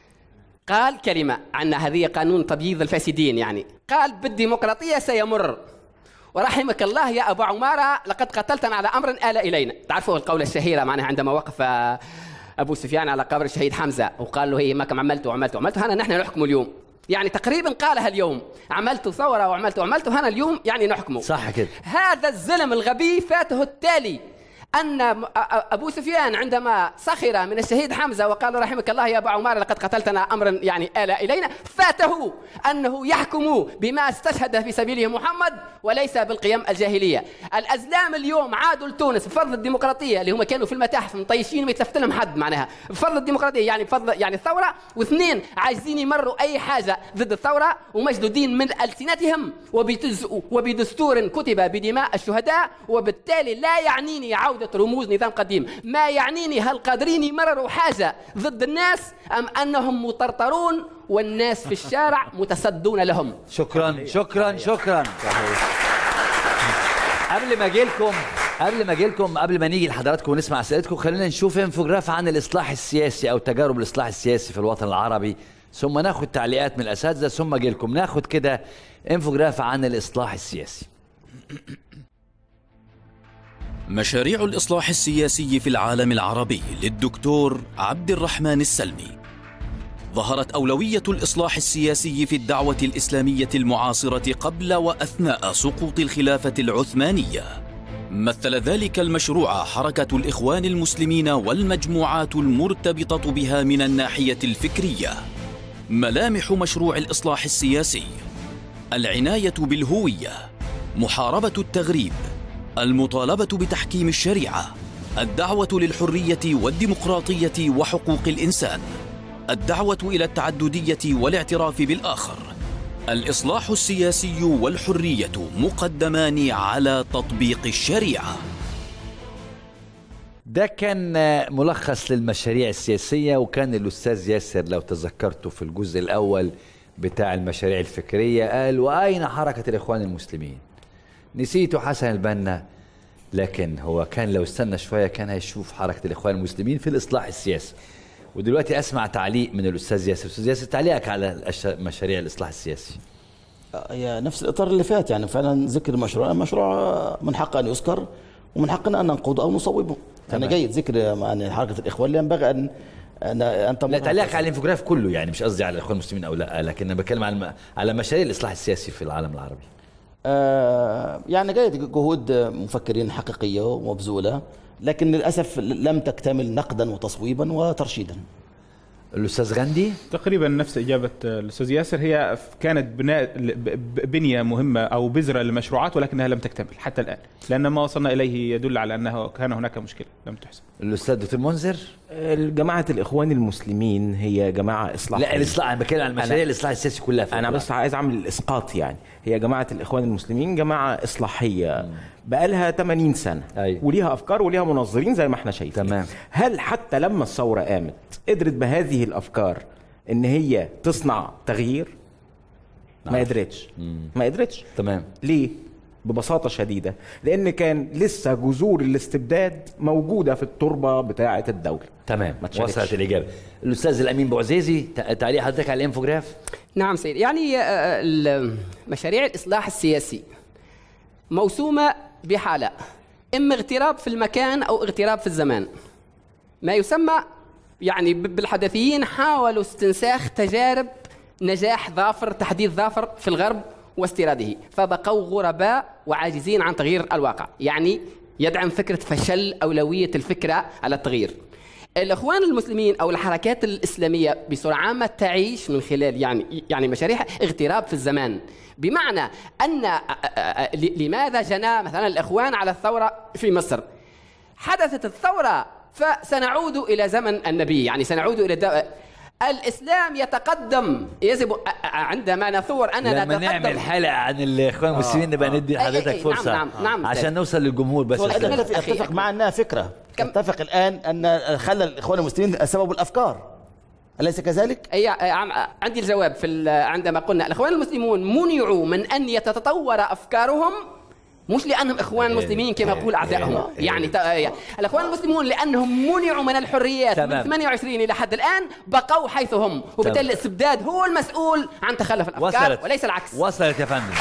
قال كلمة عن هذه قانون تبييض الفاسدين يعني قال بالديمقراطية سيمر ورحمك الله يا أبو عمارة لقد قتلتنا على أمر آل إلينا تعرفوا القولة الشهيرة معناها عندما وقف آه، أبو سفيان على قبر الشهيد حمزة وقال له هي ما كم عملت وعملت وعملت هنا نحن نحكم اليوم يعني تقريبا قالها اليوم عملت ثورة وعملت وعملت وهنا اليوم يعني نحكمه صح كده هذا الزلم الغبي فاته التالي أن م- أ- أ- أبو سفيان عندما سخر من الشهيد حمزة وقال رحمك الله يا أبا عمار لقد قتلتنا أمرا يعني آل إلينا فاته أنه يحكم بما استشهد في سبيله محمد وليس بالقيم الجاهلية الأزلام اليوم عادوا لتونس بفضل الديمقراطية اللي هم كانوا في المتاحف مطيشين ما يتلفت لهم حد معناها بفضل الديمقراطية يعني بفضل يعني الثورة واثنين عايزين يمروا أي حاجة ضد الثورة ومشدودين من ألسنتهم وبتز- وبدستور كتب بدماء الشهداء وبالتالي لا يعنيني عودة رموز نظام قديم ما يعنيني هل قادرين يمرروا حاجة ضد الناس أم أنهم مطرطرون والناس في الشارع متصدون لهم شكرا شكرا شكرا قبل ما اجي لكم قبل ما اجي لكم قبل ما نيجي لحضراتكم ونسمع اسئلتكم خلينا نشوف انفوجراف عن الاصلاح السياسي او تجارب الاصلاح السياسي في الوطن العربي ثم ناخد تعليقات من الاساتذه ثم اجي لكم ناخد كده انفوجراف عن الاصلاح السياسي مشاريع الإصلاح السياسي في العالم العربي للدكتور عبد الرحمن السلمي ظهرت أولوية الإصلاح السياسي في الدعوة الإسلامية المعاصرة قبل وأثناء سقوط الخلافة العثمانية مثل ذلك المشروع حركة الإخوان المسلمين والمجموعات المرتبطة بها من الناحية الفكرية ملامح مشروع الإصلاح السياسي العناية بالهوية محاربة التغريب المطالبة بتحكيم الشريعة الدعوة للحرية والديمقراطية وحقوق الإنسان الدعوة إلى التعددية والاعتراف بالآخر الإصلاح السياسي والحرية مقدمان على تطبيق الشريعة ده كان ملخص للمشاريع السياسية وكان الأستاذ ياسر لو تذكرته في الجزء الأول بتاع المشاريع الفكرية قال وأين حركة الإخوان المسلمين نسيته حسن البنا لكن هو كان لو استنى شوية كان هيشوف حركة الإخوان المسلمين في الإصلاح السياسي ودلوقتي أسمع تعليق من الأستاذ ياسر أستاذ ياسر تعليقك على الأش- مشاريع الإصلاح السياسي هي نفس الاطار اللي فات يعني فعلا ذكر المشروع مشروع من حق ان يذكر ومن حقنا ان ننقضه او نصوبه يعني تمام. جيد ذكر يعني حركه الاخوان اللي ينبغي ان انا انت لا تعليقك على الانفوجراف كله يعني مش قصدي على الاخوان المسلمين او لا لكن انا بتكلم على الم- على مشاريع الاصلاح السياسي في العالم العربي آه، يعني جيد جهود مفكرين حقيقية ومبذولة لكن للأسف لم تكتمل نقدا وتصويبا وترشيدا الاستاذ غندي تقريبا نفس اجابه الاستاذ ياسر هي كانت بناء ب- ب- بنيه مهمه او بذره للمشروعات ولكنها لم تكتمل حتى الان لان ما وصلنا اليه يدل على انه كان هناك مشكله لم تحسن الاستاذ دكتور منذر جماعه الاخوان المسلمين هي جماعه اصلاح لا الاصلاح انا بتكلم عن مشاريع الاصلاح السياسي كلها في انا الوضع. بس عايز اعمل الاسقاط يعني هي جماعه الاخوان المسلمين جماعه اصلاحيه بقالها 80 سنه أيوة. وليها افكار وليها منظرين زي ما احنا شايفين تمام. هل حتى لما الثوره قامت قدرت بهذه الافكار ان هي تصنع تغيير ما قدرتش ما قدرتش تمام ليه ببساطة شديدة لأن كان لسه جذور الاستبداد موجودة في التربة بتاعة الدولة تمام ما اتشالتش. وصلت الاجابه الاستاذ الامين بوعزيزي تع- تعليق حضرتك على الانفوجراف نعم سيد يعني آه، ال- مشاريع الإصلاح السياسي موسومة بحالة إما اغتراب في المكان أو اغتراب في الزمان ما يسمى يعني ب- بالحدثيين حاولوا استنساخ تجارب نجاح ظافر تحديث ظافر في الغرب واستيراده فبقوا غرباء وعاجزين عن تغيير الواقع يعني يدعم فكرة فشل أولوية الفكرة على التغيير الاخوان المسلمين او الحركات الاسلاميه بصوره عامه تعيش من خلال يعني يعني مشاريع اغتراب في الزمان بمعنى ان أ- أ- أ- ل- لماذا جنى مثلا الاخوان على الثوره في مصر حدثت الثوره فسنعود الى زمن النبي يعني سنعود الى دو... الاسلام يتقدم يجب أ- أ- عندما نثور اننا لما نتقدم نعمل حلقه عن الاخوان المسلمين نبقى ندي أي- أي- لحضرتك أي، فرصه نعم، نعم، نعم. عشان نوصل للجمهور بس اتفق, اتفق مع انها فكره اتفق الان ان خلى الاخوان المسلمين سبب الافكار اليس كذلك؟ اي عم- عندي الجواب في ال- عندما قلنا الاخوان المسلمون منعوا من ان يتطور افكارهم مش لانهم اخوان مسلمين كما يقول اعدائهم يعني تا- الاخوان المسلمون لانهم منعوا من الحريات من تمام. 28 الى حد الان بقوا حيث هم وبالتالي تمام. الاستبداد هو المسؤول عن تخلف الافكار وصلت وليس العكس وصلت يا فندم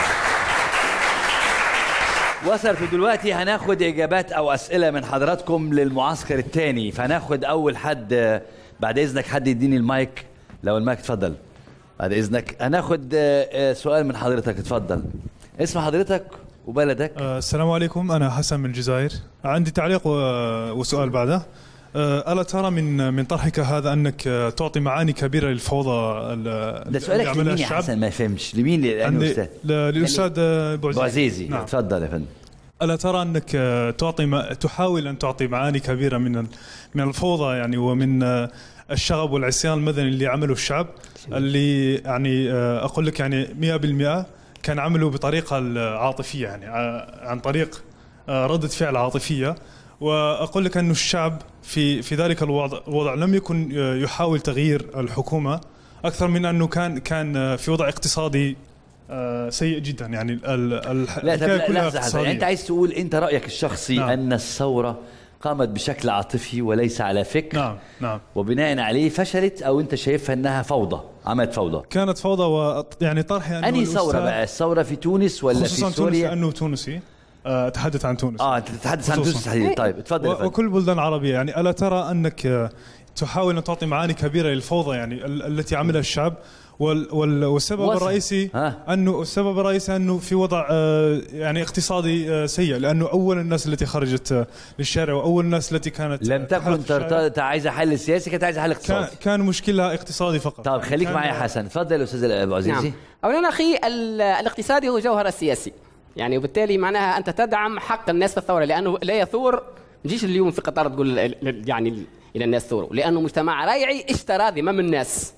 وصلت ودلوقتي هناخد اجابات او اسئله من حضراتكم للمعسكر الثاني فهناخد اول حد آه، بعد اذنك حد يديني المايك لو المايك اتفضل بعد اذنك هناخد آه، آه، سؤال من حضرتك اتفضل اسم حضرتك وبلدك آه، السلام عليكم أنا حسن من الجزائر عندي تعليق و- وسؤال بعده آه، ألا ترى من من طرحك هذا أنك آه، تعطي معاني كبيرة للفوضى ال- ده اللي سؤالك عملها لمين يا الشعب؟ حسن ما فهمش لمين لانه عندي- استاذ ل- للأستاذ آه، بوعزيزي بوعزيزي نعم. اتفضل يا فندم ألا ترى أنك آه، تعطي ما تحاول أن تعطي معاني كبيرة من ال- من الفوضى يعني ومن آه، الشغب والعصيان المدني اللي عمله الشعب اللي يعني آه، أقول لك يعني 100% كان عمله بطريقة العاطفية يعني ع- عن طريق آه، ردة فعل عاطفية وأقول لك أن الشعب في في ذلك الوضع الوضع لم يكن آه، يحاول تغيير الحكومة أكثر من أنه كان كان آه، في وضع اقتصادي آه، سيء جدا يعني ال- ال- لا طب الحكاية لا كلها لحظه لحظه اقتصادية. يعني انت عايز تقول انت رايك الشخصي نعم. ان الثوره قامت بشكل عاطفي وليس على فكر نعم نعم وبناء عليه فشلت او انت شايفها انها فوضى عملت فوضى كانت فوضى و يعني طرحي انه انهي ثوره الأستاذ- بقى الثوره في تونس ولا خصوصا في تونس سوريا لانه تونسي آه، اتحدث عن تونس اه انت تتحدث عن خصوصاً. تونس تحديدا طيب اتفضل يا و- فندم. وكل بلدان العربية يعني ألا ترى أنك آه، تحاول أن تعطي معاني كبيرة للفوضى يعني ال- التي عملها الشعب وال وال والسبب وصل. الرئيسي أنه السبب الرئيسي أنه في وضع آه، يعني اقتصادي آه، سيء لأنه أول الناس التي خرجت آه، للشارع وأول الناس التي كانت لم تكن ترت- عايزه حل سياسي كانت عايزه حل كان, اقتصادي كان مشكلها اقتصادي فقط طيب خليك كان- معي يا حسن اتفضل يا استاذ ابو عزيزي نعم. اولا اخي ال- الاقتصادي هو جوهر السياسي يعني وبالتالي معناها انت تدعم حق الناس في الثوره لانه لا يثور ما تجيش اليوم في قطار تقول ال- ال- يعني الى الناس ثوروا لانه مجتمع رايعي اشترى ذمم الناس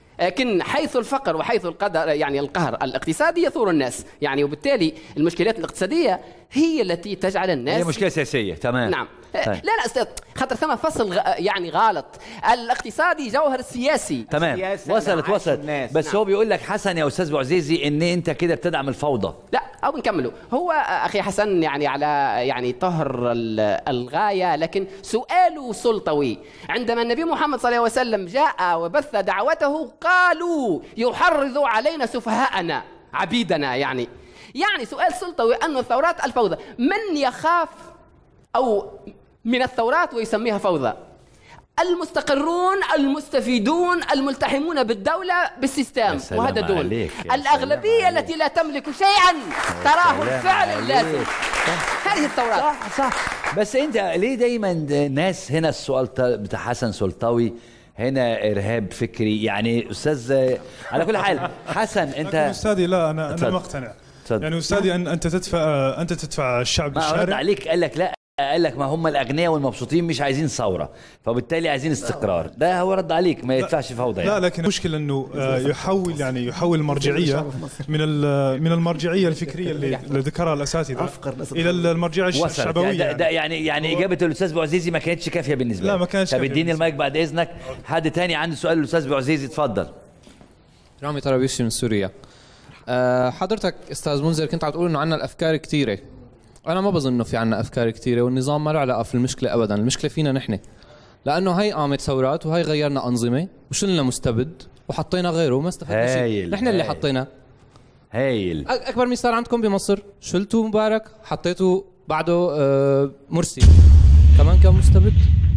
لكن حيث الفقر وحيث القدر يعني القهر الاقتصادي يثور الناس يعني وبالتالي المشكلات الاقتصاديه هي التي تجعل الناس هي مشكله سياسيه تمام نعم طيب. لا لا استاذ خاطر ثم فصل غ- يعني غلط الاقتصادي جوهر السياسي تمام وصلت وصلت بس نعم. هو بيقول لك حسن يا استاذ ابو عزيزي ان انت كده بتدعم الفوضى لا او نكمله هو اخي حسن يعني على يعني طهر ال- الغايه لكن سؤاله سلطوي عندما النبي محمد صلى الله عليه وسلم جاء وبث دعوته قالوا يحرض علينا سفهاءنا عبيدنا يعني يعني سؤال سلطوي أن الثورات الفوضى من يخاف أو من الثورات ويسميها فوضى المستقرون المستفيدون الملتحمون بالدولة بالسيستم سلام وهذا دول عليك، يا الأغلبية التي لا تملك شيئا تراه سلام الفعل عليك. اللازم هذه الثورات صح صح بس انت ليه دايما ناس هنا السؤال تا- بتاع حسن سلطوي هنا ارهاب فكري يعني استاذ على كل حال حسن لكن انت استاذي لا انا انا اتفضل. ما اقتنع اتفضل. يعني استاذي أن انت تدفع انت تدفع الشعب ما رد الشارع عليك قال لك لا قال لك ما هم الاغنياء والمبسوطين مش عايزين ثوره فبالتالي عايزين استقرار ده هو رد عليك ما يدفعش فوضى لا يعني. لكن المشكلة انه آه، يحول يعني يحول المرجعية من ال- من المرجعية الفكرية اللي اللي ذكرها الاساتذة الى المرجعية الش- وصلت الشعبوية يعني ده, يعني. ده يعني يعني اجابه الاستاذ بوعزيزي ما كانتش كافيه بالنسبه لا، لي. ما كانتش طب كافية اديني المايك بعد اذنك حد تاني عنده سؤال للاستاذ بوعزيزي اتفضل رامي طرابيشي من سوريا أه حضرتك استاذ منذر كنت عم تقول انه عندنا الافكار كثيره انا ما بظن انه في عندنا افكار كثيره والنظام ما له علاقه في المشكله ابدا المشكله فينا نحن لانه هي قامت ثورات وهي غيرنا انظمه وشلنا مستبد وحطينا غيره وما استفدنا شيء هايل، نحن اللي هايل. حطينا هايل أك- اكبر مثال عندكم بمصر شلتوا مبارك حطيتوا بعده أه مرسي كمان كان مستبد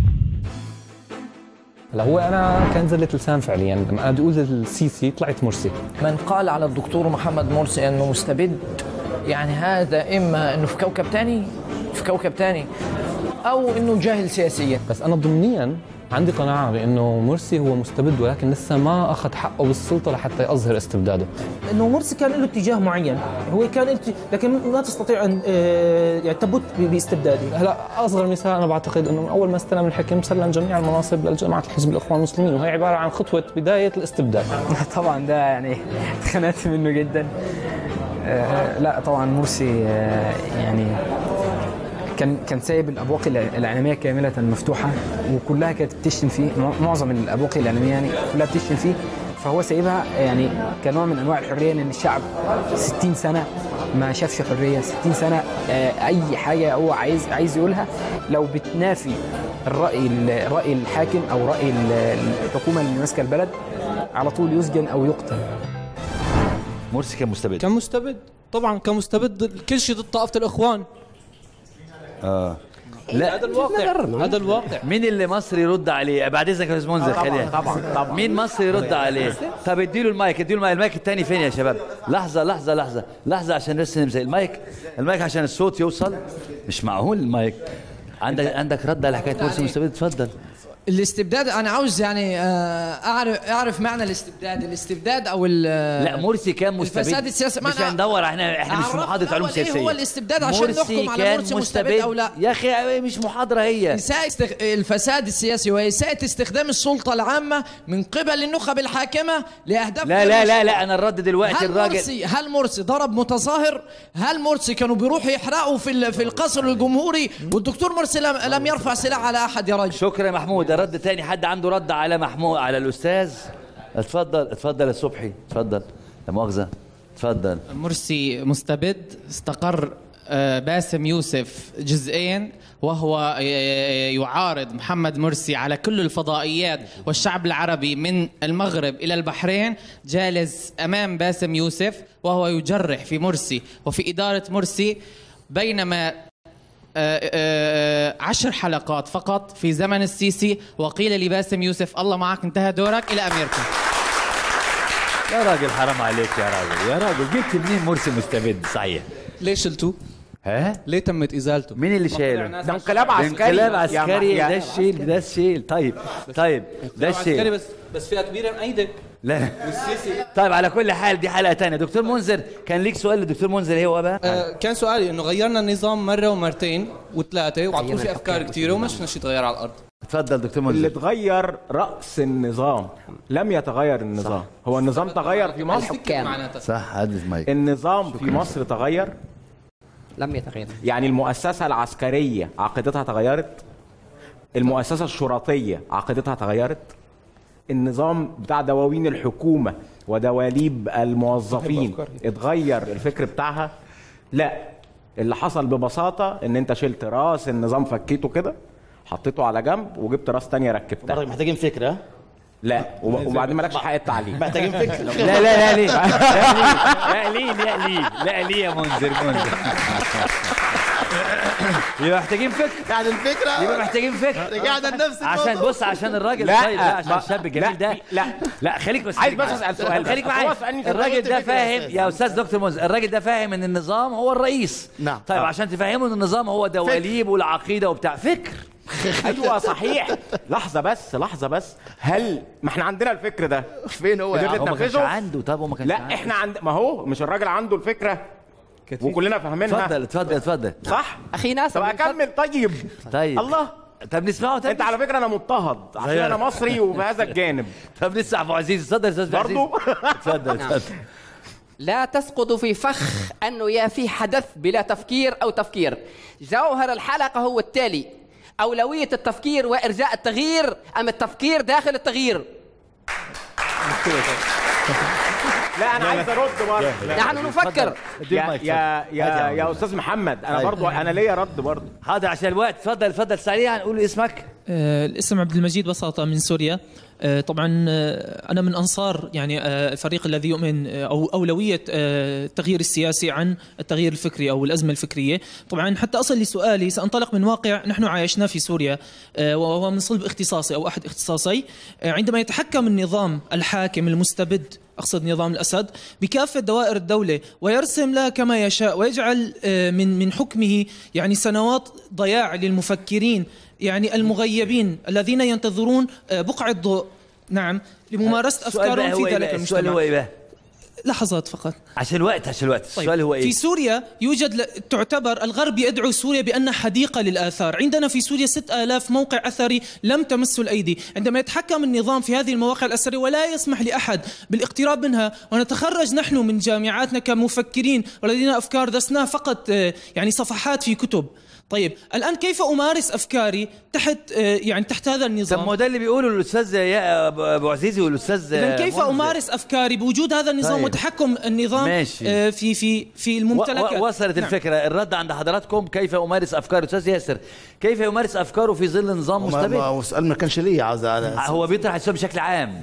هلا هو انا كان زله لسان فعليا لما انا بدي اقول السيسي طلعت مرسي من قال على الدكتور محمد مرسي انه مستبد يعني هذا اما انه في كوكب تاني في كوكب تاني او انه جاهل سياسيا بس انا ضمنيا عندي قناعه بانه مرسي هو مستبد ولكن لسه ما اخذ حقه بالسلطه لحتى يظهر استبداده انه مرسي كان له اتجاه معين هو كان له اتجاه- لكن ما تستطيع ان آه، يعني تبت ب- باستبداده هلا اصغر مثال انا بعتقد انه من اول ما استلم الحكم سلم جميع المناصب لجماعه الحزب الاخوان المسلمين وهي عباره عن خطوه بدايه الاستبداد طبعا ده يعني اتخنقت منه جدا آه، لا طبعا مرسي آه، يعني كان كان سايب الابواق الإع- الاعلاميه كامله مفتوحه وكلها كانت بتشتم فيه مع- معظم الابواق الاعلاميه يعني كلها بتشتم فيه فهو سايبها يعني كنوع من انواع الحريه لان الشعب 60 سنه ما شافش حريه 60 سنه آه، اي حاجه هو عايز عايز يقولها لو بتنافي الراي الراي الحاكم او راي ال- الحكومه اللي ماسكه البلد على طول يسجن او يقتل مرسي كان مستبد كان مستبد طبعا كان مستبد كل شيء ضد طائفه الاخوان اه لا هذا الواقع هذا الواقع مين اللي مصر يرد عليه بعد اذنك يا استاذ منذر آه، طبعاً، خلينا طبعاً، طبعاً. مين مصر يرد عليه طب اديله المايك اديله المايك المايك الثاني فين يا شباب لحظه لحظه لحظه لحظه عشان بس نمسك المايك المايك عشان الصوت يوصل مش معقول المايك عندك عندك رد على حكايه مرسي مستبد اتفضل الاستبداد انا عاوز يعني آه، اعرف اعرف معنى الاستبداد الاستبداد او ال- لا مرسي كان مستبد الفساد السياسي ما مش أنا- هندور احنا احنا مش في عرفت محاضره علوم الأول إيه سياسيه هو الاستبداد عشان مرسي نحكم على كان مرسي مستبد أو لا. يا اخي مش محاضره هي إساءة استخ... الفساد السياسي وإساءة استخدام السلطة العامة من قبل النخب الحاكمة لأهداف لا غير لا لا مشروعة. لا انا الرد دلوقتي هل الراجل مرسي هل مرسي ضرب متظاهر؟ هل مرسي كانوا بيروحوا يحرقوا في ال- في القصر الجمهوري والدكتور مرسي لم, لم يرفع سلاح على أحد يا رجل شكرا يا محمود الرد تاني حد عنده رد على محمود على الاستاذ اتفضل اتفضل يا صبحي اتفضل لا مؤاخذه اتفضل مرسي مستبد استقر آه، باسم يوسف جزئين وهو آه، يعارض محمد مرسي على كل الفضائيات والشعب العربي من المغرب إلى البحرين جالس أمام باسم يوسف وهو يجرح في مرسي وفي إدارة مرسي بينما آه، آه، عشر حلقات فقط في زمن السيسي وقيل لباسم يوسف الله معك انتهى دورك إلى أمريكا يا راجل حرام عليك يا راجل يا راجل جبت منين مرسي مستبد صحيح ليه شلتوه؟ ها؟ ليه تمت ازالته؟ مين اللي شايله؟ ده انقلاب عسكري. ده انقلاب يا عسكري مع- ده يا- الشيل ده الشيل طيب طيب ده عسكري الشيل بس بس فئه كبيره مأيدك لا طيب على كل حال دي حلقه تانية دكتور منذر كان ليك سؤال لدكتور منذر ايه هو بقى؟ آه كان سؤالي انه غيرنا النظام مره ومرتين وثلاثه وعم تقول في افكار كثيره وما شفنا شيء تغير على الارض اتفضل دكتور اللي منذر تغير راس النظام لم يتغير النظام هو النظام تغير في مصر صح هذا المايك النظام في مصر تغير لم يتغير يعني المؤسسة العسكرية عقيدتها تغيرت المؤسسة الشرطية عقيدتها تغيرت النظام بتاع دواوين الحكومة ودواليب الموظفين اتغير الفكر بتاعها لا اللي حصل ببساطة ان انت شلت راس النظام فكيته كده حطيته على جنب وجبت راس تانية ركبتها برضك محتاجين فكره لا وب- وبعدين مالكش حق التعليق محتاجين فكره لا لا لا ليه لا ليه لا ليه لا ليه يا منذر منذر يبقى محتاجين فكر يعني الفكره يبقى محتاجين فكر رجعنا لنفس عشان الموضوع. بص عشان الراجل لا، طيب لا عشان ما- الشاب الجميل ده لا لا خليك بس عايز خليك بس معايا. أسأل سؤال خليك بس. معايا هو اسألني في الراجل قلت ده فكرة فاهم أساساً. يا استاذ دكتور منذر الراجل ده فاهم ان النظام هو الرئيس نعم طيب عشان تفهمه ان النظام هو دواليب والعقيده وبتاع فكر ايوه صحيح لحظه بس لحظه بس هل ما احنا عندنا الفكر ده فين هو يا قدرت هو ما كانش تنفذه؟ عنده طب هو ما كانش لا عنده. احنا عند ما هو مش الراجل عنده الفكره وكلنا فاهمينها اتفضل اتفضل اتفضل صح اخي ناصر طب اكمل طيب طيب الله طب نسمعه طب انت على فكره انا مضطهد عشان زي- انا مصري وفي هذا الجانب طب نسمع ابو عزيز اتفضل يا استاذ أبو عزيز. برضو اتفضل نعم. اتفضل لا تسقط في فخ أنه يا في حدث بلا تفكير أو تفكير جوهر الحلقة هو التالي أولوية التفكير وإرجاء التغيير أم التفكير داخل التغيير لا انا عايز ارد برضه نحن نفكر يا يا يا, يا استاذ محمد انا برضو انا ليا رد برضو حاضر عشان الوقت اتفضل اتفضل سريعا قول اسمك آه، الاسم عبد المجيد بساطة من سوريا آه، طبعا آه، أنا من أنصار يعني آه، الفريق الذي يؤمن آه، أو أولوية آه، التغيير السياسي عن التغيير الفكري أو الأزمة الفكرية طبعا حتى أصل لسؤالي سأنطلق من واقع نحن عايشناه في سوريا آه، وهو من صلب اختصاصي أو أحد اختصاصي آه، عندما يتحكم النظام الحاكم المستبد أقصد نظام الأسد بكافة دوائر الدولة ويرسم لها كما يشاء ويجعل آه، من من حكمه يعني سنوات ضياع للمفكرين يعني المغيبين الذين ينتظرون آه، بقعة ضوء نعم لممارسة السؤال بقى أفكارهم هو في إيه ذلك بقى؟ السؤال هو المجتمع ايه بقى؟ لحظات فقط عشان الوقت عشان الوقت طيب السؤال هو ايه؟ في سوريا يوجد ل... تعتبر الغرب يدعو سوريا بأنها حديقة للآثار عندنا في سوريا 6000 موقع أثري لم تمسه الأيدي عندما يتحكم النظام في هذه المواقع الأثرية ولا يسمح لأحد بالاقتراب منها ونتخرج نحن من جامعاتنا كمفكرين ولدينا أفكار درسناها فقط آه، يعني صفحات في كتب طيب الآن كيف أمارس أفكاري تحت آه، يعني تحت هذا النظام طب ما هو ده اللي بيقوله الاستاذ يا ابو أبو عزيزي والاستاذ إذا كيف منذر. أمارس أفكاري بوجود هذا النظام طيب. وتحكم النظام ماشي. آه، في في في و- الممتلكات و- وصلت نعم. الفكره الرد عند حضراتكم كيف امارس افكاري استاذ ياسر كيف يمارس افكاره في ظل نظام ما- ما- مستبد هو السؤال ما كانش ليا عاوز هو بيطرح السؤال بشكل عام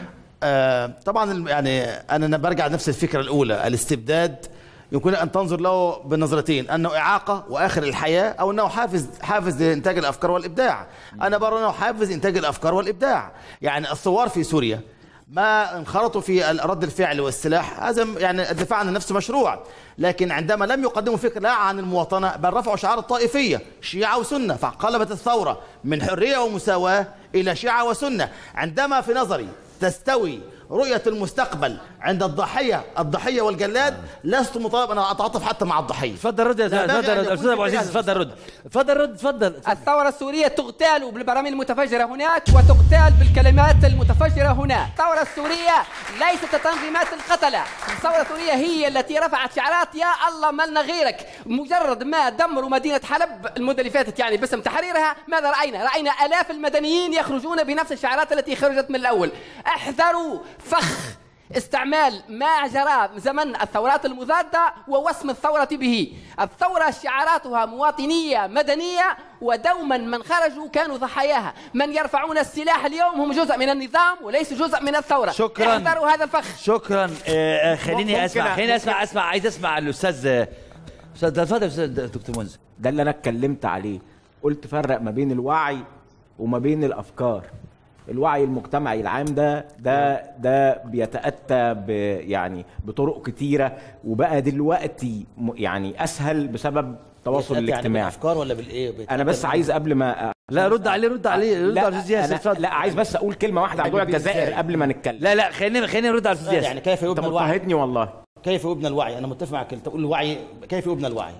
آه طبعا الم- يعني انا أنا برجع لنفس الفكره الاولى الاستبداد يمكن ان تنظر له بنظرتين انه اعاقه واخر الحياه او انه حافز حافز لانتاج الافكار والابداع انا برى انه حافز انتاج الافكار والابداع يعني الثوار في سوريا ما انخرطوا في ال- رد الفعل والسلاح هذا م- يعني الدفاع عن النفس مشروع لكن عندما لم يقدموا فكره لا عن المواطنه بل رفعوا شعار الطائفيه شيعه وسنه فانقلبت الثوره من حريه ومساواه الى شيعه وسنه عندما في نظري تستوي رؤية المستقبل عند الضحية الضحية والجلاد لست مطالب أنا أتعاطف حتى مع الضحية اتفضل رد يا لا، أستاذ، باغي اتفضل أن رد يكون استاذ ابو في عزيز هذا اتفضل رد اتفضل رد اتفضل الثورة السورية تغتال بالبراميل المتفجرة هناك وتغتال بالكلمات المتفجرة هنا الثورة السورية ليست تنظيمات القتلة الثورة السورية هي التي رفعت شعارات يا الله ملنا غيرك مجرد ما دمروا مدينة حلب المدة اللي فاتت يعني باسم تحريرها ماذا رأينا رأينا ألاف المدنيين يخرجون بنفس الشعارات التي خرجت من الأول احذروا فخ استعمال ما جرى زمن الثورات المضادة ووسم الثورة به الثورة شعاراتها مواطنية مدنية ودوما من خرجوا كانوا ضحاياها من يرفعون السلاح اليوم هم جزء من النظام وليسوا جزء من الثورة شكراً. احذروا هذا الفخ شكرا آه، آه، خليني ممكن- اسمع خليني ممكن- اسمع اسمع عايز اسمع الاستاذ آه، استاذ اتفضل استاذ دكتور منذر ده اللي انا اتكلمت عليه قلت فرق ما بين الوعي وما بين الافكار الوعي المجتمعي العام ده ده ده بيتاتى ب يعني بطرق كتيره وبقى دلوقتي م- يعني اسهل بسبب التواصل يعني الاجتماعي بالافكار ولا بالايه انا بس عايز قبل ما لا رد عليه رد عليه رد لا على الاستاذ ياسر أنا- اتفضل لا عايز بس اقول كلمه واحده عن موضوع أجيب الجزائر إزاي؟ قبل ما نتكلم لا لا خليني خليني نرد على الاستاذ لا، ياسر يعني كيف انت يبنى الوعي مضطهدني والله كيف يبنى الوعي انا متفق معك انت تقول الوعي كيف يبنى الوعي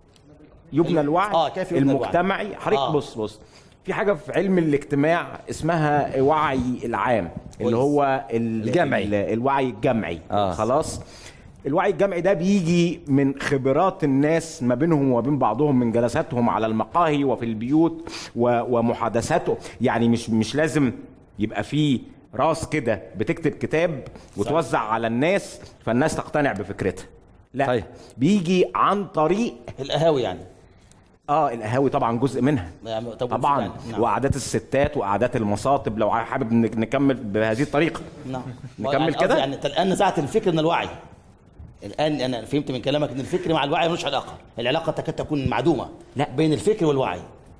يبنى الوعي آه، كيف يبنى الوعي؟ المجتمعي حضرتك آه. بص بص في حاجه في علم الاجتماع اسمها وعي العام اللي كويس. هو ال- الجمعي. ال- الوعي الجمعي آه. خلاص الوعي الجمعي ده بيجي من خبرات الناس ما بينهم وبين بعضهم من جلساتهم على المقاهي وفي البيوت و- ومحادثاتهم يعني مش مش لازم يبقى في راس كده بتكتب كتاب وتوزع على الناس فالناس تقتنع بفكرتها لا طيب. بيجي عن طريق القهاوي يعني اه القهاوي طبعا جزء منها يعني طب طبعا يعني، نعم. وقعدات الستات وقعدات المصاطب لو حابب نك- نكمل بهذه الطريقه نعم نكمل يعني قصدي كده؟ يعني انت الان نزعت الفكر من الوعي الان انا فهمت من كلامك ان الفكر مع الوعي ملوش علاقه العلاقه تكاد تكون معدومه لا بين الفكر والوعي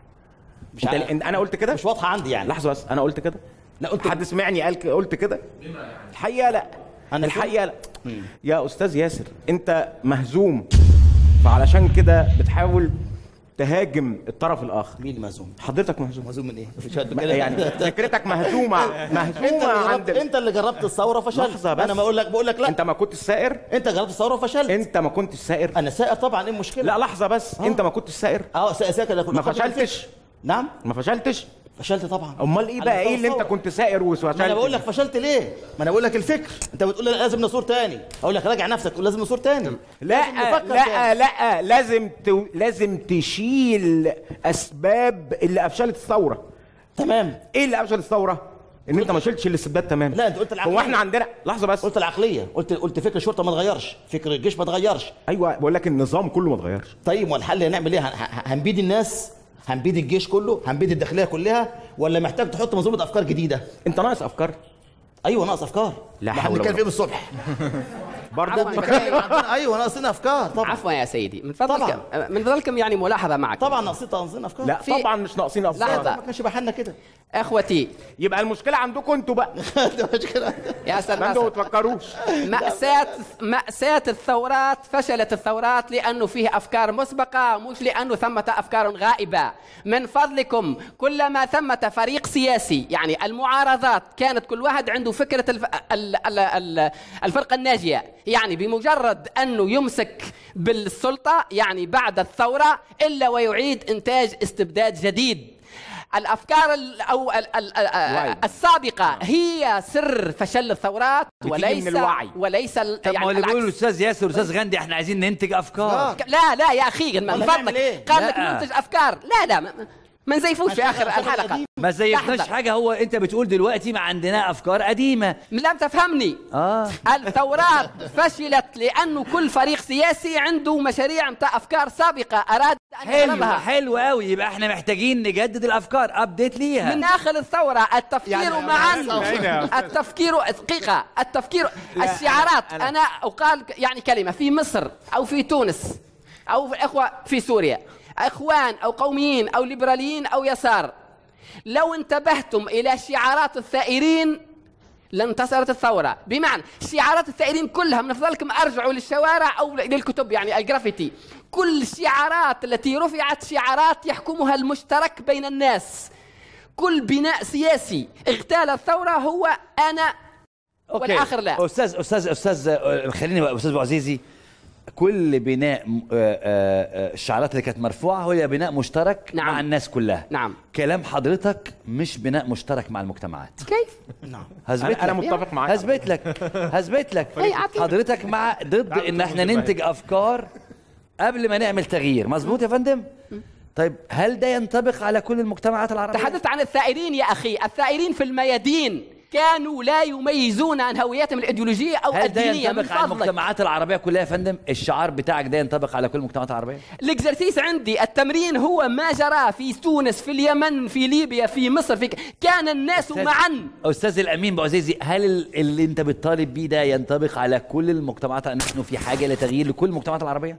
مش انت عارف. انا قلت كده مش واضحه عندي يعني لحظه بس انا قلت كده لا قلت حد سمعني قال ك- قلت كده الحقيقه لا أنا الحقيقه لا يا استاذ ياسر انت مهزوم فعلشان كده بتحاول تهاجم الطرف الاخر مين اللي مهزوم حضرتك مهزوم مهزوم من ايه ما- يعني فكرتك مهزومه انت مهزومه اللي عند جربت انت اللي جربت الثوره فشلت لحظه بس انا ما اقول لك بقول لك لا انت ما كنتش سائر انت جربت الثوره وفشلت انت ما كنتش سائر انا سائر طبعا ايه المشكله لا لحظه بس آه. انت ما كنتش سائر اه سائر سائر ما فشلتش نعم ما فشلتش فشلت طبعا امال ايه على بقى ايه مستوى اللي انت الثورة. كنت سائر وفشلت ما انا بقول لك فشلت ليه؟ ما انا بقول لك الفكر انت بتقول لي لازم نصور تاني اقول لك راجع نفسك تقول لازم نصور تاني لازم لا نفكر لا تاني. لا لازم ت... لازم تشيل اسباب اللي افشلت الثوره تمام ايه اللي افشل الثوره ان انت ما شلتش الاستبداد تمام لا انت قلت العقليه هو احنا عندنا لحظه بس قلت العقليه قلت قلت فكر الشرطه ما اتغيرش فكر الجيش ما اتغيرش ايوه بقول لك النظام كله ما اتغيرش طيب والحل هنعمل ايه هن- ه- هنبيد الناس هنبيد الجيش كله هنبيد الداخليه كلها ولا محتاج تحط منظومه افكار جديده انت ناقص افكار ايوه ناقص افكار لا ما حول هنتكلم ولا فيه بالصبح برضه عندنا- ايوه ناقصين افكار طبعا عفوا يا سيدي من فضلكم من فضلكم يعني ملاحظه معك طبعا ناقصين ناقصين افكار لا في- طبعا مش ناقصين افكار لحظة. ما كانش بحالنا كده اخوتي يبقى المشكله عندكم انتوا بقى يا استاذ ما انتوا ما ناصر تفكروش مأساة مأساة الثورات فشلت الثورات لأنه فيه أفكار مسبقة مش لأنه ثمة أفكار غائبة من فضلكم كلما ثمة فريق سياسي يعني المعارضات كانت كل واحد عنده فكرة الف... ال... ال... ال... الفرقة الناجية يعني بمجرد أنه يمسك بالسلطة يعني بعد الثورة إلا ويعيد إنتاج استبداد جديد الافكار ال- او ال- ال- ال- السابقه هي سر فشل الثورات بتيجي وليس من الوعي. وليس ال- طب ما هو اللي العكس. بيقوله الاستاذ ياسر والاستاذ غندي احنا عايزين ننتج افكار لا لا يا اخي من ولا فضلك نعمل إيه؟ قال لك لا. ننتج افكار لا لا ما- ما نزيفوش في اخر الحلقه ما زيفناش لحظة. حاجه هو انت بتقول دلوقتي ما عندنا افكار قديمه لم تفهمني اه الثورات فشلت لانه كل فريق سياسي عنده مشاريع متاع افكار سابقه اراد ان حلو يغلبها حلو قوي يبقى احنا محتاجين نجدد الافكار ابديت ليها من داخل الثورة التفكير يعني معا أين يا أستاذ؟ التفكير دقيقة التفكير لا، الشعارات أنا- أنا, أنا أقال يعني كلمة في مصر أو في تونس أو في الإخوة في سوريا إخوان أو قوميين أو ليبراليين أو يسار لو انتبهتم إلى شعارات الثائرين لانتصرت الثورة بمعنى شعارات الثائرين كلها من فضلكم أرجعوا للشوارع أو للكتب يعني الجرافيتي كل الشعارات التي رفعت شعارات يحكمها المشترك بين الناس كل بناء سياسي اغتال الثورة هو أنا والآخر لا استاذ استاذ استاذ آه، خليني بقى استاذ ابو عزيزي كل بناء م- آه، آه، آه، الشعارات اللي كانت مرفوعه هو بناء مشترك نعم. مع الناس كلها نعم كلام حضرتك مش بناء مشترك مع المجتمعات كيف نعم هثبت أنا- أنا لك. متفق معاك. هثبت لك هثبت لك هي أعطيني. حضرتك مع ضد ان احنا ننتج افكار قبل ما نعمل تغيير مظبوط يا فندم طيب هل ده ينطبق على كل المجتمعات العربيه تحدثت عن الثائرين يا أخي الثائرين في الميادين كانوا لا يميزون عن هويتهم الإيديولوجية أو هل ده الدينية من ينطبق على فضلك المجتمعات العربيه كلها يا فندم الشعار بتاعك ده ينطبق على كل المجتمعات العربيه الاكزرسيس عندي التمرين هو ما جرى في تونس في اليمن في ليبيا في مصر في ك- كان الناس أستاذ- معا استاذ الامين بعزيزي هل ال- اللي انت بتطالب بيه ده ينطبق على كل المجتمعات نحن في حاجه لتغيير لكل المجتمعات العربيه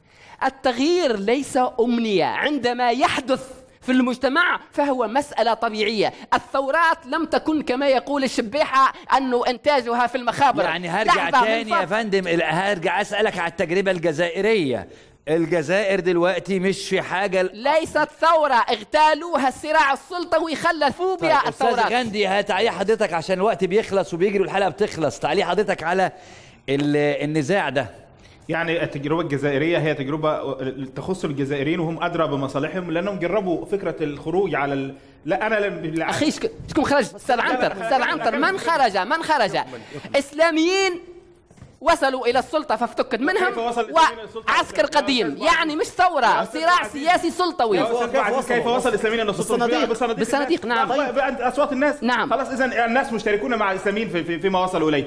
التغيير ليس أمنية عندما يحدث في المجتمع فهو مسألة طبيعية الثورات لم تكن كما يقول الشبيحة أنه إنتاجها في المخابر يعني هرجع لحظة، من تاني يا فضلك. فندم ال- هرجع اسالك على التجربه الجزائريه الجزائر دلوقتي مش في حاجه ليست ثورة اغتالوها الصراع السلطوي خلفوا بها طيب استاذ الثورات غندي هتعليق حضرتك عشان الوقت بيخلص وبيجري والحلقه بتخلص تعليق حضرتك على ال- النزاع ده يعني التجربة الجزائرية هي تجربة تخص الجزائريين وهم أدرى بمصالحهم لأنهم جربوا فكرة الخروج على ال... لا أنا لم... أخي شك- شكون خرج أستاذ عنتر أستاذ عنتر من خرج من خرج إسلاميين وصلوا إلى السلطة فافتكت منهم كيف وصل الإسلاميين إلى السلطة؟ وعسكر قديم يعني مش ثورة صراع سياسي سلطوي يا أستاذ عزيز، كيف وصل الإسلاميين إلى السلطة؟ بالصناديق. بالصناديق بالصناديق، نعم. طيب أصوات الناس نعم خلاص إذا الناس مشتركون مع الإسلاميين في, في فيما وصلوا إليه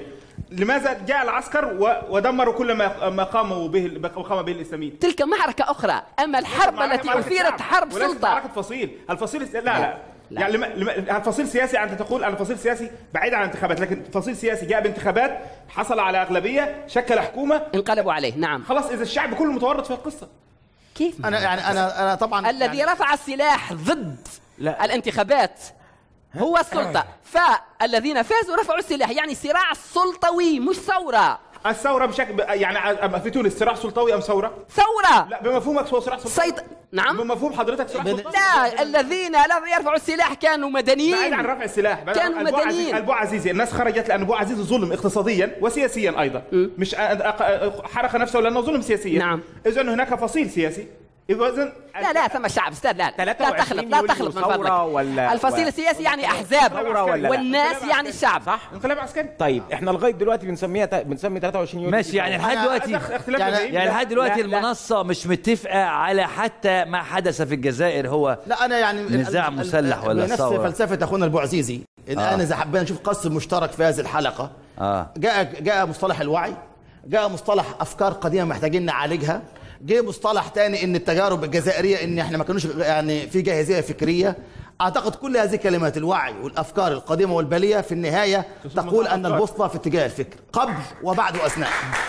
لماذا جاء العسكر و- ودمروا كل ما ما قاموا به ما قام به الاسلاميين تلك معركة أخرى أما الحرب معركة- التي معركة أثيرت شعب، حرب وليست سلطة معركة فصيل الفصيل الس- لا لا, يعني لما لما الفصيل السياسي انت تقول انا فصيل سياسي بعيد عن الانتخابات لكن فصيل سياسي جاء بانتخابات حصل على اغلبيه شكل حكومه انقلبوا عليه نعم خلاص اذا الشعب كله متورط في القصه كيف انا يعني انا انا طبعا الذي يعني رفع السلاح ضد لا. الانتخابات هو السلطة فالذين فازوا رفعوا السلاح يعني صراع سلطوي مش ثورة الثوره بشكل يعني ع- في تونس صراع سلطوي ام ثوره؟ ثورة لا بمفهومك هو صراع سلطوي سيط... نعم بمفهوم حضرتك صراع سلطوي لا الذين لم يرفعوا السلاح كانوا مدنيين بعيد عن رفع السلاح بعيد كانوا عن أبو عزيز- مدنيين ابو عزيزي الناس خرجت لان ابو عزيز ظلم اقتصاديا وسياسيا ايضا مش أ- أ- حرق نفسه لانه ظلم سياسيا نعم. اذا هناك فصيل سياسي اذا لا لا ثم شعب استاذ لا لا 23 تخلط لا يوليو تخلط من ثورة فضلك ولا- الفصيل و- السياسي يعني احزاب ثورة ولا لا؟ والناس يعني الشعب صح انقلاب عسكري طيب احنا لغايه دلوقتي بنسميها تا- بنسمي 23 يوليو ماشي يعني لحد دلوقتي يعني, يعني لحد دلوقتي المنصه مش متفقه على حتى ما حدث في الجزائر هو لا انا يعني نزاع ال- ال- مسلح ولا بنفس ثوره فلسفه اخونا البوعزيزي الان آه. اذا حبينا نشوف قسم مشترك في هذه الحلقه اه جاء جاء مصطلح الوعي جاء مصطلح افكار قديمه محتاجين نعالجها جه مصطلح تاني ان التجارب الجزائريه ان احنا ما كانوش يعني في جاهزيه فكريه اعتقد كل هذه الكلمات الوعي والافكار القديمه والباليه في النهايه تقول ان البوصله في اتجاه الفكر قبل وبعد واثناء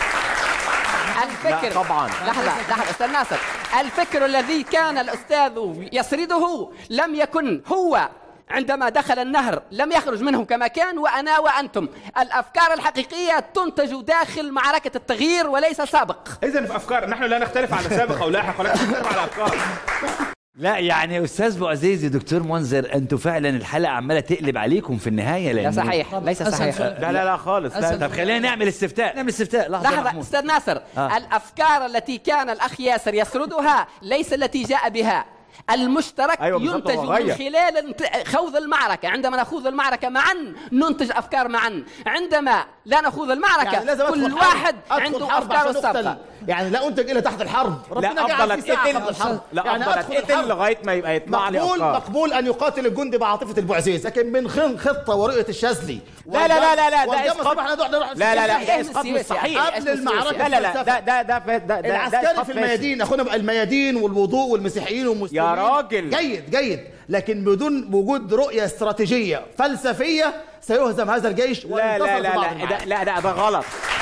الفكر لا طبعاً. لحظة لحظة أستاذ ناصر الفكر الذي كان الأستاذ يسرده لم يكن هو عندما دخل النهر لم يخرج منه كما كان وأنا وأنتم الأفكار الحقيقية تنتج داخل معركة التغيير وليس سابق اذا في افكار نحن لا نختلف على سابق او لاحق ولكن نختلف على افكار لا يعني استاذ ابو عزيزي دكتور منذر انتوا فعلا الحلقه عماله تقلب عليكم في النهايه لان صحيح، ليس صحيح. لا لا لا خالص لا طب خلينا نعمل استفتاء نعمل استفتاء لحظه يا لحظة محمود. أستاذ ناصر آه. الأفكار التي كان الأخ ياسر يسردها ليس التي جاء بها المشترك أيوة بالظبط، ينتج هو من غير. خلال انت- خوض المعركة عندما نخوض المعركة معا ننتج أفكار معا عندما لا نخوض المعركة يعني لازم كل أدخل حرب- واحد أدخل عنده حرب أفكاره عشان أقتل. السابقة يعني لا انتج الا تحت الحرب ربنا لا جعل افضل في ساعة قبل اتقتل الحرب لا يعني افضل أدخل اتقتل الحرب. لغايه ما يبقى يطلع لي مقبول افكار مقبول ان يقاتل الجندي بعاطفه البعزيز لكن من خن خطه ورؤيه الشاذلي لا لا لا لا لا ده والجمع اسقاط صباح نروح نروح لا لا لا ده إيه اسقاط مش السياسي؟ صحيح قبل المعركه لا لا لا الفلسفة. ده ده ده ده ده ده العسكري اسقاط في فاسد. الميادين اخونا بقى الميادين والوضوء والمسيحيين والمسلمين يا راجل. جيد جيد لكن بدون وجود رؤيه استراتيجيه فلسفيه سيهزم هذا الجيش لا لا وينتصر لا في بعض لا المعارك. ده لا ده ده غلط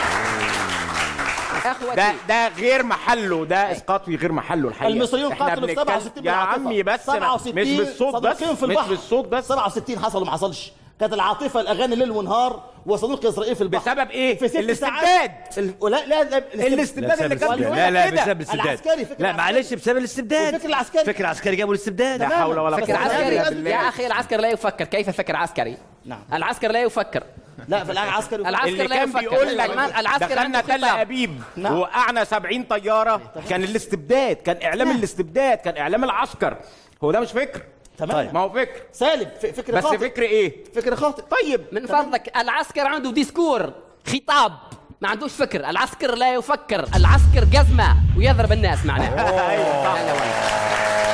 اخوتي ده ده غير محله ده اسقاط في غير محله الحقيقه المصريون إحنا قاتلوا في بنتكلم- 67 يا بالعاطفة. عمي بس 67 مش بالصوت بس صديقين في مش البحر بالصوت بس 67 حصل وما حصلش كانت العاطفه الاغاني ليل ونهار وصديق اسرائيل في البحر بسبب ايه؟ في ست الاستبداد. ساعات ال... لا لا لا الاستبداد اللي كان بيقول لا لا كده. بسبب الاستبداد العسكري فكر لا العسكري. معلش بسبب الاستبداد الفكر العسكري. فكر عسكري جابوا الاستبداد لا حول ولا فكر قوه عسكري الا بالله يا أخي العسكر لا يفكر كيف فكر عسكري نعم العسكر لا يفكر لا في العسكري العسكر اللي لا كان يفكر بيقول لك كمان العسكر دخلنا عنده تل خطاب. ابيب نعم. ووقعنا 70 طياره كان الاستبداد كان اعلام الاستبداد كان اعلام العسكر هو ده مش فكر تمام ما هو فكر سالب ف- فكر بس خاطئ فكر ايه فكر خاطئ طيب من فضلك العسكر عنده ديسكور خطاب ما عندوش فكر العسكر لا يفكر العسكر جزمة ويضرب الناس معناه لا لا والله.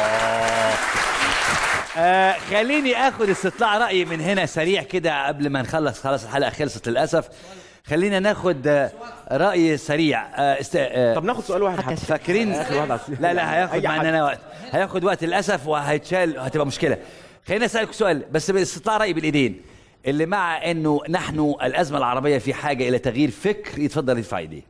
آه خليني اخد استطلاع راي من هنا سريع كده قبل ما نخلص خلاص الحلقه خلصت للاسف خلينا ناخد آه، راي سريع آه است... آه طب ناخد سؤال واحد حتى فاكرين آخر واحد على- لا لا هياخد أي معنا حد. انا وقت هياخد وقت للاسف وهيتشال هتبقى مشكله خليني اسالك سؤال بس باستطلاع راي بالايدين اللي مع انه نحن الازمه العربيه في حاجه الى تغيير فكر يتفضل يرفع ايديه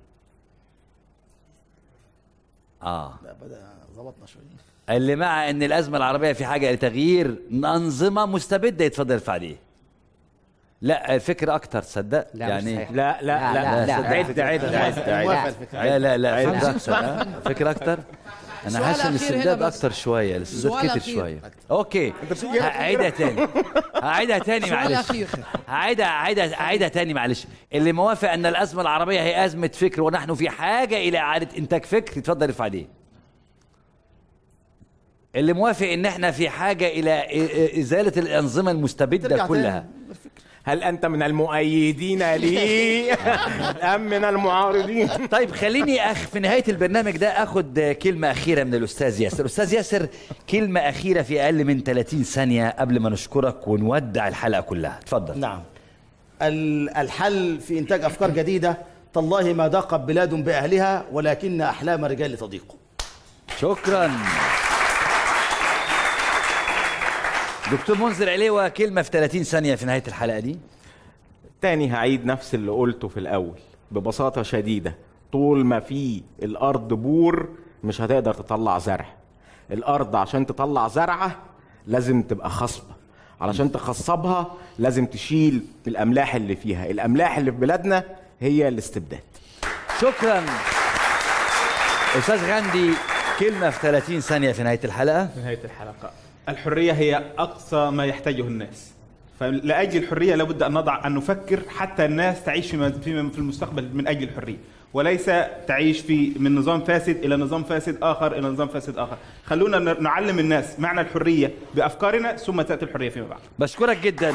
اه لا بدا ظبطنا شويه اللي مع ان الازمه العربيه في حاجه لتغيير انظمه مستبده يتفضل يرفع ايديه لا الفكر اكتر تصدق لا، مش يعني صحيح. لا لا لا لا، صدق. عد عد عد عد لا لا لا عد. فكر اكتر ها؟ فكر اكتر انا سؤال حاسس ان أخير هنا الاستبداد بس. اكتر شويه الاستبداد سؤال كتر أخير. شويه اوكي هعيدها تاني هعيدها تاني سؤال معلش أخير. هعيدها هعيدها هعيدها تاني معلش اللي موافق ان الازمه العربيه هي ازمه فكر ونحن في حاجه الى اعاده انتاج فكر يتفضل يرفع ايديه اللي موافق ان احنا في حاجه الى إ- إ- ازاله الانظمه المستبده ترجع كلها هل انت من المؤيدين لي ام من المعارضين طيب خليني أخ في نهاية البرنامج ده أخد كلمة أخيرة من الأستاذ ياسر أستاذ ياسر كلمة أخيرة في أقل من 30 ثانية قبل ما نشكرك ونودع الحلقة كلها اتفضل نعم ال- الحل في إنتاج أفكار جديدة تالله ما ضاقت بلاد بأهلها ولكن أحلام الرجال تضيق شكرا دكتور منذر عليوة كلمة في 30 ثانية في نهاية الحلقة دي تاني هعيد نفس اللي قلته في الأول ببساطة شديدة طول ما في الأرض بور مش هتقدر تطلع زرع الأرض عشان تطلع زرعة لازم تبقى خصبة علشان تخصبها لازم تشيل الأملاح اللي فيها الأملاح اللي في بلادنا هي الاستبداد شكرا أستاذ غاندي كلمة في 30 ثانية في نهاية الحلقة في نهاية الحلقة الحرية هي أقصى ما يحتاجه الناس فلأجل الحرية لابد أن نضع أن نفكر حتى الناس تعيش فيما فيما في المستقبل من أجل الحرية وليس تعيش في من نظام فاسد إلى نظام فاسد آخر إلى نظام فاسد آخر خلونا ن- نعلم الناس معنى الحرية بأفكارنا ثم تأتي الحرية فيما بعد بشكرك جدا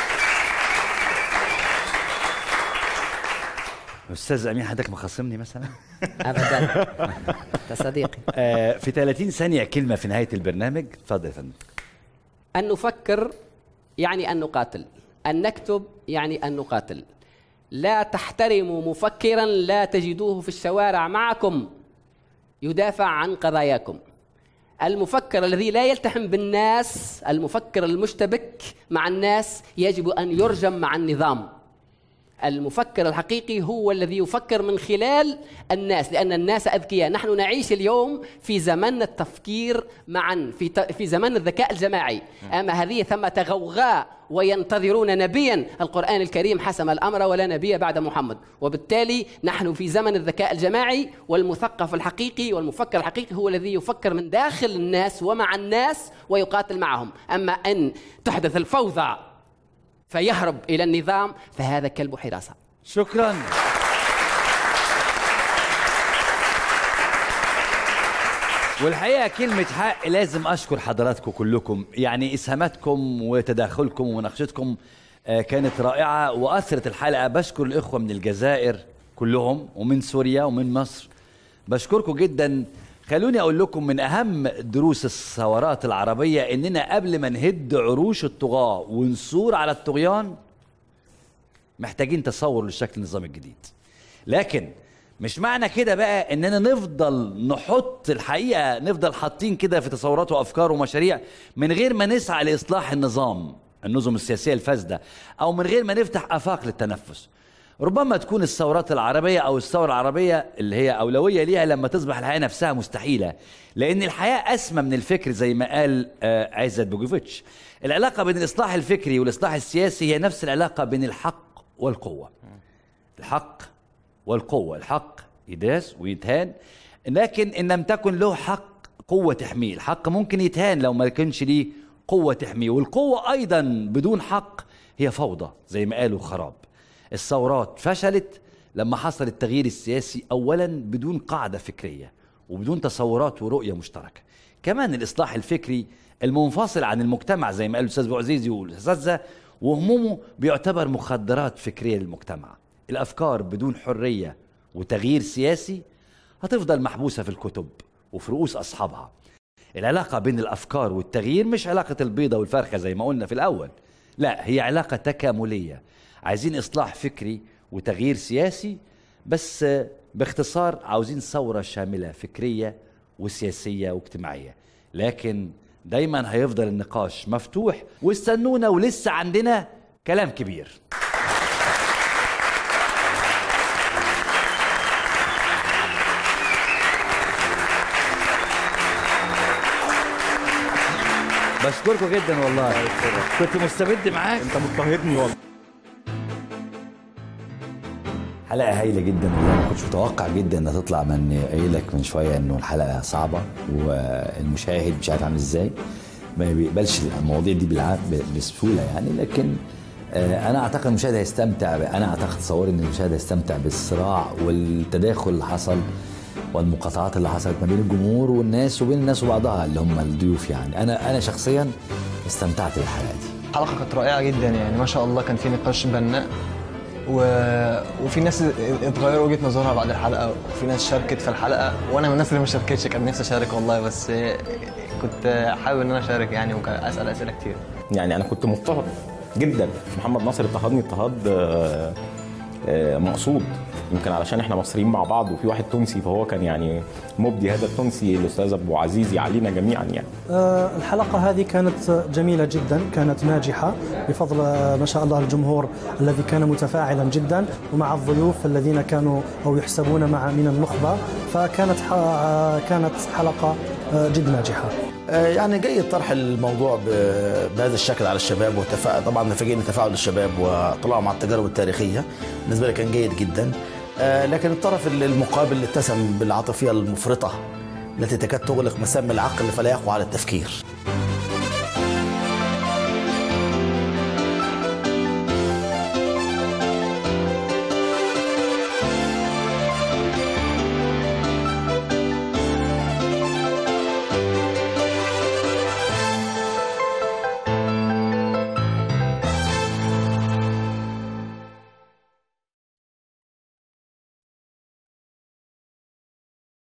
استاذ امين حضرتك مخصمني مثلا ابدا انت صديقي آه في 30 ثانيه كلمه في نهايه البرنامج اتفضل يا فندم أن نفكر يعني أن نقاتل أن نكتب يعني أن نقاتل لا تحترموا مفكرا لا تجدوه في الشوارع معكم يدافع عن قضاياكم المفكر الذي لا يلتحم بالناس المفكر المشتبك مع الناس يجب أن يرجم مع النظام المفكر الحقيقي هو الذي يفكر من خلال الناس لأن الناس أذكياء نحن نعيش اليوم في زمن التفكير معا في, ت... في زمن الذكاء الجماعي أما هذه ثمة غوغاء وينتظرون نبيا القرآن الكريم حسم الأمر ولا نبي بعد محمد وبالتالي نحن في زمن الذكاء الجماعي والمثقف الحقيقي والمفكر الحقيقي هو الذي يفكر من داخل الناس ومع الناس ويقاتل معهم أما أن تحدث الفوضى فيهرب إلى النظام فهذا كلب حراسة شكرا والحقيقه كلمه حق لازم اشكر حضراتكم كلكم يعني اسهاماتكم وتداخلكم ومناقشتكم آه، كانت رائعه واثرت الحلقه بشكر الاخوه من الجزائر كلهم ومن سوريا ومن مصر بشكركم جدا خلوني اقول لكم من اهم دروس الثورات العربيه اننا قبل ما نهد عروش الطغاه ونثور على الطغيان محتاجين تصور لشكل النظام الجديد لكن مش معنى كده بقى اننا نفضل نحط الحقيقه نفضل حاطين كده في تصورات وافكار ومشاريع من غير ما نسعى لاصلاح النظام النظم السياسيه الفاسده او من غير ما نفتح افاق للتنفس ربما تكون الثورات العربيه او الثوره العربيه اللي هي اولويه ليها لما تصبح الحياه نفسها مستحيله لان الحياه اسمى من الفكر زي ما قال آه، عزت بوجوفيتش العلاقه بين الاصلاح الفكري والاصلاح السياسي هي نفس العلاقه بين الحق والقوه الحق والقوة الحق يداس ويتهان لكن إن لم تكن له حق قوة تحميه الحق ممكن يتهان لو ما كانش ليه قوة تحميه والقوة أيضا بدون حق هي فوضى زي ما قالوا خراب الثورات فشلت لما حصل التغيير السياسي أولا بدون قاعدة فكرية وبدون تصورات ورؤية مشتركة كمان الإصلاح الفكري المنفصل عن المجتمع زي ما قال الأستاذ بوعزيزي والأساتذة وهمومه بيعتبر مخدرات فكرية للمجتمع الافكار بدون حريه وتغيير سياسي هتفضل محبوسه في الكتب وفي رؤوس اصحابها العلاقه بين الافكار والتغيير مش علاقه البيضه والفرخه زي ما قلنا في الاول لا هي علاقه تكامليه عايزين اصلاح فكري وتغيير سياسي بس باختصار عاوزين ثوره شامله فكريه وسياسيه واجتماعيه لكن دايما هيفضل النقاش مفتوح واستنونا ولسه عندنا كلام كبير بشكركم جدا والله كنت مستمد معاك انت مضطهدني والله حلقة هايلة جدا والله ما كنتش متوقع جدا انها تطلع من قايل لك من شوية انه الحلقة صعبة والمشاهد مش عارف عامل ازاي ما بيقبلش المواضيع دي بالع- بسهولة يعني لكن آه، انا اعتقد المشاهد هيستمتع انا اعتقد تصوري ان المشاهد هيستمتع بالصراع والتداخل اللي حصل والمقاطعات اللي حصلت ما بين الجمهور والناس وبين الناس وبعضها اللي هم الضيوف يعني انا انا شخصيا استمتعت بالحلقة دي الحلقه كانت رائعه جدا يعني ما شاء الله كان في نقاش بناء و... وفي ناس اتغير وجهه نظرها بعد الحلقه وفي ناس شاركت في الحلقه وانا من الناس اللي ما شاركتش كان نفسي اشارك والله بس كنت حابب ان انا اشارك يعني واسال اسئله كتير يعني انا كنت مضطهد جدا محمد ناصر اضطهدني اضطهاد آه، آه، مقصود يمكن علشان احنا مصريين مع بعض وفي واحد تونسي فهو كان يعني مبدي هذا التونسي الاستاذ ابو عزيزي علينا جميعا يعني آه، الحلقة هذه كانت جميلة جدا كانت ناجحة بفضل آه، ما شاء الله الجمهور الذي كان متفاعلا جدا ومع الضيوف الذين كانوا أو يحسبون مع من النخبة فكانت ح- آه، كانت حلقة آه، جد ناجحة آه، يعني جيد طرح الموضوع ب- بهذا الشكل على الشباب وتفا... طبعا فاجئني تفاعل الشباب وطلعوا مع التجارب التاريخيه بالنسبه لي كان جيد جدا آه، لكن الطرف المقابل اتسم بالعاطفيه المفرطه التي تكاد تغلق مسام العقل فلا يقوى على التفكير